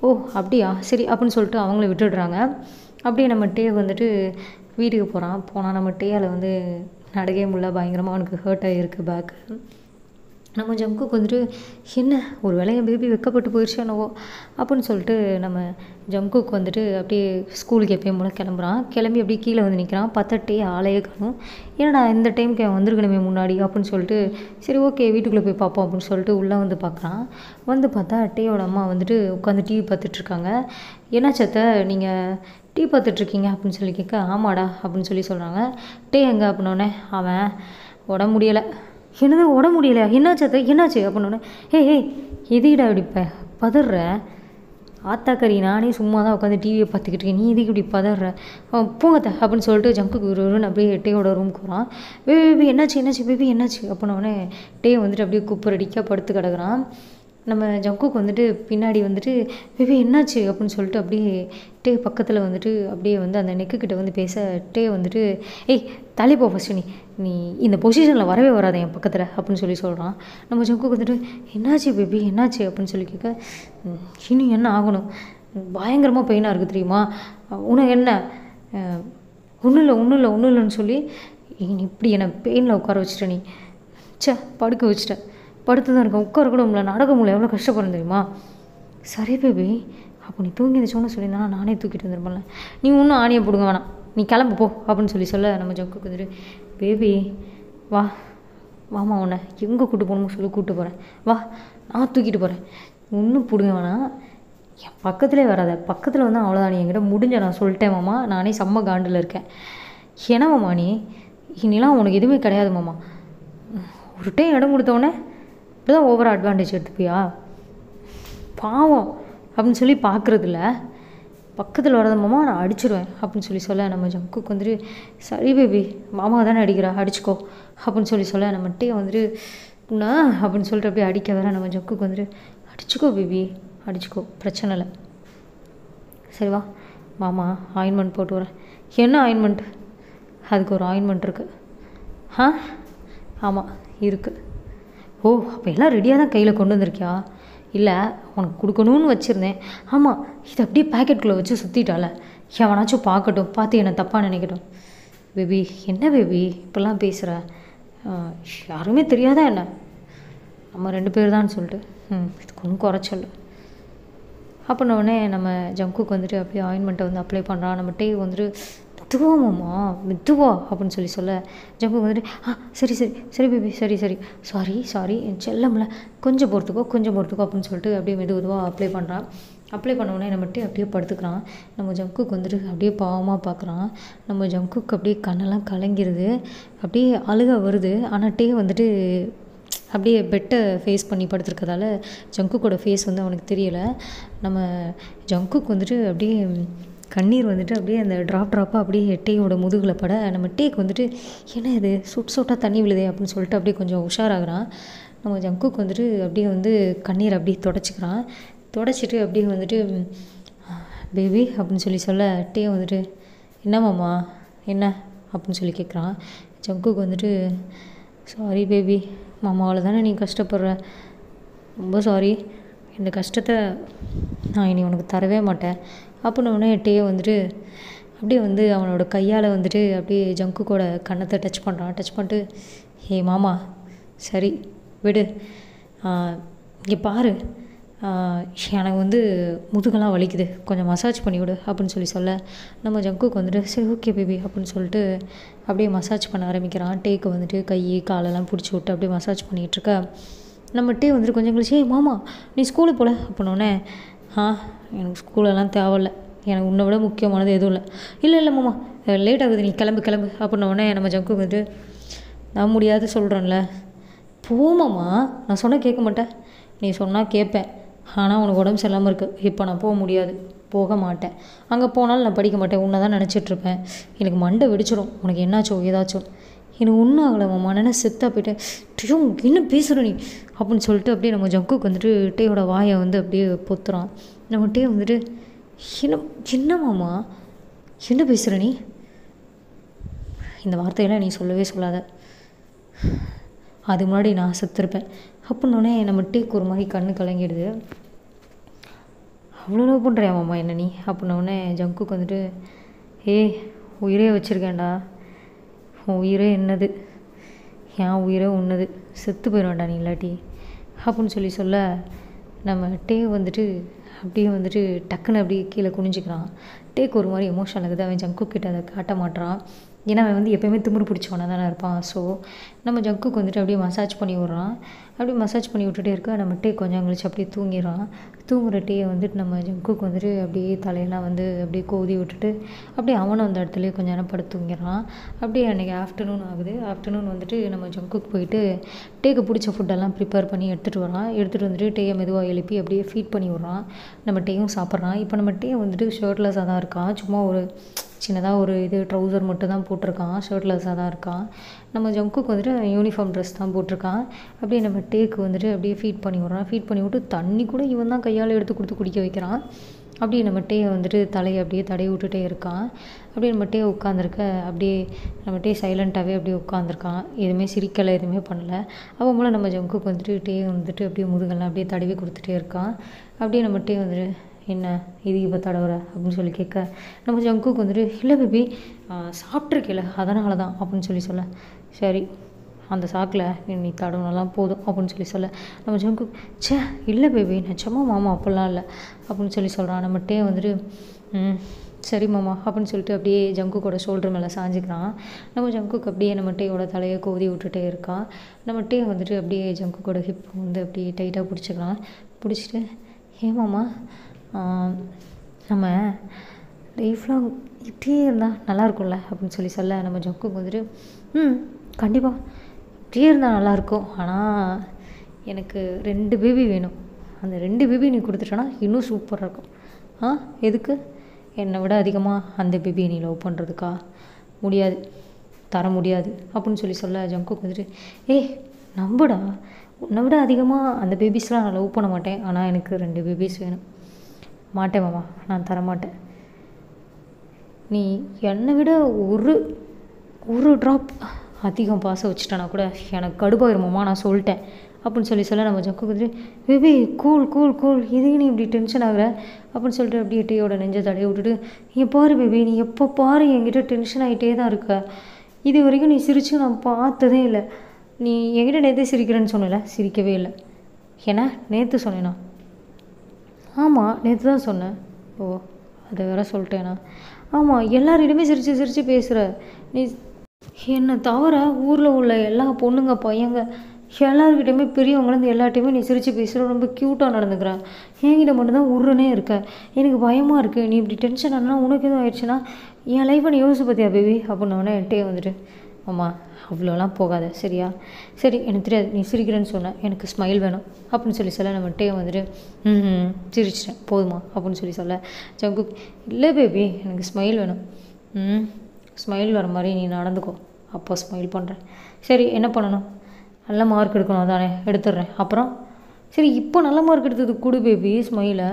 ஓ அப்படியா சரி அப்படின்னு சொல்லிட்டு அவங்கள விட்டுடுறாங்க அப்படியே நம்ம டே வந்துட்டு வீட்டுக்கு போகிறான் போனால் நம்ம டேயால் வந்து நடக்கவே முடியல பயங்கரமாக அவனுக்கு ஹர்ட் ஆகிருக்கு பேக்கு நம்ம ஜங்குக்கு வந்துட்டு என்ன ஒரு வேளை என் பேபி வெக்கப்பட்டு போயிடுச்சு என்னவோ அப்படின்னு சொல்லிட்டு நம்ம ஜங்குக்கு வந்துட்டு அப்படியே ஸ்கூலுக்கு எப்பயும் போல் கிளம்புறான் கிளம்பி அப்படியே கீழே வந்து நிற்கிறான் பார்த்தா டே ஆளையே காணும் ஏன்னா இந்த டைமுக்கு அவன் வந்திருக்கணுமே முன்னாடி அப்படின்னு சொல்லிட்டு சரி ஓகே வீட்டுக்குள்ளே போய் பார்ப்போம் அப்படின்னு சொல்லிட்டு உள்ளே வந்து பார்க்குறான் வந்து பார்த்தா டேயோட அம்மா வந்துட்டு உட்காந்து டிவி பார்த்துட்ருக்காங்க என்ன சத்த நீங்கள் டீ பார்த்துட்ருக்கீங்க அப்படின்னு சொல்லி கேட்க ஆமாடா அப்படின்னு சொல்லி சொல்கிறாங்க டே எங்கே அப்படின்னோடனே அவன் உடம்பு முடியலை என்னது உடம்பு முடியலையா என்னாச்சு அத்தை என்னாச்சு அப்படின்னோடனே ஏய் ஏய் எதுக்கிடா இப்படி ப பதற ஆத்தாக்கறி நானே சும்மா தான் உட்காந்து டிவியை பார்த்துக்கிட்டு இருக்கேன் நீ எதுக்கு இப்படி பதற அவன் போங்கத்த அப்படின்னு சொல்லிட்டு ஜங்குக்கு ஒரு ஒருன்னு அப்படியே டேயோட ரூமுக்கு வரான் வே பேபி என்னாச்சு என்னாச்சு பேபி என்னாச்சு அப்படின்னோடனே டே வந்துட்டு அப்படியே குப்பரடிக்காக படுத்து கிடக்குறான் நம்ம ஜங்குக்கு வந்துட்டு பின்னாடி வந்துட்டு பேபி என்னாச்சு அப்படின்னு சொல்லிட்டு அப்படியே டே பக்கத்தில் வந்துட்டு அப்படியே வந்து அந்த நெக்குக்கிட்ட வந்து பேச டே வந்துட்டு ஏய் தள்ளி போ ஃபஸ்ட்டு நீ நீ இந்த பொசிஷனில் வரவே வராத என் பக்கத்தில் அப்படின்னு சொல்லி சொல்கிறான் நம்ம ஜங்குக்கு வந்துட்டு என்னாச்சு பேபி என்னாச்சு அப்படின்னு சொல்லி கேட்க "ம், இனி என்ன ஆகணும் பயங்கரமாக பெயினாக இருக்குது தெரியுமா உனக்கு என்ன ஒன்றும் இல்லை ஒன்றும் இல்லை ஒன்றும் இல்லைன்னு சொல்லி நீ இப்படி என்னை பெயினில் உட்கார வச்சுட்ட நீ ச்சே படுக்க வச்சுட்ட படுத்து தான் இருக்கேன் உட்கார கூட முடியல நடக்க முடியல எவ்வளோ கஷ்டப்படுறேன் தெரியுமா சரி பேபி அப்போ நீ தூங்கி எந்திரிச்சோன்னு சொல்லி நான் நானே தூக்கிட்டு வந்துருப்பேன்ல நீ ஒன்றும் ஆணியை பிடுங்க வேணாம் நீ கிளம்பு போ அப்படின்னு சொல்லி சொல்ல நம்ம ஜங்குக்கு வந்துட்டு பேபி வா வாமா உன்னை எங்கே கூட்டு போகணுமோ சொல்லி கூப்பிட்டு போகிறேன் வா நான் தூக்கிட்டு போகிறேன் ஒன்றும் பிடுங்க வேணாம் என் பக்கத்துலேயே வராத பக்கத்தில் வந்து அவ்வளோதான் நீ என்கிட்ட முடிஞ்ச நான் சொல்லிட்டேன் மாமா நானே செம்ம காண்டில் இருக்கேன் என்ன மாமா நீ இனிலாம் உனக்கு எதுவுமே கிடையாது மாமா ஒரு டைம் இடம் கொடுத்தவொடனே இப்படி தான் ஓவர் அட்வான்டேஜ் எடுத்துப்பியா பாவம் அப்படின்னு சொல்லி பார்க்குறதில்ல பக்கத்தில் வரத மாமா நான் அடிச்சிடுவேன் அப்படின்னு சொல்லி சொல்ல நம்ம ஜங்குக்கு வந்துட்டு சரி பேபி மாமா தானே அடிக்கிறா அடிச்சுக்கோ அப்படின்னு சொல்லி சொல்ல நம்ம டே வந்துட்டு உன்னை அப்படின்னு சொல்லிட்டு அப்படியே அடிக்க வர நம்ம ஜங்குக்கு வந்துட்டு அடிச்சுக்கோ பேபி அடிச்சுக்கோ பிரச்சனை இல்லை சரி வா மாமா ஆயின்மெண்ட் போட்டு வரேன் என்ன ஆயின்மெண்ட் அதுக்கு ஒரு ஆயின்மெண்ட் இருக்குது ஆ ஆமாம் இருக்குது ஓ அப்போ எல்லாம் ரெடியாக தான் கையில் கொண்டு வந்திருக்கியா இல்லை உனக்கு கொடுக்கணும்னு வச்சுருந்தேன் ஆமாம் இதை அப்படியே பேக்கெட்டுக்குள்ளே வச்சு சுற்றிட்டால எவனாச்சும் பார்க்கட்டும் பார்த்து என்னை தப்பாக நினைக்கட்டும் பேபி என்ன பேபி இப்படிலாம் பேசுகிற யாருமே தெரியாதா என்ன நம்ம ரெண்டு பேர் தான் சொல்லிட்டு ம் இதுக்கு ஒன்றும் குறைச்சல் அப்படின்னோடனே நம்ம ஜங்குக்கு வந்துட்டு அப்படியே ஆயின்மெண்ட்டை வந்து அப்ளை பண்ணுறான் நம்ம டே வந்துட்டு மெதுவா மாமா மெதுவா அப்படின்னு சொல்லி சொல்ல ஜங்குக்கு வந்துட்டு ஆ சரி சரி சரி பேபி சரி சரி சாரி சாரி என் செல்லம்ல கொஞ்சம் பொறுத்துக்கோ கொஞ்சம் பொறுத்துக்கோ அப்படின்னு சொல்லிட்டு அப்படியே மெது மெதுவாக அப்ளை பண்ணுறான் அப்ளை பண்ண உடனே நம்ம டே அப்படியே படுத்துக்கிறான் நம்ம ஜங்குக்கு வந்துட்டு அப்படியே பாவமாக பார்க்குறான் நம்ம ஜங்குக்கு அப்படியே கண்ணெல்லாம் கலங்கிருது அப்படியே அழுக வருது ஆனால் டே வந்துட்டு அப்படியே பெட்டை ஃபேஸ் பண்ணி படுத்துருக்கதால ஜங்குக்கோட ஃபேஸ் வந்து அவனுக்கு தெரியலை நம்ம ஜங்குக்கு வந்துட்டு அப்படியே கண்ணீர் வந்துட்டு அப்படியே அந்த ட்ராப் ட்ராப்பாக அப்படியே டேயோட முதுகில் பட நம்ம டேக்கு வந்துட்டு என்ன இது சொட் சொட்டாக தண்ணி விழுதே அப்படின்னு சொல்லிட்டு அப்படியே கொஞ்சம் உஷாராகிறான் நம்ம ஜங்குக்கு வந்துட்டு அப்படியே வந்து கண்ணீர் அப்படியே தொடச்சிக்கிறான் தொடச்சிட்டு அப்படியே வந்துட்டு பேபி அப்படின்னு சொல்லி சொல்ல டே வந்துட்டு என்ன மாமா என்ன அப்படின்னு சொல்லி கேட்குறான் ஜங்குக்கு வந்துட்டு சாரி பேபி மாமாவால் தானே நீ கஷ்டப்படுற ரொம்ப சாரி இந்த கஷ்டத்தை நான் இனி உனக்கு தரவே மாட்டேன் அப்படின்னு உடனே டே வந்துட்டு அப்படியே வந்து அவனோட கையால் வந்துட்டு அப்படியே ஜங்குக்கோட கன்னத்தை டச் பண்ணுறான் டச் பண்ணிட்டு ஏ மாமா சரி விடு இங்கே பாரு ஆஹ் எனக்கு வந்து முதுகெல்லாம் வலிக்குது கொஞ்சம் மசாஜ் பண்ணி விடு அப்படின்னு சொல்லி சொல்ல நம்ம ஜங்குக்கு வந்துட்டு சரி ஓகே பேபி அப்படின்னு சொல்லிட்டு அப்படியே மசாஜ் பண்ண ஆரம்பிக்கிறான் டேக்கு வந்துட்டு கை காலெல்லாம் பிடிச்சி விட்டு அப்படியே மசாஜ் பண்ணிகிட்டு இருக்க நம்ம டே வந்துட்டு கொஞ்சம் கழிச்சு ஏய் மாமா நீ ஸ்கூலுக்கு போகல அப்படின்னோடனே ஆ எனக்கு ஸ்கூலெல்லாம் தேவையில்ல எனக்கு உன்னை விட முக்கியமானது எதுவும் இல்லை இல்லை இல்லை மாமா லேட் ஆகுது நீ கிளம்பு கிளம்பு அப்படின்ன உடனே நம்ம ஜங்கு வந்துட்டு நான் முடியாது சொல்கிறேன்ல போமாம்மா நான் சொன்னால் கேட்க மாட்டேன் நீ சொன்னால் கேட்பேன் ஆனால் உனக்கு உடம்பு சரியில்லாமல் இருக்குது இப்போ நான் போக முடியாது போக மாட்டேன் அங்கே போனாலும் நான் படிக்க மாட்டேன் உன்னை தான் நினச்சிட்ருப்பேன் எனக்கு மண்டை வெடிச்சிடும் உனக்கு என்னாச்சோ ஏதாச்சும் எனக்கு ஒன்றும் ஆகலை மாமா நான் செத்தா போயிட்டேன் டியோ என்ன பேசுகிற நீ அப்படின்னு சொல்லிட்டு அப்படியே நம்ம ஜங்குக்கு வந்துட்டு டேயோட வாயை வந்து அப்படியே பொத்துறான் நம்ம டே வந்துட்டு என்ன என்ன மாமா என்ன பேசுகிற நீ இந்த வார்த்தையெல்லாம் நீ சொல்லவே சொல்லாத அது முன்னாடி நான் செத்துருப்பேன் அப்படின்னோடனே நம்ம டேக்கு ஒரு மாதிரி கண்ணு கலங்கிடுது அவ்வளோ லவ் பண்ணுறியா மாமா என்ன நீ அப்படின்னோடனே ஜங்குக்கு வந்துட்டு ஏய் உயிரே வச்சுருக்கேன்டா உன் உயிரே என்னது என் உயிரே உன்னது செத்து போயிடுவேன்டா நீ இல்லாட்டி அப்படின்னு சொல்லி சொல்ல நம்ம டே வந்துட்டு அப்படியே வந்துட்டு டக்குன்னு அப்படியே கீழே குனிஞ்சிக்கிறான் டேக்கு ஒரு மாதிரி எமோஷனல் ஆகுது அவன் ஜங்கு கிட்ட அதை காட்ட மாட்றான் ஏன்னா அவன் வந்து எப்போயுமே திமிரு பிடிச்சவனாக தானே இருப்பான் ஸோ நம்ம ஜங்குக்கு வந்துட்டு அப்படியே மசாஜ் பண்ணி விட்றான் அப்படியே மசாஜ் பண்ணி விட்டுட்டே இருக்க நம்ம டே கொஞ்சம் கழிச்சு அப்படியே தூங்கிடுறான் தூங்குற டேயை வந்துட்டு நம்ம ஜங்குக்கு வந்துட்டு அப்படியே தலையெல்லாம் வந்து அப்படியே கோதி விட்டுட்டு அப்படியே அவனும் அந்த இடத்துலயே கொஞ்ச நேரம் படுத்து தூங்கிடுறான் அப்படியே அன்றைக்கி ஆஃப்டர்நூன் ஆகுது ஆஃப்டர்நூன் வந்துட்டு நம்ம ஜங்குக்கு போயிட்டு டேக்கு பிடிச்ச ஃபுட்டெல்லாம் ப்ரிப்பேர் பண்ணி எடுத்துகிட்டு வரான் எடுத்துகிட்டு வந்துட்டு டேயை மெதுவாக எழுப்பி அப்படியே ஃபீட் பண்ணி விட்றான் நம்ம டேயும் சாப்பிட்றான் இப்போ நம்ம டே வந்துட்டு ஷர்ட்லெஸ்ஸாக தான் இருக்கான் சும்மா ஒரு சின்னதாக ஒரு இது ட்ரௌசர் மட்டும் தான் போட்டிருக்கான் ஷர்ட்லெஸ்ஸாக தான் இருக்கான் நம்ம ஜங்குக்கு வந்துட்டு யூனிஃபார்ம் ட்ரெஸ் தான் போட்டிருக்கான் அப்படியே நம்ம டேக்கு வந்துட்டு அப்படியே ஃபீட் பண்ணி விட்றான் ஃபீட் பண்ணி விட்டு தண்ணி கூட இவன் தான் கையால் எடுத்து கொடுத்து குடிக்க வைக்கிறான் அப்படியே நம்ம டேயை வந்துட்டு தலையை அப்படியே தடவி விட்டுட்டே இருக்கான் அப்படியே நம்ம டே உட்காந்துருக்க அப்படியே நம்ம டே சைலண்ட்டாகவே அப்படியே உட்காந்துருக்கான் எதுவுமே சிரிக்கலை எதுவுமே பண்ணல அவன் மூலம் நம்ம ஜங்குக்கு வந்துட்டு டே வந்துட்டு அப்படியே முதுகெல்லாம் அப்படியே தடவி கொடுத்துட்டே இருக்கான் அப்படியே நம்ம டே வந்துட்டு என்ன இது இப்போ தடவுற அப்படின்னு சொல்லி கேட்க நம்ம ஜங்குக்கு வந்துட்டு இல்லை பேபி சாப்பிட்ருக்கேல அதனால தான் அப்படின்னு சொல்லி சொல்ல சரி அந்த சாக்கில் நீ தடவுனலாம் போதும் அப்படின்னு சொல்லி சொல்ல நம்ம ஜங்கு ச்சே இல்லை பேபி நிஜமா மாமா அப்படிலாம் இல்லை அப்படின்னு சொல்லி சொல்கிறான் நம்ம டே வந்துட்டு ம் சரி மாமா அப்படின்னு சொல்லிட்டு அப்படியே ஜங்குக்கோட ஷோல்டர் மேலே சாஞ்சிக்கிறான் நம்ம ஜங்குக்கு அப்படியே நம்ம டேயோட தலையை கோதி விட்டுட்டே இருக்கான் நம்ம டே வந்துட்டு அப்படியே ஜங்குக்கோட ஹிப் வந்து அப்படியே டைட்டாக பிடிச்சிக்கிறான் பிடிச்சிட்டு ஏமாம்மா நம்ம லைஃப் லாங் இப்படியே இருந்தால் நல்லா இருக்கும்ல அப்படின்னு சொல்லி சொல்ல நம்ம ஜங்குக்கு வந்துட்டு ம் கண்டிப்பாக இப்படியே இருந்தால் நல்லாயிருக்கும் ஆனால் எனக்கு ரெண்டு பேபி வேணும் அந்த ரெண்டு பேபி நீ கொடுத்துட்டனா இன்னும் சூப்பராக இருக்கும் ஆ எதுக்கு என்னை விட அதிகமாக அந்த பேபியை நீ லவ் பண்ணுறதுக்கா முடியாது தர முடியாது அப்படின்னு சொல்லி சொல்ல ஜங்குக்கு வந்துட்டு ஏய் நம்புடா உன்னை விட அதிகமாக அந்த பேபிஸ்லாம் நான் லவ் பண்ண மாட்டேன் ஆனால் எனக்கு ரெண்டு பேபிஸ் வேணும் மாட்டேன் மாமா நான் தரமாட்டேன் நீ என்னை விட ஒரு ஒரு ட்ராப் அதிகம் பாசம் வச்சுட்டேனா கூட எனக்கு கடுப்பாயிருமாம்மா நான் சொல்லிட்டேன் அப்படின்னு சொல்லி சொல்ல நம்ம ஜக்கு வந்துட்டு பேபி கூல் கூல் கூல் இதுக்கு நீ இப்படி டென்ஷன் ஆகுற அப்படின்னு சொல்லிட்டு அப்படியே டீயோட நெஞ்சை தடையை விட்டுட்டு இங்கே பாரு பேபி நீ எப்போ பாரு என்கிட்ட டென்ஷன் ஆகிட்டே தான் இருக்க இது வரைக்கும் நீ சிரிச்சு நான் பார்த்ததே இல்லை நீ என்கிட்ட நேற்றே சிரிக்கிறேன்னு சொன்னல சிரிக்கவே இல்லை ஏன்னா நேற்று சொன்னேனா ஆமாம் நேற்று தான் சொன்னேன் ஓ அதை வேற சொல்லிட்டேனா ஆமாம் எல்லாரிடமே சிரித்து சிரித்து பேசுகிற நீ என்னை தவிர ஊரில் உள்ள எல்லா பொண்ணுங்க பையங்க எல்லாருக்கிட்டையுமே பெரியவங்கலேருந்து எல்லாட்டையுமே நீ சிரித்து பேசுகிற ரொம்ப க்யூட்டாக நடந்துக்கிற என்கிட்ட மட்டும்தான் உருன்னே இருக்க எனக்கு பயமாக இருக்குது நீ இப்படி டென்ஷன் ஆனால் உனக்கு எதுவும் ஆயிடுச்சுன்னா என் லைஃப்பை நீ யோசிச்சு பார்த்தியா பேபி அப்படின்னோடனே என்கிட்டே வந்துட்டு ஆமா அவ்வளோலாம் போகாத சரியா சரி எனக்கு தெரியாது நீ சிரிக்கிறேன்னு சொன்ன எனக்கு ஸ்மைல் வேணும் அப்படின்னு சொல்லி சொல்ல நம்ம டே வந்துட்டு ம் சிரிச்சிட்டேன் போதுமா அப்படின்னு சொல்லி சொல்ல ஜங்கு இல்லை பேபி எனக்கு ஸ்மைல் வேணும் ம் ஸ்மைல் வர மாதிரி நீ நடந்துக்கோ அப்போ ஸ்மைல் பண்ணுறேன் சரி என்ன பண்ணணும் நல்ல மார்க் எடுக்கணும் தானே எடுத்துடுறேன் அப்புறம் சரி இப்போ நல்ல மார்க் எடுத்தது கொடு பேபி ஸ்மைலை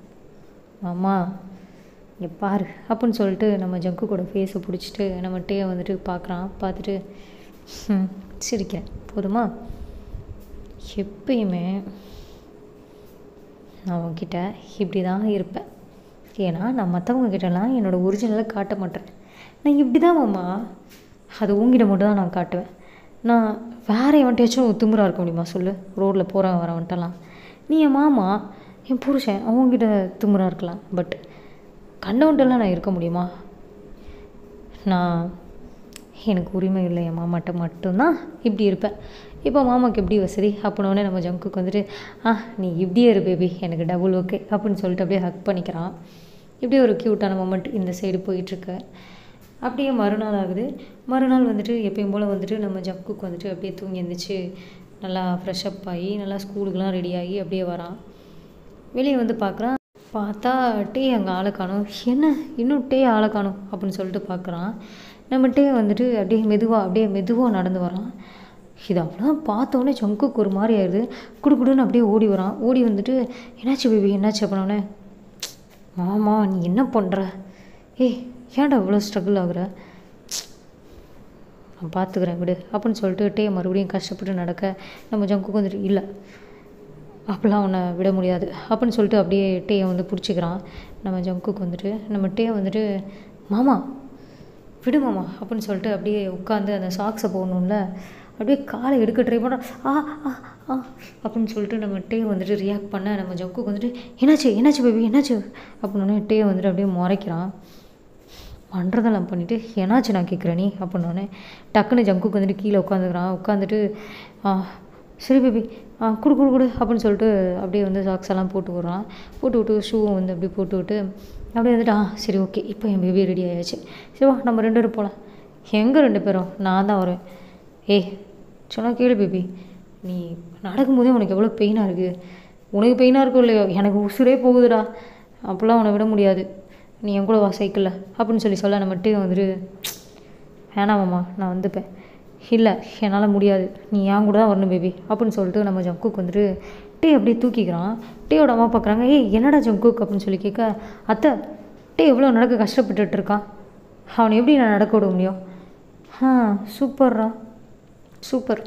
ஆமா இங்கே பாரு அப்படின்னு சொல்லிட்டு நம்ம ஜங்கு கூட ஃபேஸை பிடிச்சிட்டு நம்ம டே வந்துட்டு பார்க்குறான் பார்த்துட்டு ம், சிரிக்கிறேன் போதுமா எப்பயுமே நான் உன்கிட்ட இப்படி தான் இருப்பேன் ஏன்னா நான் மற்றவங்க கிட்டலாம் என்னோடய ஒரிஜினலை காட்ட மாட்டேன் நான் இப்படி தான் மாமா அது உங்ககிட்ட மட்டும் தான் நான் காட்டுவேன் நான் வேறு எவன்ட்டாச்சும் திமிரா இருக்க முடியுமா சொல்லு ரோட்டில் போகிறவன் வரவன்ட்டெல்லாம் நீ என் மாமா என் புருஷன் அவங்ககிட்ட திமிரா இருக்கலாம் பட் கண்டவன்ட்டெல்லாம் நான் இருக்க முடியுமா நான் எனக்கு உரிமை இல்லை என் மாமாட்ட மட்டும்தான் இப்படி இருப்பேன் இப்போ மாமாக்கு எப்படி வசதி அப்படின்னோடனே நம்ம ஜங்குக்கு வந்துட்டு ஆ நீ இப்படியே இரு பேபி எனக்கு டபுள் ஓகே அப்படின்னு சொல்லிட்டு அப்படியே ஹக் பண்ணிக்கிறான் இப்படியே ஒரு க்யூட்டான மொமெண்ட் இந்த சைடு போயிட்டுருக்கு அப்படியே மறுநாள் ஆகுது மறுநாள் வந்துட்டு எப்பயும் போல் வந்துட்டு நம்ம ஜக்குக்கு வந்துட்டு அப்படியே தூங்கி எழுந்திரிச்சு நல்லா ஃப்ரெஷ்அப் ஆகி நல்லா ஸ்கூலுக்குலாம் ரெடி ஆகி அப்படியே வரான் வெளியே வந்து பார்க்குறான் பார்த்தா டே அங்கே ஆளை காணும் என்ன இன்னும் டே ஆளை காணும் அப்படின்னு சொல்லிட்டு பார்க்குறான் நம்ம டே வந்துட்டு அப்படியே மெதுவாக அப்படியே மெதுவாக நடந்து வரான் இது அவ்வளோதான் பார்த்தோன்னே ஜங்குக்கு ஒரு மாதிரி ஆயிடுது குடு குடுன்னு அப்படியே ஓடி வரான் ஓடி வந்துட்டு என்னாச்சு பேபி என்னாச்சு அப்படின்னோடனே மாமா நீ என்ன பண்ணுற ஏய் ஏன்டா இவ்வளோ ஸ்ட்ரகிள் ஆகுற நான் பார்த்துக்கிறேன் விடு அப்படின்னு சொல்லிட்டு டே மறுபடியும் கஷ்டப்பட்டு நடக்க நம்ம ஜங்குக்கு வந்துட்டு இல்லை அப்போல்லாம் அவனை விட முடியாது அப்படின்னு சொல்லிட்டு அப்படியே டேயை வந்து பிடிச்சிக்கிறான் நம்ம ஜங்குக்கு வந்துட்டு நம்ம டே வந்துட்டு மாமா விடு மாமா அப்படின்னு சொல்லிட்டு அப்படியே உட்காந்து அந்த சாக்ஸை போடணும்ல அப்படியே காலை எடுக்க ட்ரை பண்ணுறான் ஆ ஆ ஆ அப்படின்னு சொல்லிட்டு நம்ம டே வந்துட்டு ரியாக்ட் பண்ண நம்ம ஜங்குக்கு வந்துட்டு என்னாச்சு என்னாச்சு பேபி என்னாச்சு அப்படின்னு டே வந்துட்டு அப்படியே முறைக்கிறான் பண்ணுறதெல்லாம் பண்ணிவிட்டு என்னாச்சு நான் கேட்குறேன் நீ அப்படின்னோடனே டக்குன்னு ஜங்குக்கு வந்துட்டு கீழே உட்காந்துக்கிறான் உட்காந்துட்டு ஆ சரி பேபி ஆ கொடு கொடு கொடு அப்படின்னு சொல்லிட்டு அப்படியே வந்து சாக்ஸ் எல்லாம் போட்டு விட்றான் போட்டு விட்டு ஷூவும் வந்து அப்படியே போட்டு விட்டு அப்படியே வந்துட்டு ஆ சரி ஓகே இப்போ என் பேபி ரெடி ஆயாச்சு சரி வா நம்ம ரெண்டு பேரும் போகலாம் எங்கே ரெண்டு பேரும் நான் தான் வருவேன் ஏய் சொன்னா கேளு பேபி நீ நடக்கும்போதே உனக்கு எவ்வளோ பெயினாக இருக்குது உனக்கு பெயினாக இருக்கும் இல்லையோ எனக்கு உசுரே போகுதுடா அப்படிலாம் உன்னை விட முடியாது நீ என் கூட வா சைக்கிளில் அப்படின்னு சொல்லி சொல்ல நம்ம டே வந்துட்டு வேணாமாம்மா நான் வந்துப்பேன் இல்லை என்னால் முடியாது நீ என் கூட தான் வரணும் பேபி அப்படின்னு சொல்லிட்டு நம்ம ஜங்குக்கு வந்துட்டு டே அப்படியே தூக்கிக்கிறான் டேயோட அம்மா பார்க்குறாங்க ஏய் என்னடா ஜங்குக் அப்படின்னு சொல்லி கேட்க அத்தை டே எவ்வளோ நடக்க கஷ்டப்பட்டுட்டு இருக்கான் அவனை எப்படி நான் நடக்க விட முடியும் ஆ சூப்பர்ரா சூப்பர்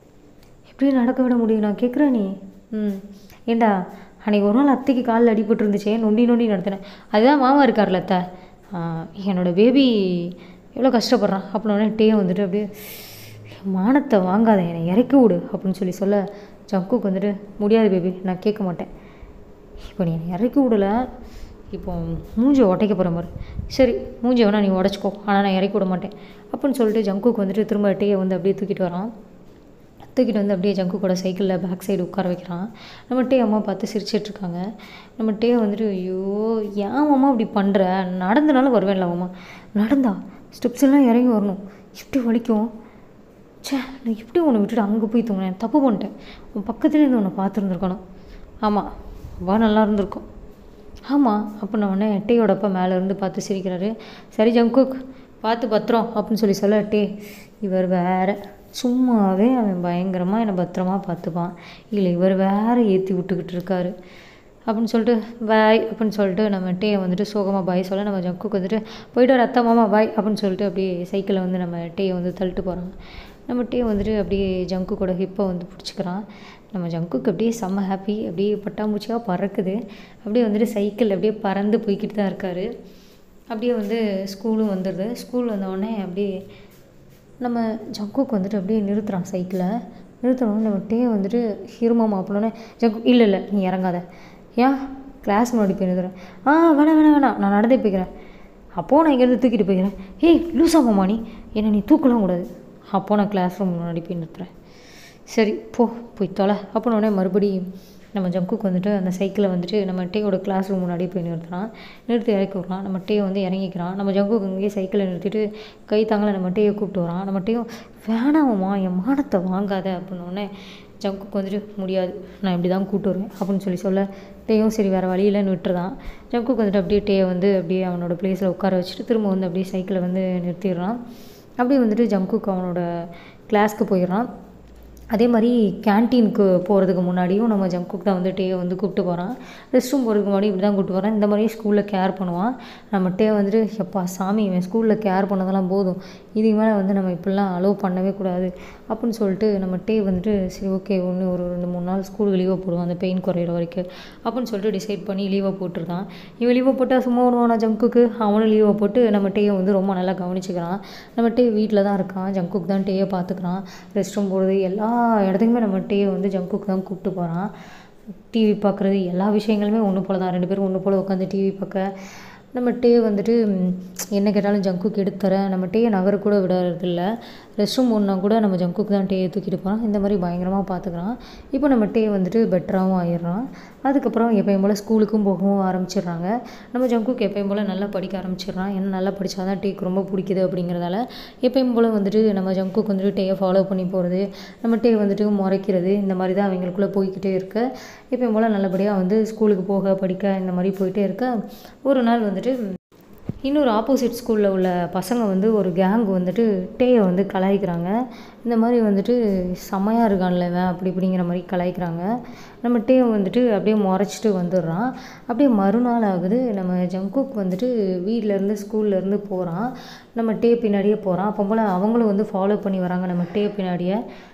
எப்படி நடக்க விட முடியும் நான் கேட்குறேன் நீ ம் ஏண்டா அன்றைக்கி ஒரு நாள் அத்தைக்கு காலில் அடிபட்டு இருந்துச்சே நொண்டி நொண்டி நடத்தினேன் அதுதான் மாமா இருக்கார்ல அத்தை ஆ, என்னோட பேபி எவ்வளோ கஷ்டப்படுறான் அப்படின்னு டே வந்துட்டு அப்படியே மானத்தை வாங்காத என்னை இறக்கி விடு அப்படின்னு சொல்லி சொல்ல ஜங்குக்கு வந்துட்டு முடியாது பேபி நான் கேட்க மாட்டேன் இப்போ நீ என்னை இறக்கி விடல இப்போ மூஞ்சி உடைக்க போகிற மாதிரி சரி மூஞ்சி வேணா நீ உடச்சிக்கோ ஆனால் நான் இறக்கி விட மாட்டேன் அப்படின்னு சொல்லிட்டு ஜங்குக்கு வந்துட்டு திரும்ப டேயை வந்து அப்படியே தூக்கிட்டு வரான் தூக்கிட்டு வந்து அப்படியே ஜங்கு கூட சைக்கிளில் பேக் சைடு உட்கார வைக்கிறான் நம்ம டே அம்மா பார்த்து சிரிச்சிட்ருக்காங்க நம்ம டே வந்துட்டு ஐயோ ஏன் அம்மா அப்படி பண்ணுற நடந்தனாலும் வருவேன்ல அம்மா நடந்தா ஸ்டெப்ஸ் எல்லாம் இறங்கி வரணும் எப்படி வலிக்கும் ச்சே நான் எப்படி உன்னை விட்டுட்டு அங்கே போய் தூங்கினேன் தப்பு பண்ணிட்டேன் உன் பக்கத்துலேயே இருந்து உன்னை பார்த்துருந்துருக்கணும் ஆமாம் வா நல்லா இருந்திருக்கும் ஆமாம் அப்படின்னு உடனே டேயோட அப்பா மேலே இருந்து பார்த்து சிரிக்கிறாரு சரி ஜங்குக் பார்த்து பத்திரம் அப்படின்னு சொல்லி சொல்ல டே இவர் வேற சும்மாவே அவன் பயங்கரமாக என்னை பத்திரமா பார்த்துப்பான் இல்லை இவர் வேற ஏற்றி விட்டுக்கிட்டு இருக்காரு அப்படின்னு சொல்லிட்டு பாய் அப்படின்னு சொல்லிட்டு நம்ம டே வந்துட்டு சோகமாக பாய் சொல்ல நம்ம ஜங்குக்கு வந்துட்டு போயிட்டு வர அத்தா மாமா பாய் அப்படின்னு சொல்லிட்டு அப்படியே சைக்கிளை வந்து நம்ம டேயை வந்து தள்ளிட்டு போகிறாங்க நம்ம டே வந்துட்டு அப்படியே ஜங்கு கூட ஹிப்பை வந்து பிடிச்சிக்கிறான் நம்ம ஜங்குக்கு அப்படியே செம்ம ஹாப்பி அப்படியே பட்டாம்பூச்சியாக பறக்குது அப்படியே வந்துட்டு சைக்கிள் அப்படியே பறந்து போய்கிட்டு தான் இருக்கார் அப்படியே வந்து ஸ்கூலும் வந்துடுது ஸ்கூல் வந்தோடனே அப்படியே நம்ம ஜங்குக்கு வந்துட்டு அப்படியே நிறுத்துறான் சைக்கிளை நிறுத்தணும் நம்ம டே வந்துட்டு ஹீரோமாமா அப்படின்னே ஜங்கு இல்லை இல்லை நீ இறங்காத ஏன் கிளாஸ் முன்னாடி போய் நிறுத்துறேன் ஆ வேணாம் வேணாம் வேணாம் நான் நடந்தே போய்க்கிறேன் அப்போது நான் இங்கேருந்து தூக்கிட்டு போய்க்கிறேன் ஏய் லூசா மாமா நீ என்னை நீ தூக்கலாம் கூடாது அப்போது நான் கிளாஸ் ரூம் முன்னாடி போய் நிறுத்துறேன் சரி போ போய் தொலை அப்படின்னு உடனே மறுபடியும் நம்ம ஜங்குக்கு வந்துட்டு அந்த சைக்கிளை வந்துட்டு நம்ம டேயோட கிளாஸ் ரூம் முன்னாடி போய் நிறுத்துறான் நிறுத்தி இறக்கி விட்றான் நம்ம டே வந்து இறங்கிக்கிறான் நம்ம ஜங்குக்கு இங்கேயே சைக்கிளை நிறுத்திட்டு கை தாங்கல நம்ம டேயை கூப்பிட்டு வரான் நம்ம டேயும் வேணாமம்மா என் மானத்தை வாங்காத அப்படின்னு உடனே ஜங்குக்கு வந்துட்டு முடியாது நான் இப்படி தான் கூப்பிட்டு வருவேன் அப்படின்னு சொல்லி சொல்ல டேயும் சரி வேறு வழி இல்லைன்னு விட்டுறான் ஜங்குக்கு வந்துட்டு அப்படியே டேயை வந்து அப்படியே அவனோட ப்ளேஸில் உட்கார வச்சுட்டு திரும்ப வந்து அப்படியே சைக்கிளை வந்து நிறுத்திடுறான் அப்படியே வந்துட்டு ஜங்குக்கு அவனோட கிளாஸ்க்கு போயிடுறான் அதே மாதிரி கேன்டீனுக்கு போகிறதுக்கு முன்னாடியும் நம்ம ஜங்குக் தான் வந்து டேயை வந்து கூப்பிட்டு போகிறான் ரெஸ்ட் ரூம் போகிறதுக்கு முன்னாடி இப்படி தான் கூப்பிட்டு போகிறான் இந்த மாதிரியே ஸ்கூலில் கேர் பண்ணுவான் நம்ம டே வந்துட்டு எப்பா சாமி இவன் ஸ்கூலில் கேர் பண்ணதெல்லாம் போதும் இதுக்கு மேலே வந்து நம்ம இப்படிலாம் அலோவ் பண்ணவே கூடாது அப்படின்னு சொல்லிட்டு நம்ம டே வந்துட்டு சரி ஓகே ஒன்று ஒரு ரெண்டு மூணு நாள் ஸ்கூலுக்கு லீவை போடுவான் அந்த பெயின் குறையிற வரைக்கும் அப்படின்னு சொல்லிட்டு டிசைட் பண்ணி லீவை போட்டிருக்கான் இவன் லீவை போட்டால் சும்மா விடுவானா ஜங்குக்கு அவனும் லீவை போட்டு நம்ம டேயை வந்து ரொம்ப நல்லா கவனிச்சுக்கிறான் நம்ம டே வீட்டில் தான் இருக்கான் ஜங்குக் தான் டேயை பார்த்துக்கிறான் ரெஸ்ட் ரூம் போகிறது எல்லா இடத்துக்குமே நம்ம டேயை வந்து ஜங்குக் தான் கூப்பிட்டு போகிறான் டிவி பார்க்குறது எல்லா விஷயங்களுமே ஒன்று போல தான் ரெண்டு பேரும் ஒன்று போல் உட்காந்து டிவி பார்க்க நம்ம டே வந்துட்டு ம், என்ன கேட்டாலும் ஜங்குக்கு எடுத்து தரேன் நம்ம டேயை நகர கூட விடுறதில்ல ரெஸ்ட் ரூம் ஒன்றா கூட நம்ம ஜங்குக்கு தான் டேயை தூக்கிட்டு போகிறோம் இந்த மாதிரி பயங்கரமாக பார்த்துக்கிறான் இப்போ நம்ம டே வந்துட்டு பெட்டராகவும் ஆயிடுறான் அதுக்கப்புறம் எப்பயும் போல் ஸ்கூலுக்கும் போகவும் ஆரம்பிச்சிடுறாங்க நம்ம ஜங்குக்கு எப்பயும் போல் நல்லா படிக்க ஆரம்பிச்சிடுறான் ஏன்னா நல்லா படித்தா தான் டேக்கு ரொம்ப பிடிக்குது அப்படிங்கிறதால எப்பயும் போல் வந்துட்டு நம்ம ஜங்குக்கு வந்துட்டு டேயை ஃபாலோ பண்ணி போகிறது நம்ம டே வந்துட்டு முறைக்கிறது இந்த மாதிரி தான் அவங்களுக்குள்ளே போய்க்கிட்டே இருக்க எப்பயும் போல் நல்லபடியாக வந்து ஸ்கூலுக்கு போக படிக்க இந்த மாதிரி போயிட்டே இருக்க ஒரு நாள் வந்துட்டு இன்னொரு ஆப்போசிட் ஸ்கூலில் உள்ள பசங்க வந்து ஒரு கேங் வந்துட்டு டேயை வந்து கலாய்க்கிறாங்க இந்த மாதிரி வந்துட்டு செம்மையாக இருக்கான்ல இவன் அப்படி இப்படிங்கிற மாதிரி கலாய்க்கிறாங்க நம்ம டே வந்துட்டு அப்படியே முறைச்சிட்டு வந்துடுறான் அப்படியே மறுநாள் ஆகுது நம்ம ஜங்குக் வந்துட்டு வீட்டிலேருந்து ஸ்கூல்லேருந்து போகிறான் நம்ம டே பின்னாடியே போகிறான் அப்போ போல் அவங்களும் வந்து ஃபாலோ பண்ணி வராங்க நம்ம டே பின்னாடியே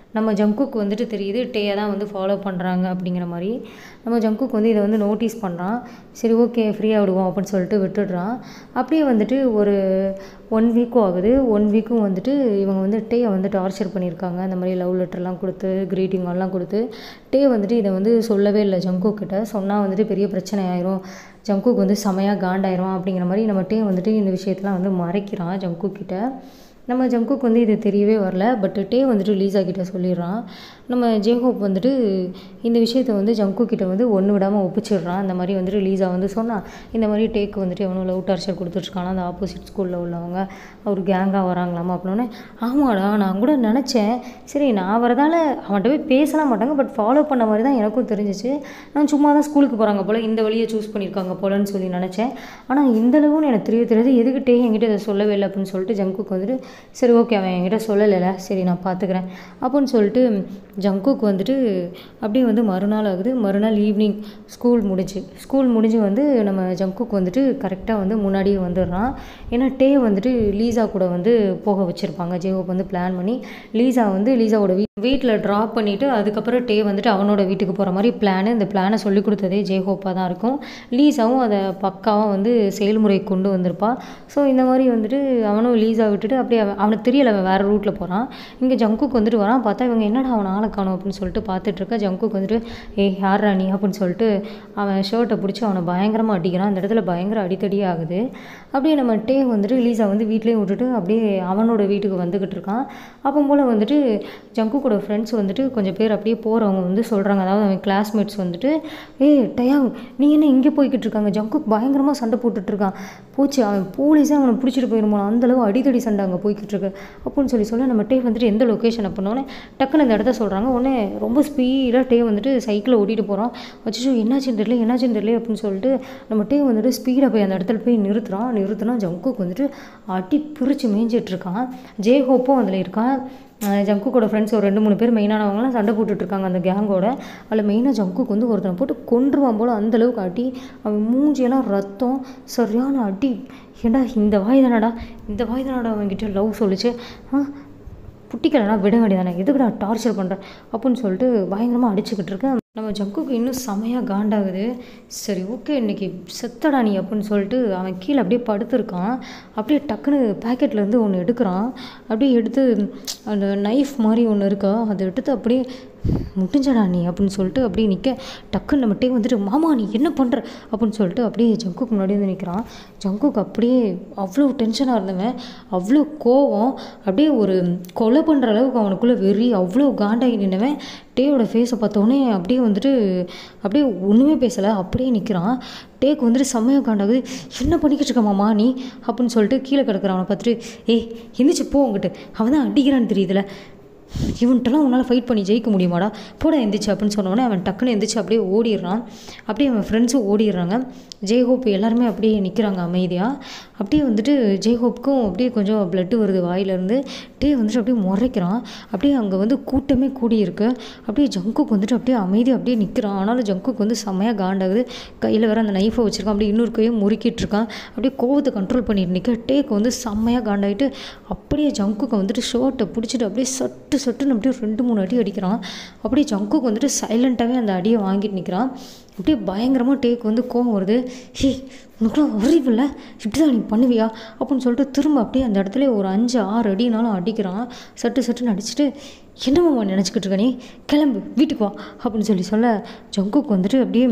நம்ம ஜங்குக்கு வந்துட்டு தெரியுது டேயை தான் வந்து ஃபாலோ பண்ணுறாங்க அப்படிங்கிற மாதிரி நம்ம ஜங்குக்கு வந்து இதை வந்து நோட்டீஸ் பண்ணுறான் சரி ஓகே ஃப்ரீயாக விடுவோம் அப்படின்னு சொல்லிட்டு விட்டுடுறான் அப்படியே வந்துட்டு ஒரு ஒன் வீக்கும் ஆகுது ஒன் வீக்கும் வந்துட்டு இவங்க வந்து டேயை வந்து டார்ச்சர் பண்ணியிருக்காங்க இந்த மாதிரி லவ் லெட்டர்லாம் கொடுத்து greeting எல்லாம் கொடுத்து டே வந்துட்டு இதை வந்து சொல்லவே இல்லை ஜங்கு கிட்ட சொன்னால் வந்துட்டு பெரிய பிரச்சனை ஆயிரும் ஜங்குக்கு வந்து செமையாக காண்டாயிரும் அப்படிங்கிற மாதிரி நம்ம டே வந்துட்டு இந்த விஷயத்தெலாம் வந்து மறைக்கிறான் ஜங்கு கிட்ட நம்ம ஜங்குக்கு வந்து இது தெரியவே வரல பட் டே வந்துட்டு லீசா கிட்ட சொல்லிடுறான் நம்ம ஜேஹோப் வந்துட்டு இந்த விஷயத்த வந்து ஜங்கு கிட்ட வந்து ஒன்று விடாமல் ஒப்பிச்சிடுறான் இந்த மாதிரி வந்துட்டு லீசா வந்து சொன்னா இந்த மாதிரி டேக்கு வந்துட்டு எவனோ லவ் டார்ச்சர் கொடுத்துட்ருக்கானா அந்த ஆப்போசிட் ஸ்கூலில் உள்ளவங்க அவர் கேங்காக வராங்களாமா அப்படின்னோடனே ஆமாடா நான் கூட நினச்சேன் சரி நான் வரதால அவன்கிட்ட போய் பேசலாம் மாட்டாங்க பட் ஃபாலோ பண்ண மாதிரி தான் எனக்கும் தெரிஞ்சிச்சு நான் சும்மா தான் ஸ்கூலுக்கு போகிறாங்க போல் இந்த வழியை சூஸ் பண்ணியிருக்காங்க போலன்னு சொல்லி நினச்சேன் ஆனால் இந்தளவுன்னு எனக்கு தெரிய தெரியாது எதுக்கிட்டே என்கிட்ட இதை சொல்லவே இல்லை அப்படின்னு சொல்லிட்டு ஜங்குக்கு வந்துட்டு சரி ஓகே அவன் என்கிட்ட சொல்லலைல சரி நான் பார்த்துக்கிறேன் அப்படின்னு சொல்லிட்டு ஜங்குக்கு வந்துட்டு அப்படியே வந்து மறுநாள் ஆகுது மறுநாள் ஈவினிங் ஸ்கூல் முடிஞ்சு ஸ்கூல் முடிஞ்சு வந்து நம்ம ஜங்குக்கு வந்துட்டு கரெக்டாக வந்து முன்னாடியே வந்துடுறான் ஏன்னா டே வந்துட்டு லீசா கூட வந்து போக வச்சுருப்பாங்க ஜேஹோப் வந்து பிளான் பண்ணி லீசா வந்து லீசாவோட வீ வீட்டில் ட்ராப் பண்ணிவிட்டு அதுக்கப்புறம் டே வந்துட்டு அவனோட வீட்டுக்கு போகிற மாதிரி பிளான் இந்த பிளானை சொல்லி கொடுத்ததே ஜேஹோப்பாக தான் இருக்கும் லீசாவும் அதை பக்காவாக வந்து செயல்முறை கொண்டு வந்திருப்பா ஸோ இந்த மாதிரி வந்துட்டு அவனும் லீசா விட்டுட்டு அப்படியே அவன் அவனுக்கு தெரியல அவன் வேறு ரூட்டில் போகிறான் இங்கே ஜங்குக்கு வந்துட்டு வரான் பார்த்தா இவங்க என்னடா அவன் ஆளை காணும் அப்படின்னு சொல்லிட்டு பார்த்துட்டு இருக்கா ஜங்குக்கு வந்துட்டு ஏய் யாரா நீ அப்படின்னு சொல்லிட்டு அவன் ஷர்ட்டை பிடிச்சி அவனை பயங்கரமாக அடிக்கிறான் அந்த இடத்துல பயங்கர அடித்தடி ஆகுது அப்படியே நம்ம டே வந்துட்டு லீசா வந்து வீட்லேயே விட்டுட்டு அப்படியே அவனோட வீட்டுக்கு வந்துக்கிட்டு இருக்கான் அப்போ போல் வந்துட்டு ஜங்குக்கோட ஃப்ரெண்ட்ஸ் வந்துட்டு கொஞ்சம் பேர் அப்படியே போகிறவங்க வந்து சொல்கிறாங்க அதாவது அவன் கிளாஸ்மேட்ஸ் வந்துட்டு ஏய் டயாங் நீ என்ன இங்கே போய்கிட்டு இருக்காங்க ஜங்குக் பயங்கரமாக சண்டை போட்டுட்டு இருக்கான் போச்சு அவன் போலீஸே அவனை பிடிச்சிட்டு போயிருமா அந்தளவு அடிதடி சண்டை அங்கே போய்கிட்டு இருக்கு அப்படின்னு சொல்லி சொல்ல நம்ம டே வந்துட்டு எந்த லொக்கேஷன் அப்படின்னோடனே டக்குன்னு இந்த இடத்த சொல்கிறாங்க உடனே ரொம்ப ஸ்பீடாக டே வந்துட்டு சைக்கிளை ஓட்டிகிட்டு போகிறோம் வச்சுட்டு என்னாச்சுன்னு தெரியல என்னாச்சுன்னு தெரியல அப்படின்னு சொல்லிட்டு நம்ம டே வந்துட்டு ஸ்பீடாக போய் அந்த இடத்துல போய் நிறுத்துறான் நிறுத்தினா ஜங்குக்கு வந்துட்டு அடி பிரித்து மேய்ஞ்சிட்டு இருக்கான் ஜே ஹோப்பும் அதில் இருக்கான் அஹ் ஜங்குக்கோட ஃப்ரெண்ட்ஸ் ஒரு ரெண்டு மூணு பேர் மெயினானவங்களாம் சண்டை போட்டுட்டு இருக்காங்க அந்த கேங்கோட அதில் மெயினாக ஜங்குக்கு வந்து ஒருத்தனை போட்டு கொன்றுவான் போல் அந்தளவுக்கு அடி அவன் மூஞ்சியெல்லாம் ரத்தம் சரியான அடி ஏண்டா இந்த வாய் தானடா இந்த வாய் தானடா அவன்கிட்ட லவ் சொல்லிச்சு ஆ புட்டிக்கலைனா விட வேண்டியதானே எதுக்குடா டார்ச்சர் பண்ணுற அப்படின்னு சொல்லிட்டு பயங்கரமாக அடிச்சுக்கிட்டு இருக்கேன் நம்ம ஜங்குக்கு இன்னும் செமையாக காண்டாகுது சரி ஓகே இன்னைக்கு செத்தடா நீ அப்படின்னு சொல்லிட்டு அவன் கீழே அப்படியே படுத்திருக்கான் அப்படியே டக்குன்னு பேக்கெட்லேருந்து ஒன்று எடுக்கிறான் அப்படியே எடுத்து அந்த நைஃப் மாதிரி ஒன்று இருக்கா அதை எடுத்து அப்படியே முடிஞ்சடா நீ அப்படின்னு சொல்லிட்டு அப்படியே நிற்க டக்குன்னு நம்ம டே வந்துட்டு மாமா நீ என்ன பண்ணுற அப்படின்னு சொல்லிட்டு அப்படியே ஜங்குக்கு முன்னாடி வந்து நிற்கிறான் ஜங்குக்கு அப்படியே அவ்வளோ டென்ஷனாக இருந்தவன் அவ்வளோ கோவம் அப்படியே ஒரு கொலை பண்ணுற அளவுக்கு அவனுக்குள்ளே வெறி அவ்வளோ காண்டாகி நின்னவன் டேயோட ஃபேஸை பார்த்தோன்னே அப்படியே வந்துட்டு அப்படியே ஒன்றுமே பேசலை அப்படியே நிற்கிறான் டேக்கு வந்துட்டு செம்மையாக காண்டாகுது என்ன பண்ணிக்கிட்டு இருக்க மாமா நீ அப்படின்னு சொல்லிட்டு கீழே கிடக்குறான் அவனை பார்த்துட்டு ஏய் எந்திரிச்சு போ உங்ககிட்ட அவன் தான் அடிக்கிறான்னு தெரியுதுல இவன்ட்டெல்லாம் உன்னால் ஃபைட் பண்ணி ஜெயிக்க முடியுமாடா போடா எந்திரிச்சு அப்படின்னு சொன்னோடனே அவன் டக்குன்னு எந்திரிச்சு அப்படியே ஓடிடுறான் அப்படியே அவன் ஃப்ரெண்ட்ஸும் ஓடிடுறாங்க ஜெய்ஹோப் எல்லாருமே அப்படியே நிற்கிறாங்க அமைதியாக அப்படியே வந்துட்டு ஜெய்ஹோப்புக்கும் அப்படியே கொஞ்சம் பிளட்டு வருது வாயிலேருந்து டே வந்துட்டு அப்படியே முறைக்கிறான் அப்படியே அங்கே வந்து கூட்டமே கூடியிருக்கு அப்படியே ஜங்குக்கு வந்துட்டு அப்படியே அமைதியாக அப்படியே நிற்கிறான் ஆனாலும் ஜங்குக்கு வந்து செம்மையாக காண்டாகுது கையில் வேற அந்த நைஃபை வச்சுருக்கான் அப்படியே இன்னொரு கையும் முறுக்கிட்டு இருக்கான் அப்படியே கோவத்தை கண்ட்ரோல் பண்ணிட்டு நிற்க டேக்கு வந்து செம்மையாக காண்டாயிட்டு அப்படியே ஜங்குக்கு வந்துட்டு ஷர்ட்டை பிடிச்சிட்டு அப்படியே சட்டு சட்டுன்னு அப்படியே ரெண்டு மூணு அடி அடிக்கிறான் அப்படியே ஜங்குக்கு வந்துட்டு சைலண்ட்டாகவே அந்த அடியை வாங்கிட்டு நிற்கிறான் அப்படியே பயங்கரமாக டேக்கு வந்து கோவம் வருது ஹே உனக்குலாம் அறிவில்ல இப்படி தான் நீ பண்ணுவியா அப்படின்னு சொல்லிட்டு திரும்ப அப்படியே அந்த இடத்துல ஒரு அஞ்சு ஆறு அடினாலும் அடிக்கிறான் சட்டு சட்டுன்னு அடிச்சுட்டு என்னம்மா நினச்சிக்கிட்டு இருக்க நீ கிளம்பு வீட்டுக்கு வா அப்படின்னு சொல்லி சொல்ல ஜங்குக்கு வந்துட்டு அப்படியே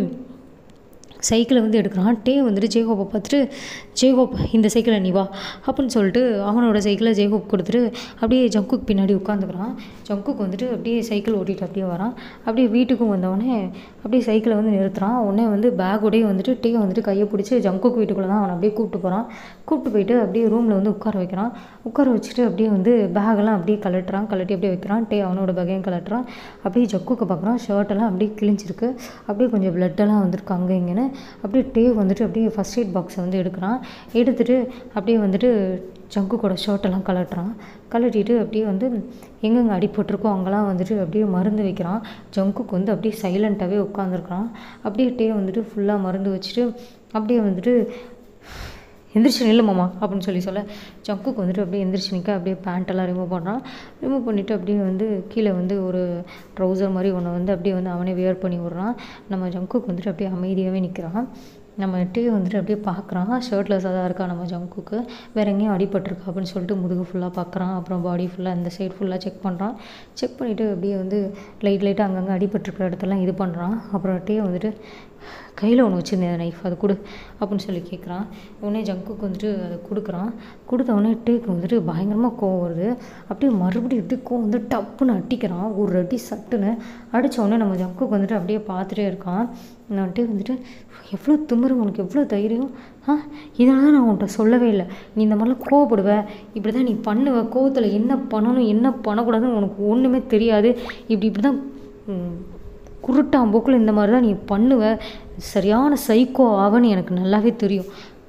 சைக்கிளை வந்து எடுக்கிறான் டே வந்துட்டு ஜெய்ஹோப்பை பார்த்துட்டு ஜெய்ஹோப் இந்த சைக்கிளை நீ வா அப்படின்னு சொல்லிட்டு அவனோட சைக்கிளை ஜெய்ஹோப் கொடுத்துட்டு அப்படியே ஜங்குக் பின்னாடி உட்காந்துக்கிறான் ஜங்குக் வந்துட்டு அப்படியே சைக்கிள் ஓட்டிட்டு அப்படியே வரான் அப்படியே வீட்டுக்கும் வந்தவொடனே அப்படியே சைக்கிளை வந்து நிறுத்துறான் உடனே வந்து பேக்கோடயே வந்துட்டு டே வந்துட்டு கையை பிடிச்சி ஜங்குக் வீட்டுக்குள்ளே தான் அவனை அப்படியே கூப்பிட்டு போகிறான் கூப்பிட்டு போயிட்டு அப்படியே ரூமில் வந்து உட்கார வைக்கிறான் உட்கார வச்சுட்டு அப்படியே வந்து பேகெல்லாம் அப்படியே கலட்டுறான் கலட்டி அப்படியே வைக்கிறான் டே அவனோட பேக்கையும் கலட்டுறான் அப்படியே ஜக்குக்கு பார்க்குறான் ஷர்ட்டெல்லாம் அப்படியே கிழிஞ்சிருக்கு அப்படியே கொஞ்சம் பிளட்டெல்லாம் வந்திருக்கு அங்கே இங்கேன்னு அப்படியே டே வந்துட்டு அப்படியே ஃபஸ்ட் எய்ட் பாக்ஸை வந்து எடுக்கிறான் எடுத்துட்டு அப்படியே வந்துட்டு ஜங்குக்கோட ஷர்ட்டெல்லாம் கலட்டுறான் கலட்டிட்டு அப்படியே வந்து எங்கெங்கே அடிபட்டிருக்கோ அங்கெல்லாம் வந்துட்டு அப்படியே மருந்து வைக்கிறான் ஜங்குக்கு வந்து அப்படியே சைலண்ட்டாகவே உட்காந்துருக்குறான் அப்படியே டே வந்துட்டு ஃபுல்லாக மருந்து வச்சுட்டு அப்படியே வந்துட்டு எந்திரிச்சு நில்லு மாமா அப்படின்னு சொல்லி சொல்ல ஜங்குக்கு வந்துட்டு அப்படியே எந்திரிச்சு நிற்க அப்படியே பேண்ட்டெல்லாம் ரிமூவ் பண்ணுறான் ரிமூவ் பண்ணிவிட்டு அப்படியே வந்து கீழே வந்து ஒரு ட்ரௌசர் மாதிரி ஒன்று வந்து அப்படியே வந்து அவனே வியர் பண்ணி விட்றான் நம்ம ஜங்குக்கு வந்துட்டு அப்படியே அமைதியாகவே நிற்கிறான் நம்ம டே வந்துட்டு அப்படியே பார்க்குறான் ஷர்ட்லெஸ்ஸாக தான் இருக்கா நம்ம ஜங்குக்கு வேறு எங்கேயும் அடிபட்டிருக்கா அப்படின்னு சொல்லிட்டு முதுகு ஃபுல்லாக பார்க்குறான் அப்புறம் பாடி ஃபுல்லாக இந்த சைடு ஃபுல்லாக செக் பண்ணுறான் செக் பண்ணிவிட்டு அப்படியே வந்து லைட் லைட்டாக அங்கங்கே அடிபட்டிருக்கிற இடத்தெல்லாம் இது பண்ணுறான் அப்புறம் டே வந்துட்டு கையில் ஒன்று வச்சுருந்தேன் நைஃப் அது கொடு அப்படின்னு சொல்லி கேட்குறான் உடனே ஜங்குக்கு வந்துட்டு அதை கொடுக்குறான் கொடுத்த உடனே டேக்கு வந்துட்டு பயங்கரமாக கோவம் வருது அப்படியே மறுபடியும் எப்படி கோவம் வந்து டப்புன்னு அடிக்கிறான் ஒரு அடி சட்டுன்னு அடித்த உடனே நம்ம ஜங்குக்கு வந்துட்டு அப்படியே பார்த்துட்டே இருக்கான் நான் டே வந்துட்டு எவ்வளோ திமிரு உனக்கு எவ்வளோ தைரியம் ஆ இதனால தான் நான் உன்கிட்ட சொல்லவே இல்லை நீ இந்த மாதிரிலாம் கோவப்படுவ இப்படி தான் நீ பண்ணுவ கோவத்தில் என்ன பண்ணணும் என்ன பண்ணக்கூடாதுன்னு உனக்கு ஒன்றுமே தெரியாது இப்படி இப்படி தான் குருட்டாம் போக்கில் இந்த மாதிரி தான் நீ பண்ணுவ சரியான சைக்கோ ஆவன்னு எனக்கு நல்லாவே தெரியும்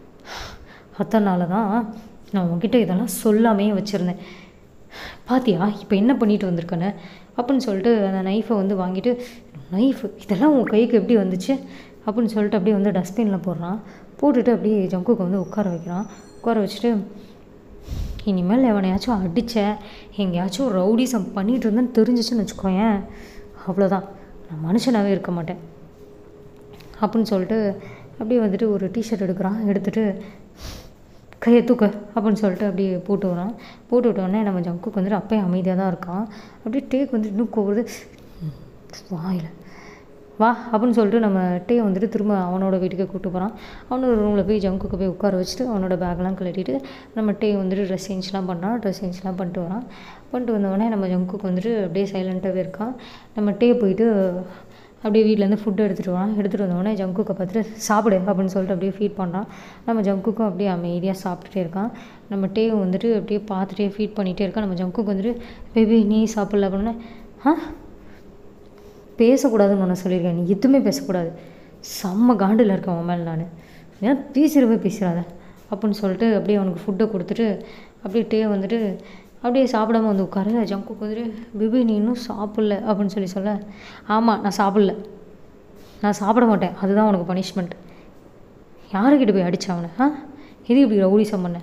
அதனால தான் நான் உன்கிட்ட இதெல்லாம் சொல்லாமே வச்சுருந்தேன் பாத்தியா இப்போ என்ன பண்ணிட்டு வந்திருக்கேன்னு அப்படின்னு சொல்லிட்டு அந்த நைஃபை வந்து வாங்கிட்டு நைஃப் இதெல்லாம் உன் கைக்கு எப்படி வந்துச்சு அப்படின்னு சொல்லிட்டு அப்படியே வந்து டஸ்ட்பினில் போடுறான் போட்டுட்டு அப்படியே ஜங்குக்கு வந்து உட்கார வைக்கிறான் உட்கார வச்சுட்டு இனிமேல் எவனையாச்சும் அடித்தேன் எங்கேயாச்சும் ரவுடிசம் பண்ணிகிட்டு இருந்தேன்னு தெரிஞ்சிச்சுன்னு வச்சுக்கோயேன் அவ்வளோதான் நான் மனுஷனாகவே இருக்க மாட்டேன் அப்படின்னு சொல்லிட்டு அப்படியே வந்துட்டு ஒரு டிஷர்ட் எடுக்கிறான் எடுத்துகிட்டு கையை தூக்க அப்படின்னு சொல்லிட்டு அப்படியே போட்டு வரான் போட்டு விட்டோடனே நம்ம ஜங்குக்கு வந்துட்டு அப்பயும் அமைதியாக தான் இருக்கான் அப்படியே டேக் வந்து இன்னும் கோவுது வாயில் வா அப்படின்னு சொல்லிட்டு நம்ம டே வந்துட்டு திரும்ப அவனோட வீட்டுக்கு கூப்பிட்டு போகிறான் அவனோட ரூமில் போய் ஜங்குக்கு போய் உட்கார வச்சுட்டு அவனோட பேக்லாம் கழட்டிட்டு நம்ம டே வந்துட்டு ட்ரெஸ் சேஞ்ச்லாம் பண்ணுறான் ட்ரெஸ் சேஞ்ச்லாம் பண்ணிட்டு வரான் பண்ணிட்டு வந்தவொடனே நம்ம ஜங்குக்கு வந்துட்டு அப்படியே சைலண்ட்டாகவே இருக்கான் நம்ம டே போயிட்டு அப்படியே வீட்டிலேருந்து ஃபுட்டு எடுத்துகிட்டு வரான் எடுத்துகிட்டு வந்தோடனே ஜங்குக்கை பார்த்துட்டு சாப்பிடு அப்படின்னு சொல்லிட்டு அப்படியே ஃபீட் பண்ணுறான் நம்ம ஜங்குக்கும் அப்படியே அமைதியாக சாப்பிட்டுட்டே இருக்கான் நம்ம டேவும் வந்துட்டு அப்படியே பார்த்துட்டே ஃபீட் பண்ணிகிட்டே இருக்கான் நம்ம ஜங்குக்கு வந்துட்டு பேபி நீ சாப்பிடல அப்படின்னா ஆ பேசக்கூடாதுன்னு ஒன்று சொல்லியிருக்கேன் நீ எதுவுமே பேசக்கூடாது செம்ம காண்டில் இருக்கேன் உன் மேலே நான் ஏன் பேசிடவே பேசிடாத அப்படின்னு சொல்லிட்டு அப்படியே அவனுக்கு ஃபுட்டை கொடுத்துட்டு அப்படியே டே வந்துட்டு அப்படியே சாப்பிடாம வந்து உட்காரு ஜங்குக்கு வந்துட்டு பிபி நீ இன்னும் சாப்பிடல அப்படின்னு சொல்லி சொல்ல ஆமாம் நான் சாப்பிடல நான் சாப்பிட மாட்டேன் அதுதான் உனக்கு பனிஷ்மெண்ட் யாருக்கிட்ட போய் அடிச்ச அவனை ஆ எது இப்படி ரவுடிசம் பண்ண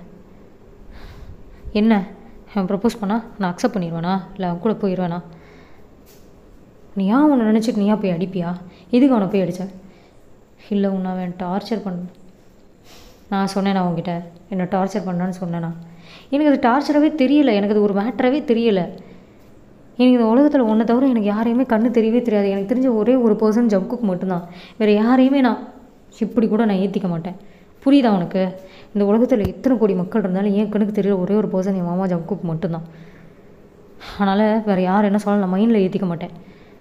என்ன அவன் ப்ரப்போஸ் பண்ணா நான் அக்செப்ட் பண்ணிடுவேனா இல்லை அவன் கூட போயிடுவேனா நீ ஏன் உன்னை நினச்சிட்டு நீயா போய் அடிப்பியா எதுக்கு அவனை போய் அடித்த இல்லை உன்னை அவன் டார்ச்சர் பண்ண நான் சொன்னேன் நான் உங்ககிட்ட என்னை டார்ச்சர் பண்ணான்னு சொன்னேனா எனக்கு அது டார்ச்சராகவே தெரியல எனக்கு அது ஒரு மேட்டராகவே தெரியல எனக்கு இந்த உலகத்தில் ஒன்றை தவிர எனக்கு யாரையுமே கண்ணு தெரியவே தெரியாது எனக்கு தெரிஞ்ச ஒரே ஒரு பர்சன் ஜங்குக்கு மட்டும்தான் வேறு யாரையுமே நான் இப்படி கூட நான் ஏற்றிக்க மாட்டேன் புரியுதா உனக்கு இந்த உலகத்தில் எத்தனை கோடி மக்கள் இருந்தாலும் என் கண்ணுக்கு தெரியல ஒரே ஒரு பர்சன் என் மாமா ஜங்குக்கு மட்டும்தான் அதனால் வேறு யார் என்ன சொன்னாலும் நான் மைண்டில் ஏற்றிக்க மாட்டேன்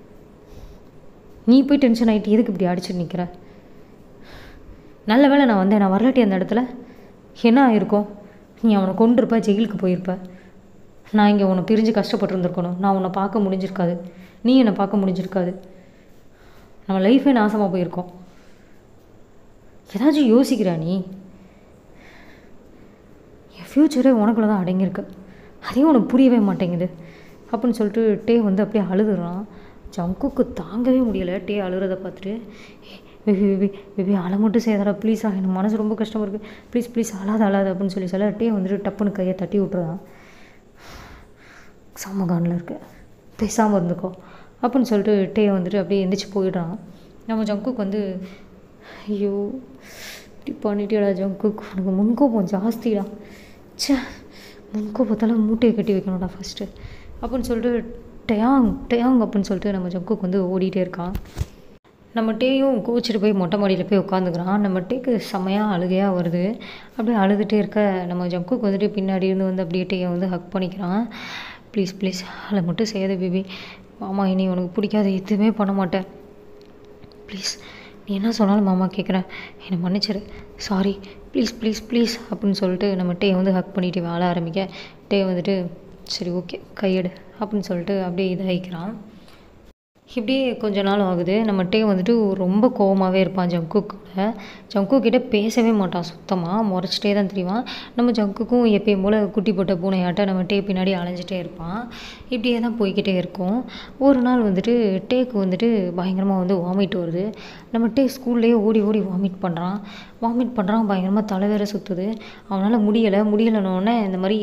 நீ போய் டென்ஷன் ஆகிட்டு எதுக்கு இப்படி அடிச்சுட்டு நிற்கிற நல்ல வேளை நான் வந்தேன் நான் வரலாட்டி அந்த இடத்துல என்ன ஆயிருக்கும் நீ அவனை கொண்டிருப்ப ஜெயிலுக்கு போயிருப்ப நான் இங்கே உன்னை பிரிஞ்சு கஷ்டப்பட்டுருந்துருக்கணும் நான் உன்னை பார்க்க முடிஞ்சிருக்காது நீ என்னை பார்க்க முடிஞ்சிருக்காது நம்ம லைஃபே நாசமாக போயிருக்கோம் ஏதாச்சும் யோசிக்கிறா நீ என் ஃப்யூச்சரே உனக்குள்ள தான் அடங்கியிருக்கு அதையும் உனக்கு புரியவே மாட்டேங்குது அப்படின்னு சொல்லிட்டு டே வந்து அப்படியே அழுதுறான் ஜங்குக்கு தாங்கவே முடியலை டே அழுகிறத பார்த்துட்டு பேபி பேபி பேபி அழ மட்டும் செய்தாரா ப்ளீஸா எனக்கு மனசு ரொம்ப கஷ்டமாக இருக்குது ப்ளீஸ் ப்ளீஸ் அழாத அழாத அப்படின்னு சொல்லி சொல்ல டே வந்துட்டு டப்புன்னு கையை தட்டி விட்டுறான் சமகானில் இருக்கு பேசாமல் இருந்துக்கோ அப்படின்னு சொல்லிட்டு டே வந்துட்டு அப்படியே எந்திரிச்சு போயிடுறான் நம்ம ஜங்குக்கு வந்து ஐயோ இப்படி பண்ணிட்டியடா ஜங்குக்கு உனக்கு முன்கோபம் ஜாஸ்திடா ச்சே முன்கோபத்தெல்லாம் மூட்டையை கட்டி வைக்கணும்டா ஃபஸ்ட்டு அப்படின்னு சொல்லிட்டு டயாங் டயாங் அப்படின்னு சொல்லிட்டு நம்ம ஜங்குக்கு வந்து ஓடிட்டே இருக்கான் நம்ம டேயும் கோச்சிட்டு போய் மொட்டை மாடியில் போய் உட்காந்துக்கிறான் நம்ம டேக்கு செம்மையாக அழுகையாக வருது அப்படியே அழுதுகிட்டே இருக்க நம்ம ஜங்குக்கு வந்துட்டு பின்னாடி இருந்து வந்து அப்படியே டேயை வந்து ஹக் பண்ணிக்கிறான் ப்ளீஸ் ப்ளீஸ் அதை மட்டும் செய்யாத பேபி மாமா இனி உனக்கு பிடிக்காத எதுவுமே பண்ண மாட்டேன் ப்ளீஸ் நீ என்ன சொன்னாலும் மாமா கேட்குறேன் என்னை மன்னிச்சிரு சாரி ப்ளீஸ் ப்ளீஸ் ப்ளீஸ் அப்படின்னு சொல்லிட்டு நம்ம டே வந்து ஹக் பண்ணிட்டு வாழ ஆரம்பிக்க டே வந்துட்டு சரி ஓகே கையெடு அப்படின்னு சொல்லிட்டு அப்படியே இதாகிக்கிறான் இப்படியே கொஞ்ச நாள் ஆகுது நம்ம டே வந்துட்டு ரொம்ப கோவமாகவே இருப்பான் ஜங்குக் கூட போல் ஜங்கு கிட்ட பேசவே மாட்டான் சுத்தமாக முறைச்சிட்டே தான் தெரியுவான் நம்ம ஜங்குக்கும் எப்பயும் போல் குட்டி போட்ட பூனையாட்ட நம்ம டே பின்னாடி அலைஞ்சிட்டே இருப்பான் இப்படியே தான் போய்க்கிட்டே இருக்கும் ஒரு நாள் வந்துட்டு டேக்கு வந்துட்டு பயங்கரமாக வந்து வாமிட் வருது நம்ம டே ஸ்கூல்லேயே ஓடி ஓடி வாமிட் பண்ணுறான் வாமிட் பண்ணுறான் பயங்கரமாக தலை வேற சுற்றுது அவனால் முடியலை முடியலைன்னொடனே இந்த மாதிரி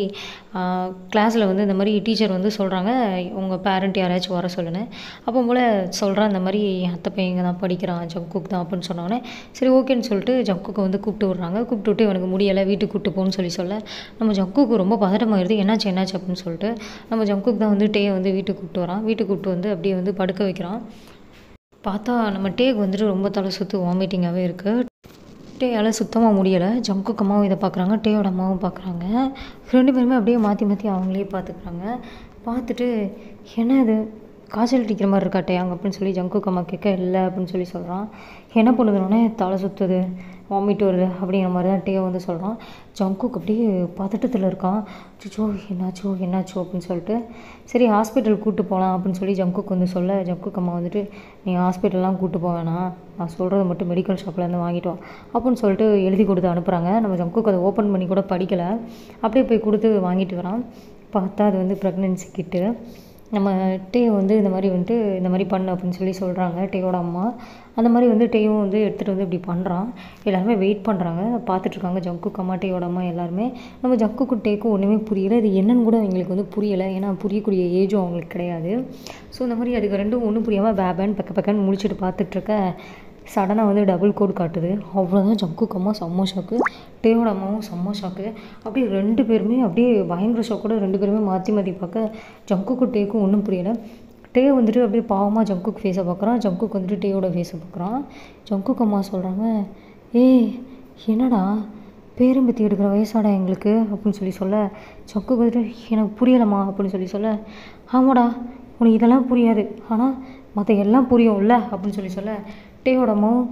கிளாஸில் வந்து இந்த மாதிரி டீச்சர் வந்து சொல்கிறாங்க உங்கள் பேரண்ட் யாராச்சும் வர சொல்லுன்னு அப்போ போல் சொல்கிறான் இந்த மாதிரி என் அத்தை பையன் இங்கே தான் படிக்கிறான் ஜங்குக் தான் அப்படின்னு சொன்னோடனே சரி ஓகேன்னு சொல்லிட்டு ஜங்குக்கை வந்து கூப்பிட்டு விட்றாங்க கூப்பிட்டு விட்டு இவனுக்கு முடியலை வீட்டுக்கு கூப்பிட்டு போன்னு சொல்லி சொல்ல நம்ம ஜங்குக்கு ரொம்ப பதட்டமாயிருது என்னாச்சு என்னாச்சு அப்படின்னு சொல்லிட்டு நம்ம ஜங்குக் தான் வந்து டேயை வந்து வீட்டுக்கு கூப்பிட்டு வரான் வீட்டுக்கு கூப்பிட்டு வந்து அப்படியே வந்து படுக்க வைக்கிறான் பார்த்தா நம்ம டேக்கு வந்துட்டு ரொம்ப தலை சுற்று வாமிட்டிங்காகவே இருக்குது டேயால் சுத்தமாக முடியலை ஜங்குக்கு அம்மாவும் இதை பார்க்குறாங்க டேயோட அம்மாவும் பார்க்குறாங்க ரெண்டு பேருமே அப்படியே மாற்றி மாற்றி அவங்களே பார்த்துக்குறாங்க பார்த்துட்டு என்ன இது காய்ச்சல் அடிக்கிற மாதிரி இருக்கா டே அங்கே அப்படின்னு சொல்லி ஜங்குக்கு அம்மா கேட்க இல்லை அப்படின்னு சொல்லி சொல்கிறான் என்ன பண்ணுதுனோடனே தலை சுற்றுது வாமிட் வருது அப்படிங்கிற மாதிரி தான் டே வந்து சொல்கிறான் ஜங்குக்கு அப்படியே பதட்டத்தில் இருக்கான் அச்சோ என்னாச்சோ என்னாச்சோ அப்படின்னு சொல்லிட்டு சரி ஹாஸ்பிட்டல் கூப்பிட்டு போகலாம் அப்படின்னு சொல்லி ஜங்குக்கு வந்து சொல்ல ஜங்குக்கு அம்மா வந்துட்டு நீ ஹாஸ்பிட்டல்லாம் கூப்பிட்டு போக வேணாம் நான் சொல்கிறது மட்டும் மெடிக்கல் ஷாப்லேருந்து வாங்கிட்டு வா அப்படின்னு சொல்லிட்டு எழுதி கொடுத்து அனுப்புகிறாங்க நம்ம ஜங்குக்கு அதை ஓப்பன் பண்ணி கூட படிக்கலை அப்படியே போய் கொடுத்து வாங்கிட்டு வரான் பார்த்தா அது வந்து ப்ரெக்னென்சி கிட்டு நம்ம டே வந்து இந்த மாதிரி வந்துட்டு இந்த மாதிரி பண்ணு அப்படின்னு சொல்லி சொல்கிறாங்க டேயோட அம்மா அந்த மாதிரி வந்து டேயும் வந்து எடுத்துகிட்டு வந்து இப்படி பண்ணுறான் எல்லாருமே வெயிட் பண்ணுறாங்க பார்த்துட்ருக்காங்க ஜங்குக்கு அம்மா டேயோட அம்மா எல்லாருமே நம்ம ஜங்குக்கும் டேக்கும் ஒன்றுமே புரியல இது என்னன்னு கூட எங்களுக்கு வந்து புரியலை ஏன்னா புரியக்கூடிய ஏஜும் அவங்களுக்கு கிடையாது ஸோ இந்த மாதிரி அதுக்கு ரெண்டும் ஒன்றும் புரியாமல் பேபேன்னு பக்க பக்கன்னு முழிச்சிட்டு பார்த்துட்ருக்க சடனாக வந்து டபுள் கோட் காட்டுது அவ்வளோதான் ஜங்குக்கு அம்மா செம்ம ஷாக்கு டேயோட அம்மாவும் செம்ம ஷாக்கு அப்படியே ரெண்டு பேருமே அப்படியே பயங்கர ஷாக்கோட ரெண்டு பேருமே மாற்றி மாற்றி பார்க்க ஜங்குக்கு டேக்கும் ஒன்றும் புரியல டே வந்துட்டு அப்படியே பாவமாக ஜங்குக்கு ஃபேஸை பார்க்குறான் ஜங்குக்கு வந்துட்டு டேயோட ஃபேஸை பார்க்குறான் ஜங்குக்கு அம்மா சொல்கிறாங்க ஏய் என்னடா பேரம்பத்தி எடுக்கிற வயசாடா எங்களுக்கு அப்படின்னு சொல்லி சொல்ல ஜங்குக்கு வந்துட்டு எனக்கு புரியலம்மா அப்படின்னு சொல்லி சொல்ல ஆமாடா உனக்கு இதெல்லாம் புரியாது ஆனால் மற்ற எல்லாம் புரியும்ல அப்படின்னு சொல்லி சொல்ல டேயோட அம்மாவும்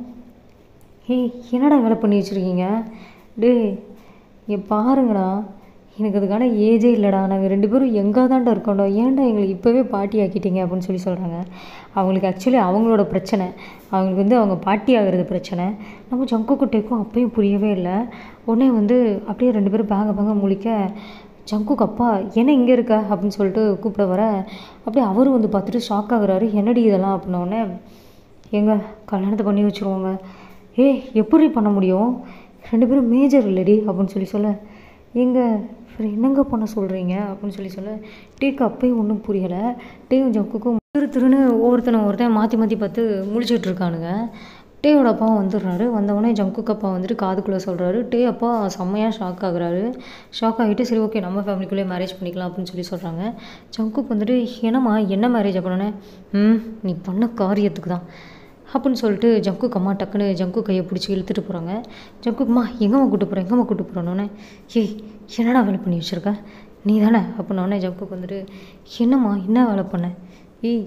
ஏய் என்னடா வேலை பண்ணி வச்சுருக்கீங்க டேய் இங்கே பாருங்கடா எனக்கு அதுக்கான ஏஜே இல்லைடா நாங்கள் ரெண்டு பேரும் எங்கே தான்டா இருக்கோம்டா ஏன்டா எங்களுக்கு இப்போவே பாட்டி ஆக்கிட்டீங்க அப்படின்னு சொல்லி சொல்கிறாங்க அவங்களுக்கு ஆக்சுவலி அவங்களோட பிரச்சனை அவங்களுக்கு வந்து அவங்க பாட்டி ஆகிறது பிரச்சனை நம்ம ஜங்கு குட்டைக்கும் அப்பயும் புரியவே இல்லை உடனே வந்து அப்படியே ரெண்டு பேரும் பேங்க பேங்க முழிக்க ஜங்குக்கு அப்பா என்ன இங்கே இருக்க அப்படின்னு சொல்லிட்டு கூப்பிட வர அப்படியே அவரும் வந்து பார்த்துட்டு ஷாக் ஆகுறாரு என்னடி இதெல்லாம் அப்படின்னோடனே ஏங்க கல்யாணத்தை பண்ணி வச்சுருவோங்க ஏய் எப்படி பண்ண முடியும் ரெண்டு பேரும் மேஜர் இல்லடி அப்படின்னு சொல்லி சொல்ல ஏங்க சரி என்னங்க பண்ண சொல்கிறீங்க அப்படின்னு சொல்லி சொல்ல டீக்கு அப்பயும் ஒன்றும் புரியலை டீயும் ஜக்குக்கும் திரு திருன்னு ஒவ்வொருத்தனை ஒருத்தன் மாற்றி மாற்றி பார்த்து முழிச்சிட்டு இருக்கானுங்க டேயோட அப்பா வந்துடுறாரு வந்தவொடனே ஜங்குக்கு அப்பா வந்துட்டு காதுக்குள்ளே சொல்கிறாரு டே அப்பா செம்மையாக ஷாக் ஆகுறாரு ஷாக் ஆகிட்டு சரி ஓகே நம்ம ஃபேமிலிக்குள்ளே மேரேஜ் பண்ணிக்கலாம் அப்படின்னு சொல்லி சொல்கிறாங்க ஜங்குக்கு வந்துட்டு என்னம்மா என்ன மேரேஜ் பண்ணோன்னே ம் நீ பண்ண காரியத்துக்கு தான் அப்படின்னு சொல்லிட்டு ஜங்குக்கு அம்மா டக்குன்னு ஜங்கு கையை பிடிச்சி இழுத்துட்டு போகிறாங்க ஜங்குக்குமா எங்கம்மா கூட்டு போகிறேன் எங்கம்மா கூட்டு போகிறோன்னே ஏய் என்னடா வேலை பண்ணி வச்சுருக்க நீ தானே அப்படின்னோடனே ஜங்குக்கு வந்துட்டு என்னம்மா என்ன வேலை பண்ண ஏய்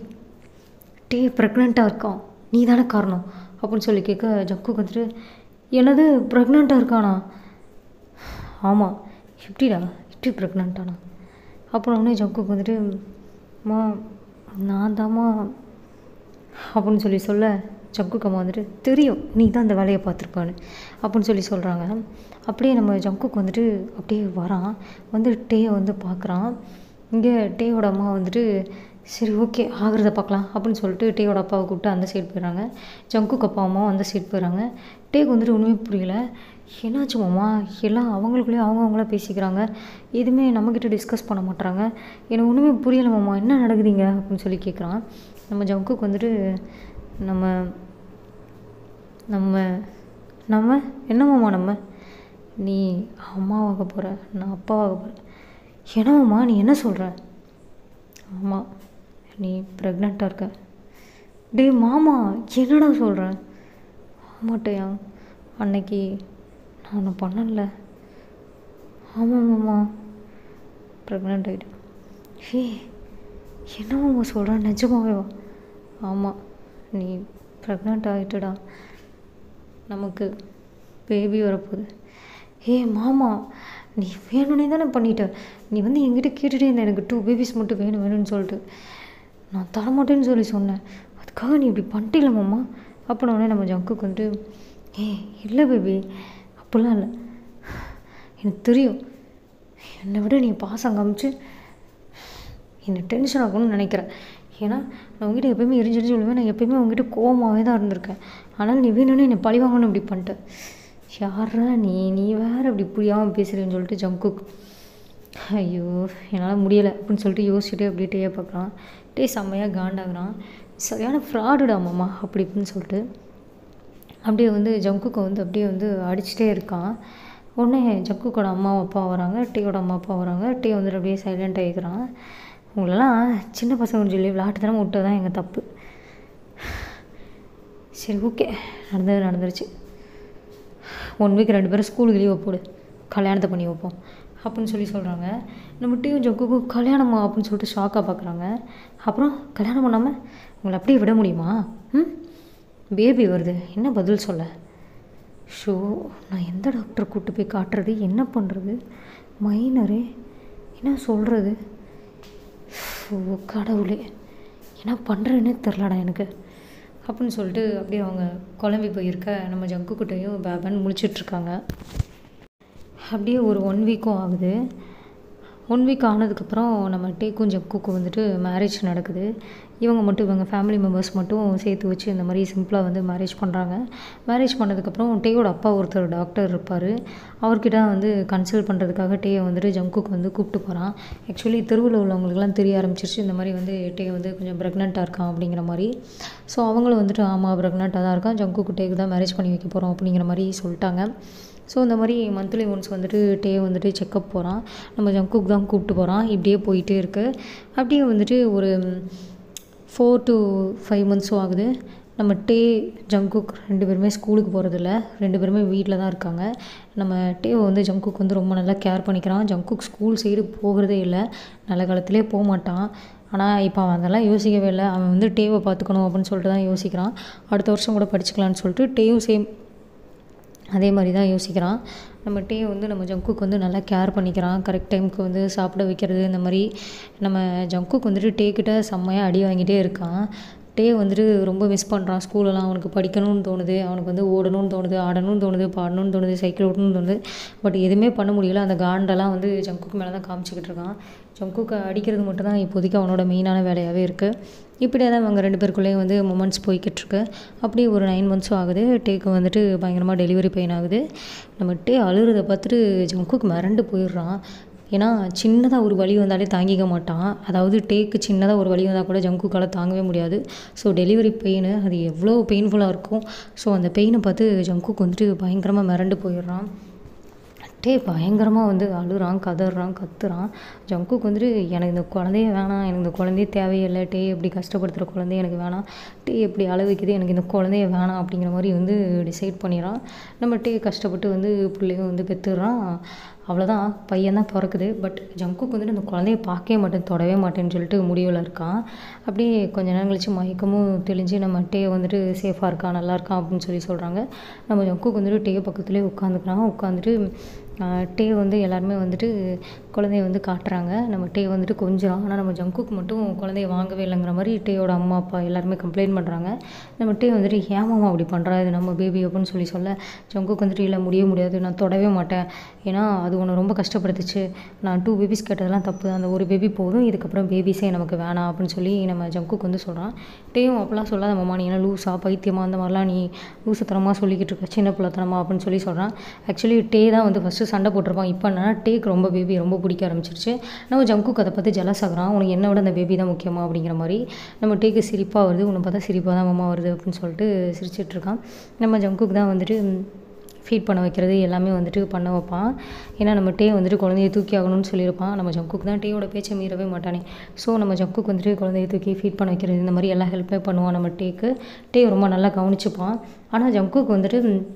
டே ப்ரெக்னெண்ட்டாக இருக்கான் நீ தானே காரணம் அப்படின்னு சொல்லி கேட்க ஜங்குக்கு வந்துட்டு என்னது ப்ரெக்னெண்ட்டாக இருக்கானா ஆமாம் எப்படிடா எப்படி ப்ரெக்னெண்ட்டானா அப்புறம் உடனே ஜங்குக்கு வந்துட்டு அம்மா நான் தாம்மா அப்படின்னு சொல்லி சொல்ல ஜங்குக்கு அம்மா வந்துட்டு தெரியும் நீ தான் அந்த வேலையை பார்த்துருப்பான்னு அப்படின்னு சொல்லி சொல்கிறாங்க அப்படியே நம்ம ஜங்குக்கு வந்துட்டு அப்படியே வரான் வந்து டேயை வந்து பார்க்குறான் இங்கே டேயோட அம்மா வந்துட்டு சரி ஓகே ஆகிறத பார்க்கலாம் அப்படின்னு சொல்லிட்டு டேயோட அப்பாவை கூப்பிட்டு அந்த சைடு போயிடுறாங்க ஜங்குக்கு அப்பா அம்மாவும் அந்த சைடு போயிடுறாங்க டேக்கு வந்துட்டு ஒன்றுமே புரியல என்னாச்சு மாமா எல்லாம் அவங்களுக்குள்ளேயே அவங்கவுங்களா பேசிக்கிறாங்க எதுவுமே நம்மக்கிட்ட டிஸ்கஸ் பண்ண மாட்றாங்க எனக்கு ஒன்றுமே புரியலை மாமா என்ன நடக்குதுங்க அப்படின்னு சொல்லி கேட்குறான் நம்ம ஜங்குக்கு வந்துட்டு நம்ம நம்ம நம்ம என்ன மாமா நம்ம நீ அம்மாவாக போகிற நான் அப்பாவாக போகிறேன் என்னம்மா நீ என்ன சொல்கிற ஆமாம் நீ ப்ரெக்னெண்ட்டாக இருக்க டேய் மாமா என்னடா சொல்கிற ஆமாட்டையா அன்னைக்கு நான் ஒன்று பண்ணல ஆமாம் மாமா ப்ரெக்னென்ட் ஆகிட்டேன் ஏ என்ன மாமா சொல்கிறேன் நிஜமாவே வா ஆமாம் நீ ப்ரெக்னென்ட் ஆகிட்டடா நமக்கு பேபி வரப்போகுது ஏ மாமா நீ வேணும்னே தானே பண்ணிட்ட நீ வந்து என்கிட்ட கேட்டுகிட்டே இருந்த எனக்கு டூ பேபிஸ் மட்டும் வேணும் வேணும்னு சொல்லிட்டு நான் தரமாட்டேன்னு சொல்லி சொன்னேன் அதுக்காக நீ இப்படி பண்ணிட்டேல மாமா அப்புறம் உடனே நம்ம ஜங்குக்கு வந்துட்டு ஏய் இல்லை பேபி அப்படிலாம் இல்லை எனக்கு தெரியும் என்னை விட நீ பாசம் காமிச்சு என்னை டென்ஷன் ஆகணும்னு நினைக்கிறேன் ஏன்னா நான் உங்ககிட்ட எப்பயுமே எரிஞ்செரிஞ்சு விழுவேன் நான் எப்பயுமே உங்ககிட்ட கோவமாகவே தான் இருந்திருக்கேன் ஆனால் நீ வேணும்னு என்னை பழி வாங்கணும் இப்படி பண்ணிட்ட யாரா நீ நீ வேறு இப்படி புரியாமல் பேசுகிறேன்னு சொல்லிட்டு ஜங்குக் ஐயோ என்னால் முடியலை அப்படின்னு சொல்லிட்டு யோசிச்சுட்டே அப்படியே டேயை பார்க்குறான் டே செம்மையாக காண்டாகிறான் சரியான ஃப்ராடுடா மாமா அப்படி இப்படின்னு சொல்லிட்டு அப்படியே வந்து ஜங்குக்கை வந்து அப்படியே வந்து அடிச்சிட்டே இருக்கான் உடனே ஜங்குக்கோட அம்மா அப்பா வராங்க டீயோட அம்மா அப்பா வராங்க டீ வந்துட்டு அப்படியே சைலண்ட் ஆகிக்கிறான் உங்களெல்லாம் சின்ன பசங்க சொல்லி விளாட்டுத்தனமாக விட்டது தான் எங்கள் தப்பு சரி ஓகே நடந்தது நடந்துருச்சு ஒன் வீக் ரெண்டு பேரும் ஸ்கூலுக்கு லீவை போடு கல்யாணத்தை பண்ணி வைப்போம் அப்படின்னு சொல்லி சொல்கிறாங்க நம்ம டீயும் ஜக்குக்கும் கல்யாணமா அப்படின்னு சொல்லிட்டு ஷாக்காக பார்க்குறாங்க அப்புறம் கல்யாணம் பண்ணாமல் உங்களை அப்படியே விட முடியுமா ம் பேபி வருது என்ன பதில் சொல்ல ஷோ நான் எந்த டாக்டரை கூப்பிட்டு போய் காட்டுறது என்ன பண்ணுறது மைனரே என்ன சொல்கிறது ஷோ கடவுளே என்ன பண்ணுறேன்னே தெரிலடா எனக்கு அப்படின்னு சொல்லிட்டு அப்படியே அவங்க குழம்பி போயிருக்க நம்ம ஜங்குக்கிட்டையும் பேபன் முழிச்சிட்ருக்காங்க அப்படியே ஒரு ஒன் வீக்கும் ஆகுது ஒன் வீக் ஆனதுக்கப்புறம் நம்ம டேக்கும் ஜக்குக்கும் வந்துட்டு மேரேஜ் நடக்குது இவங்க மட்டும் இவங்க ஃபேமிலி மெம்பர்ஸ் மட்டும் சேர்த்து வச்சு இந்த மாதிரி சிம்பிளாக வந்து மேரேஜ் பண்ணுறாங்க மேரேஜ் பண்ணதுக்கப்புறம் டேயோட அப்பா ஒருத்தர் டாக்டர் இருப்பார் அவர்கிட்ட வந்து கன்சல்ட் பண்ணுறதுக்காக டேயை வந்துட்டு ஜங்குக்கு வந்து கூப்பிட்டு போகிறான் ஆக்சுவலி தெருவில் உள்ளவங்களுக்குலாம் தெரிய ஆரம்பிச்சிருச்சு இந்த மாதிரி வந்து டே வந்து கொஞ்சம் ப்ரெக்னெண்ட்டாக இருக்கான் அப்படிங்கிற மாதிரி ஸோ அவங்களும் வந்துட்டு ஆமாம் ப்ரெக்னெண்ட்டாக தான் இருக்கான் ஜங்குக்கு டேக்கு தான் மேரேஜ் பண்ணி வைக்க போகிறோம் அப்படிங்கிற மாதிரி சொல்லிட்டாங்க ஸோ இந்த மாதிரி மந்த்லி ஒன்ஸ் வந்துட்டு டே வந்துட்டு செக்கப் போகிறான் நம்ம ஜங்குக்கு தான் கூப்பிட்டு போகிறான் இப்படியே போயிட்டே இருக்கு அப்படியே வந்துட்டு ஒரு ஃபோர் டு ஃபைவ் மந்த்ஸும் ஆகுது நம்ம டே ஜங்குக் ரெண்டு பேருமே ஸ்கூலுக்கு போகிறதில்ல ரெண்டு பேருமே வீட்டில் தான் இருக்காங்க நம்ம டேவை வந்து ஜங்குக் வந்து ரொம்ப நல்லா கேர் பண்ணிக்கிறான் ஜங்குக் ஸ்கூல் சைடு போகிறதே இல்லை நல்ல காலத்திலே போக மாட்டான் ஆனால் இப்போ அவன் அதெல்லாம் யோசிக்கவே இல்லை அவன் வந்து டேவை பார்த்துக்கணும் அப்படின்னு சொல்லிட்டு தான் யோசிக்கிறான் அடுத்த வருஷம் கூட படிச்சுக்கலான்னு சொல்லிட்டு டேயும் சேம் அதே மாதிரி தான் யோசிக்கிறான் நம்ம டே வந்து நம்ம ஜங்குக்கு வந்து நல்லா கேர் பண்ணிக்கிறான் கரெக்ட் டைமுக்கு வந்து சாப்பிட வைக்கிறது இந்த மாதிரி நம்ம ஜங்குக்கு வந்துட்டு டே கிட்ட செம்மையாக அடி வாங்கிட்டே இருக்கான் டே வந்துட்டு ரொம்ப மிஸ் பண்ணுறான் ஸ்கூலெல்லாம் அவனுக்கு படிக்கணும்னு தோணுது அவனுக்கு வந்து ஓடணும்னு தோணுது ஆடணும்னு தோணுது பாடணும்னு தோணுது சைக்கிள் ஓட்டணும்னு தோணுது பட் எதுவுமே பண்ண முடியல அந்த காண்டெல்லாம் வந்து ஜங்குக்கு மேலே தான் காமிச்சிக்கிட்டு இருக்கான் ஜங்குக்கு அடிக்கிறது மட்டும் தான் இப்போதைக்கு அவனோட மெயினான வேலையாகவே இருக்குது இப்படியே தான் அவங்க ரெண்டு பேருக்குள்ளேயும் வந்து மூமெண்ட்ஸ் போய்கிட்டு இருக்கு அப்படியே ஒரு நைன் மந்த்ஸும் ஆகுது டேக்கு வந்துட்டு பயங்கரமாக டெலிவரி பெயின் ஆகுது நம்ம டே அழுகிறத பார்த்துட்டு ஜங்குக்கு மிரண்டு போயிடுறான் ஏன்னா சின்னதாக ஒரு வலி வந்தாலே தாங்கிக்க மாட்டான் அதாவது டேக்கு சின்னதாக ஒரு வலி வந்தால் கூட ஜங்குக்கால தாங்கவே முடியாது ஸோ டெலிவரி பெயின் அது எவ்வளோ பெயின்ஃபுல்லாக இருக்கும் ஸோ அந்த பெயினை பார்த்து ஜங்குக்கு வந்துட்டு பயங்கரமாக மிரண்டு போயிடுறான் டே பயங்கரமாக வந்து அழுறான் கதறான் கத்துறான் ஜங்குக்கு வந்துட்டு எனக்கு இந்த குழந்தைய வேணாம் எனக்கு இந்த குழந்தைய தேவையில்லை டே எப்படி கஷ்டப்படுத்துகிற குழந்தைய எனக்கு வேணாம் டே எப்படி அழ வைக்குது எனக்கு இந்த குழந்தைய வேணாம் அப்படிங்கிற மாதிரி வந்து டிசைட் பண்ணிடுறான் நம்ம டே கஷ்டப்பட்டு வந்து பிள்ளையும் வந்து பெற்றுடுறான் அவ்வளோதான் பையன் தான் பிறக்குது பட் ஜங்குக்கு வந்துட்டு அந்த குழந்தைய பார்க்கவே மாட்டேன் தொடவே மாட்டேன்னு சொல்லிட்டு முடிவில் இருக்கான் அப்படியே கொஞ்ச நேரம் கழிச்சு மயக்கமும் தெளிஞ்சு நம்ம டே வந்துட்டு சேஃபாக இருக்கான் நல்லா இருக்கான் அப்படின்னு சொல்லி சொல்கிறாங்க நம்ம ஜங்குக்கு வந்துட்டு டே பக்கத்துலேயே உட்காந்துக்கிறான் உட்காந்துட்டு டே வந்து எல்லாருமே வந்துட்டு குழந்தைய வந்து காட்டுறாங்க நம்ம டே வந்துட்டு கொஞ்சம் ஆனால் நம்ம ஜங்குக்கு மட்டும் குழந்தைய வாங்கவே இல்லைங்கிற மாதிரி டேயோட அம்மா அப்பா எல்லாருமே கம்ப்ளைண்ட் பண்ணுறாங்க நம்ம டே வந்துட்டு ஏமாமா அப்படி பண்ணுறா இது நம்ம பேபி அப்படின்னு சொல்லி சொல்ல ஜங்குக்கு வந்துட்டு இல்லை முடிய முடியாது நான் தொடவே மாட்டேன் ஏன்னா அது உன்னை ரொம்ப கஷ்டப்படுத்துச்சு நான் டூ பேபிஸ் கேட்டதெல்லாம் தப்பு அந்த ஒரு பேபி போதும் இதுக்கப்புறம் பேபிஸே நமக்கு வேணாம் அப்படின்னு சொல்லி நம்ம ஜங்குக்கு வந்து சொல்கிறான் டேயும் அப்போலாம் சொல்லாத மாமா நீ என்ன லூஸா பைத்தியமா அந்த மாதிரிலாம் நீ லூசுத்தனமாக சொல்லிக்கிட்டு இருக்க சின்ன பிள்ளைத்தனமா அப்படின்னு சொல்லி சொல்கிறான் ஆக்சுவலி டே தான் வந்து ஃபஸ்ட்டு சண்டை போட்டிருப்பான் இப்போ என்னன்னா டேக்கு ரொம்ப பேபி ரொம்ப பிடிக்க ஆரம்பிச்சிருச்சு நம்ம ஜங்குக்கு அதை பார்த்து ஜலஸ் ஆகுறான் உனக்கு என்னை விட அந்த பேபி தான் முக்கியமா அப்படிங்கிற மாதிரி நம்ம டேக்கு சிரிப்பாக வருது உன்னை பார்த்தா சிரிப்பாக தான் மாமா வருது அப்படின்னு சொல்லிட்டு சிரிச்சிட்டு இருக்கான் நம்ம ஜங்குக்கு தான் வந்துட்டு ஃபீட் பண்ண வைக்கிறது எல்லாமே வந்துட்டு பண்ண வைப்பான் ஏன்னா நம்ம டே வந்துட்டு குழந்தைய தூக்கி ஆகணும்னு சொல்லியிருப்பான் நம்ம ஜங்குக்கு தான் டேயோட பேச்சை மீறவே மாட்டானே ஸோ நம்ம ஜங்குக்கு வந்துட்டு குழந்தைய தூக்கி ஃபீட் பண்ண வைக்கிறது இந்த மாதிரி எல்லா ஹெல்ப்புமே பண்ணுவான் நம்ம டேக்கு டே ரொம்ப நல்லா கவனிச்சுப்பான் ஆனால் ஜங்குக்கு வந்துட்டு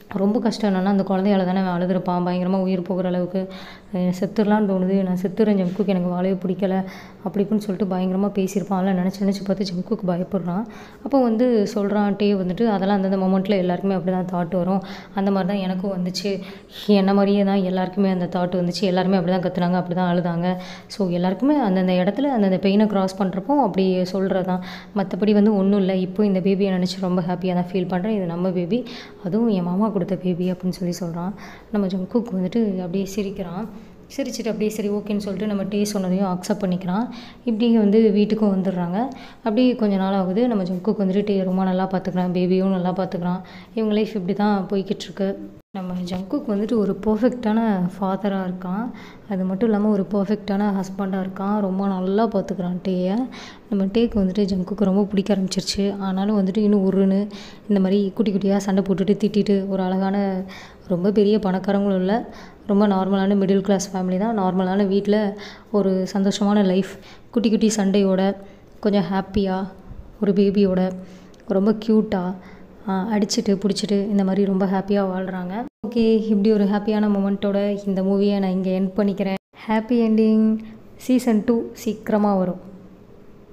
ரொம்ப கஷ்டம் என்னென்னா அந்த குழந்தையால தானே அவன் அழுதுருப்பான் பயங்கரமாக உயிர் போகிற அளவுக்கு அஹ் செத்துடலான்னு தோணுது நான் செத்துறேன் ஜம்குக்கு எனக்கு வாழவே பிடிக்கல அப்படி இப்படின்னு சொல்லிட்டு பயங்கரமாக பேசியிருப்பான் அதெல்லாம் நினச்சி நினச்சி பார்த்து ஜம்குக்கு பயப்படுறான் அப்போ வந்து சொல்கிறான் டே வந்துட்டு அதெல்லாம் அந்தந்த மொமெண்ட்டில் எல்லாருக்குமே அப்படி தான் தாட் வரும் அந்த மாதிரி தான் எனக்கும் வந்துச்சு என்ன மாதிரியே தான் எல்லாருக்குமே அந்த தாட் வந்துச்சு எல்லாருமே அப்படி தான் கத்துனாங்க அப்படி தான் அழுதாங்க ஸோ எல்லாருக்குமே அந்தந்த இடத்துல அந்தந்த பெயினை க்ராஸ் பண்ணுறப்போ அப்படி சொல்கிறது தான் மற்றபடி வந்து ஒன்றும் இல்லை இப்போ இந்த பேபியை நினச்சி ரொம்ப ஹாப்பியாக தான் ஃபீல் பண்ணுறேன் இது நம்ம பேபி அதுவும் என் மாமா கொடுத்த பேபி அப்படின்னு சொல்லி சொல்கிறான் நம்ம ஜங்குக் வந்துட்டு அப்படியே சிரிக்கிறான் சிரிச்சிட்டு அப்படியே சரி ஓகேன்னு சொல்லிட்டு நம்ம டே சொன்னதையும் அக்செப்ட் பண்ணிக்கிறான் இப்படி வந்து வீட்டுக்கும் வந்துடுறாங்க அப்படியே கொஞ்ச நாள் ஆகுது நம்ம ஜங்குக் வந்துட்டு டே ரொம்ப நல்லா பார்த்துக்கிறான் பேபியும் நல்லா பார்த்துக்கிறான் இவங்க லைஃப் இப்படி தான் போய்கிட்டு இருக்கு நம்ம ஜங்குக் வந்துட்டு ஒரு பர்ஃபெக்டான ஃபாதராக இருக்கான் அது மட்டும் இல்லாமல் ஒரு பர்ஃபெக்டான ஹஸ்பண்டாக இருக்கான் ரொம்ப நல்லா பார்த்துக்கிறான் டேயை நம்ம டேக்கு வந்துட்டு ஜங்குக்கு ரொம்ப பிடிக்க ஆரம்பிச்சிருச்சு ஆனாலும் வந்துட்டு இன்னும் உருன்னு இந்த மாதிரி குட்டி குட்டியாக சண்டை போட்டுட்டு திட்டிட்டு ஒரு அழகான ரொம்ப பெரிய பணக்காரங்களும் இல்லை ரொம்ப நார்மலான மிடில் கிளாஸ் ஃபேமிலி தான் நார்மலான வீட்டில் ஒரு சந்தோஷமான லைஃப் குட்டி குட்டி சண்டையோட கொஞ்சம் ஹாப்பியாக ஒரு பேபியோட ரொம்ப க்யூட்டாக அடிச்சுட்டு பிடிச்சிட்டு இந்த மாதிரி ரொம்ப ஹாப்பியாக வாழ்கிறாங்க ஓகே இப்படி ஒரு ஹாப்பியான மூமெண்ட்டோட இந்த மூவியை நான் இங்கே எண்ட் பண்ணிக்கிறேன் ஹாப்பி என்டிங் சீசன் டூ சீக்கிரமாக வரும்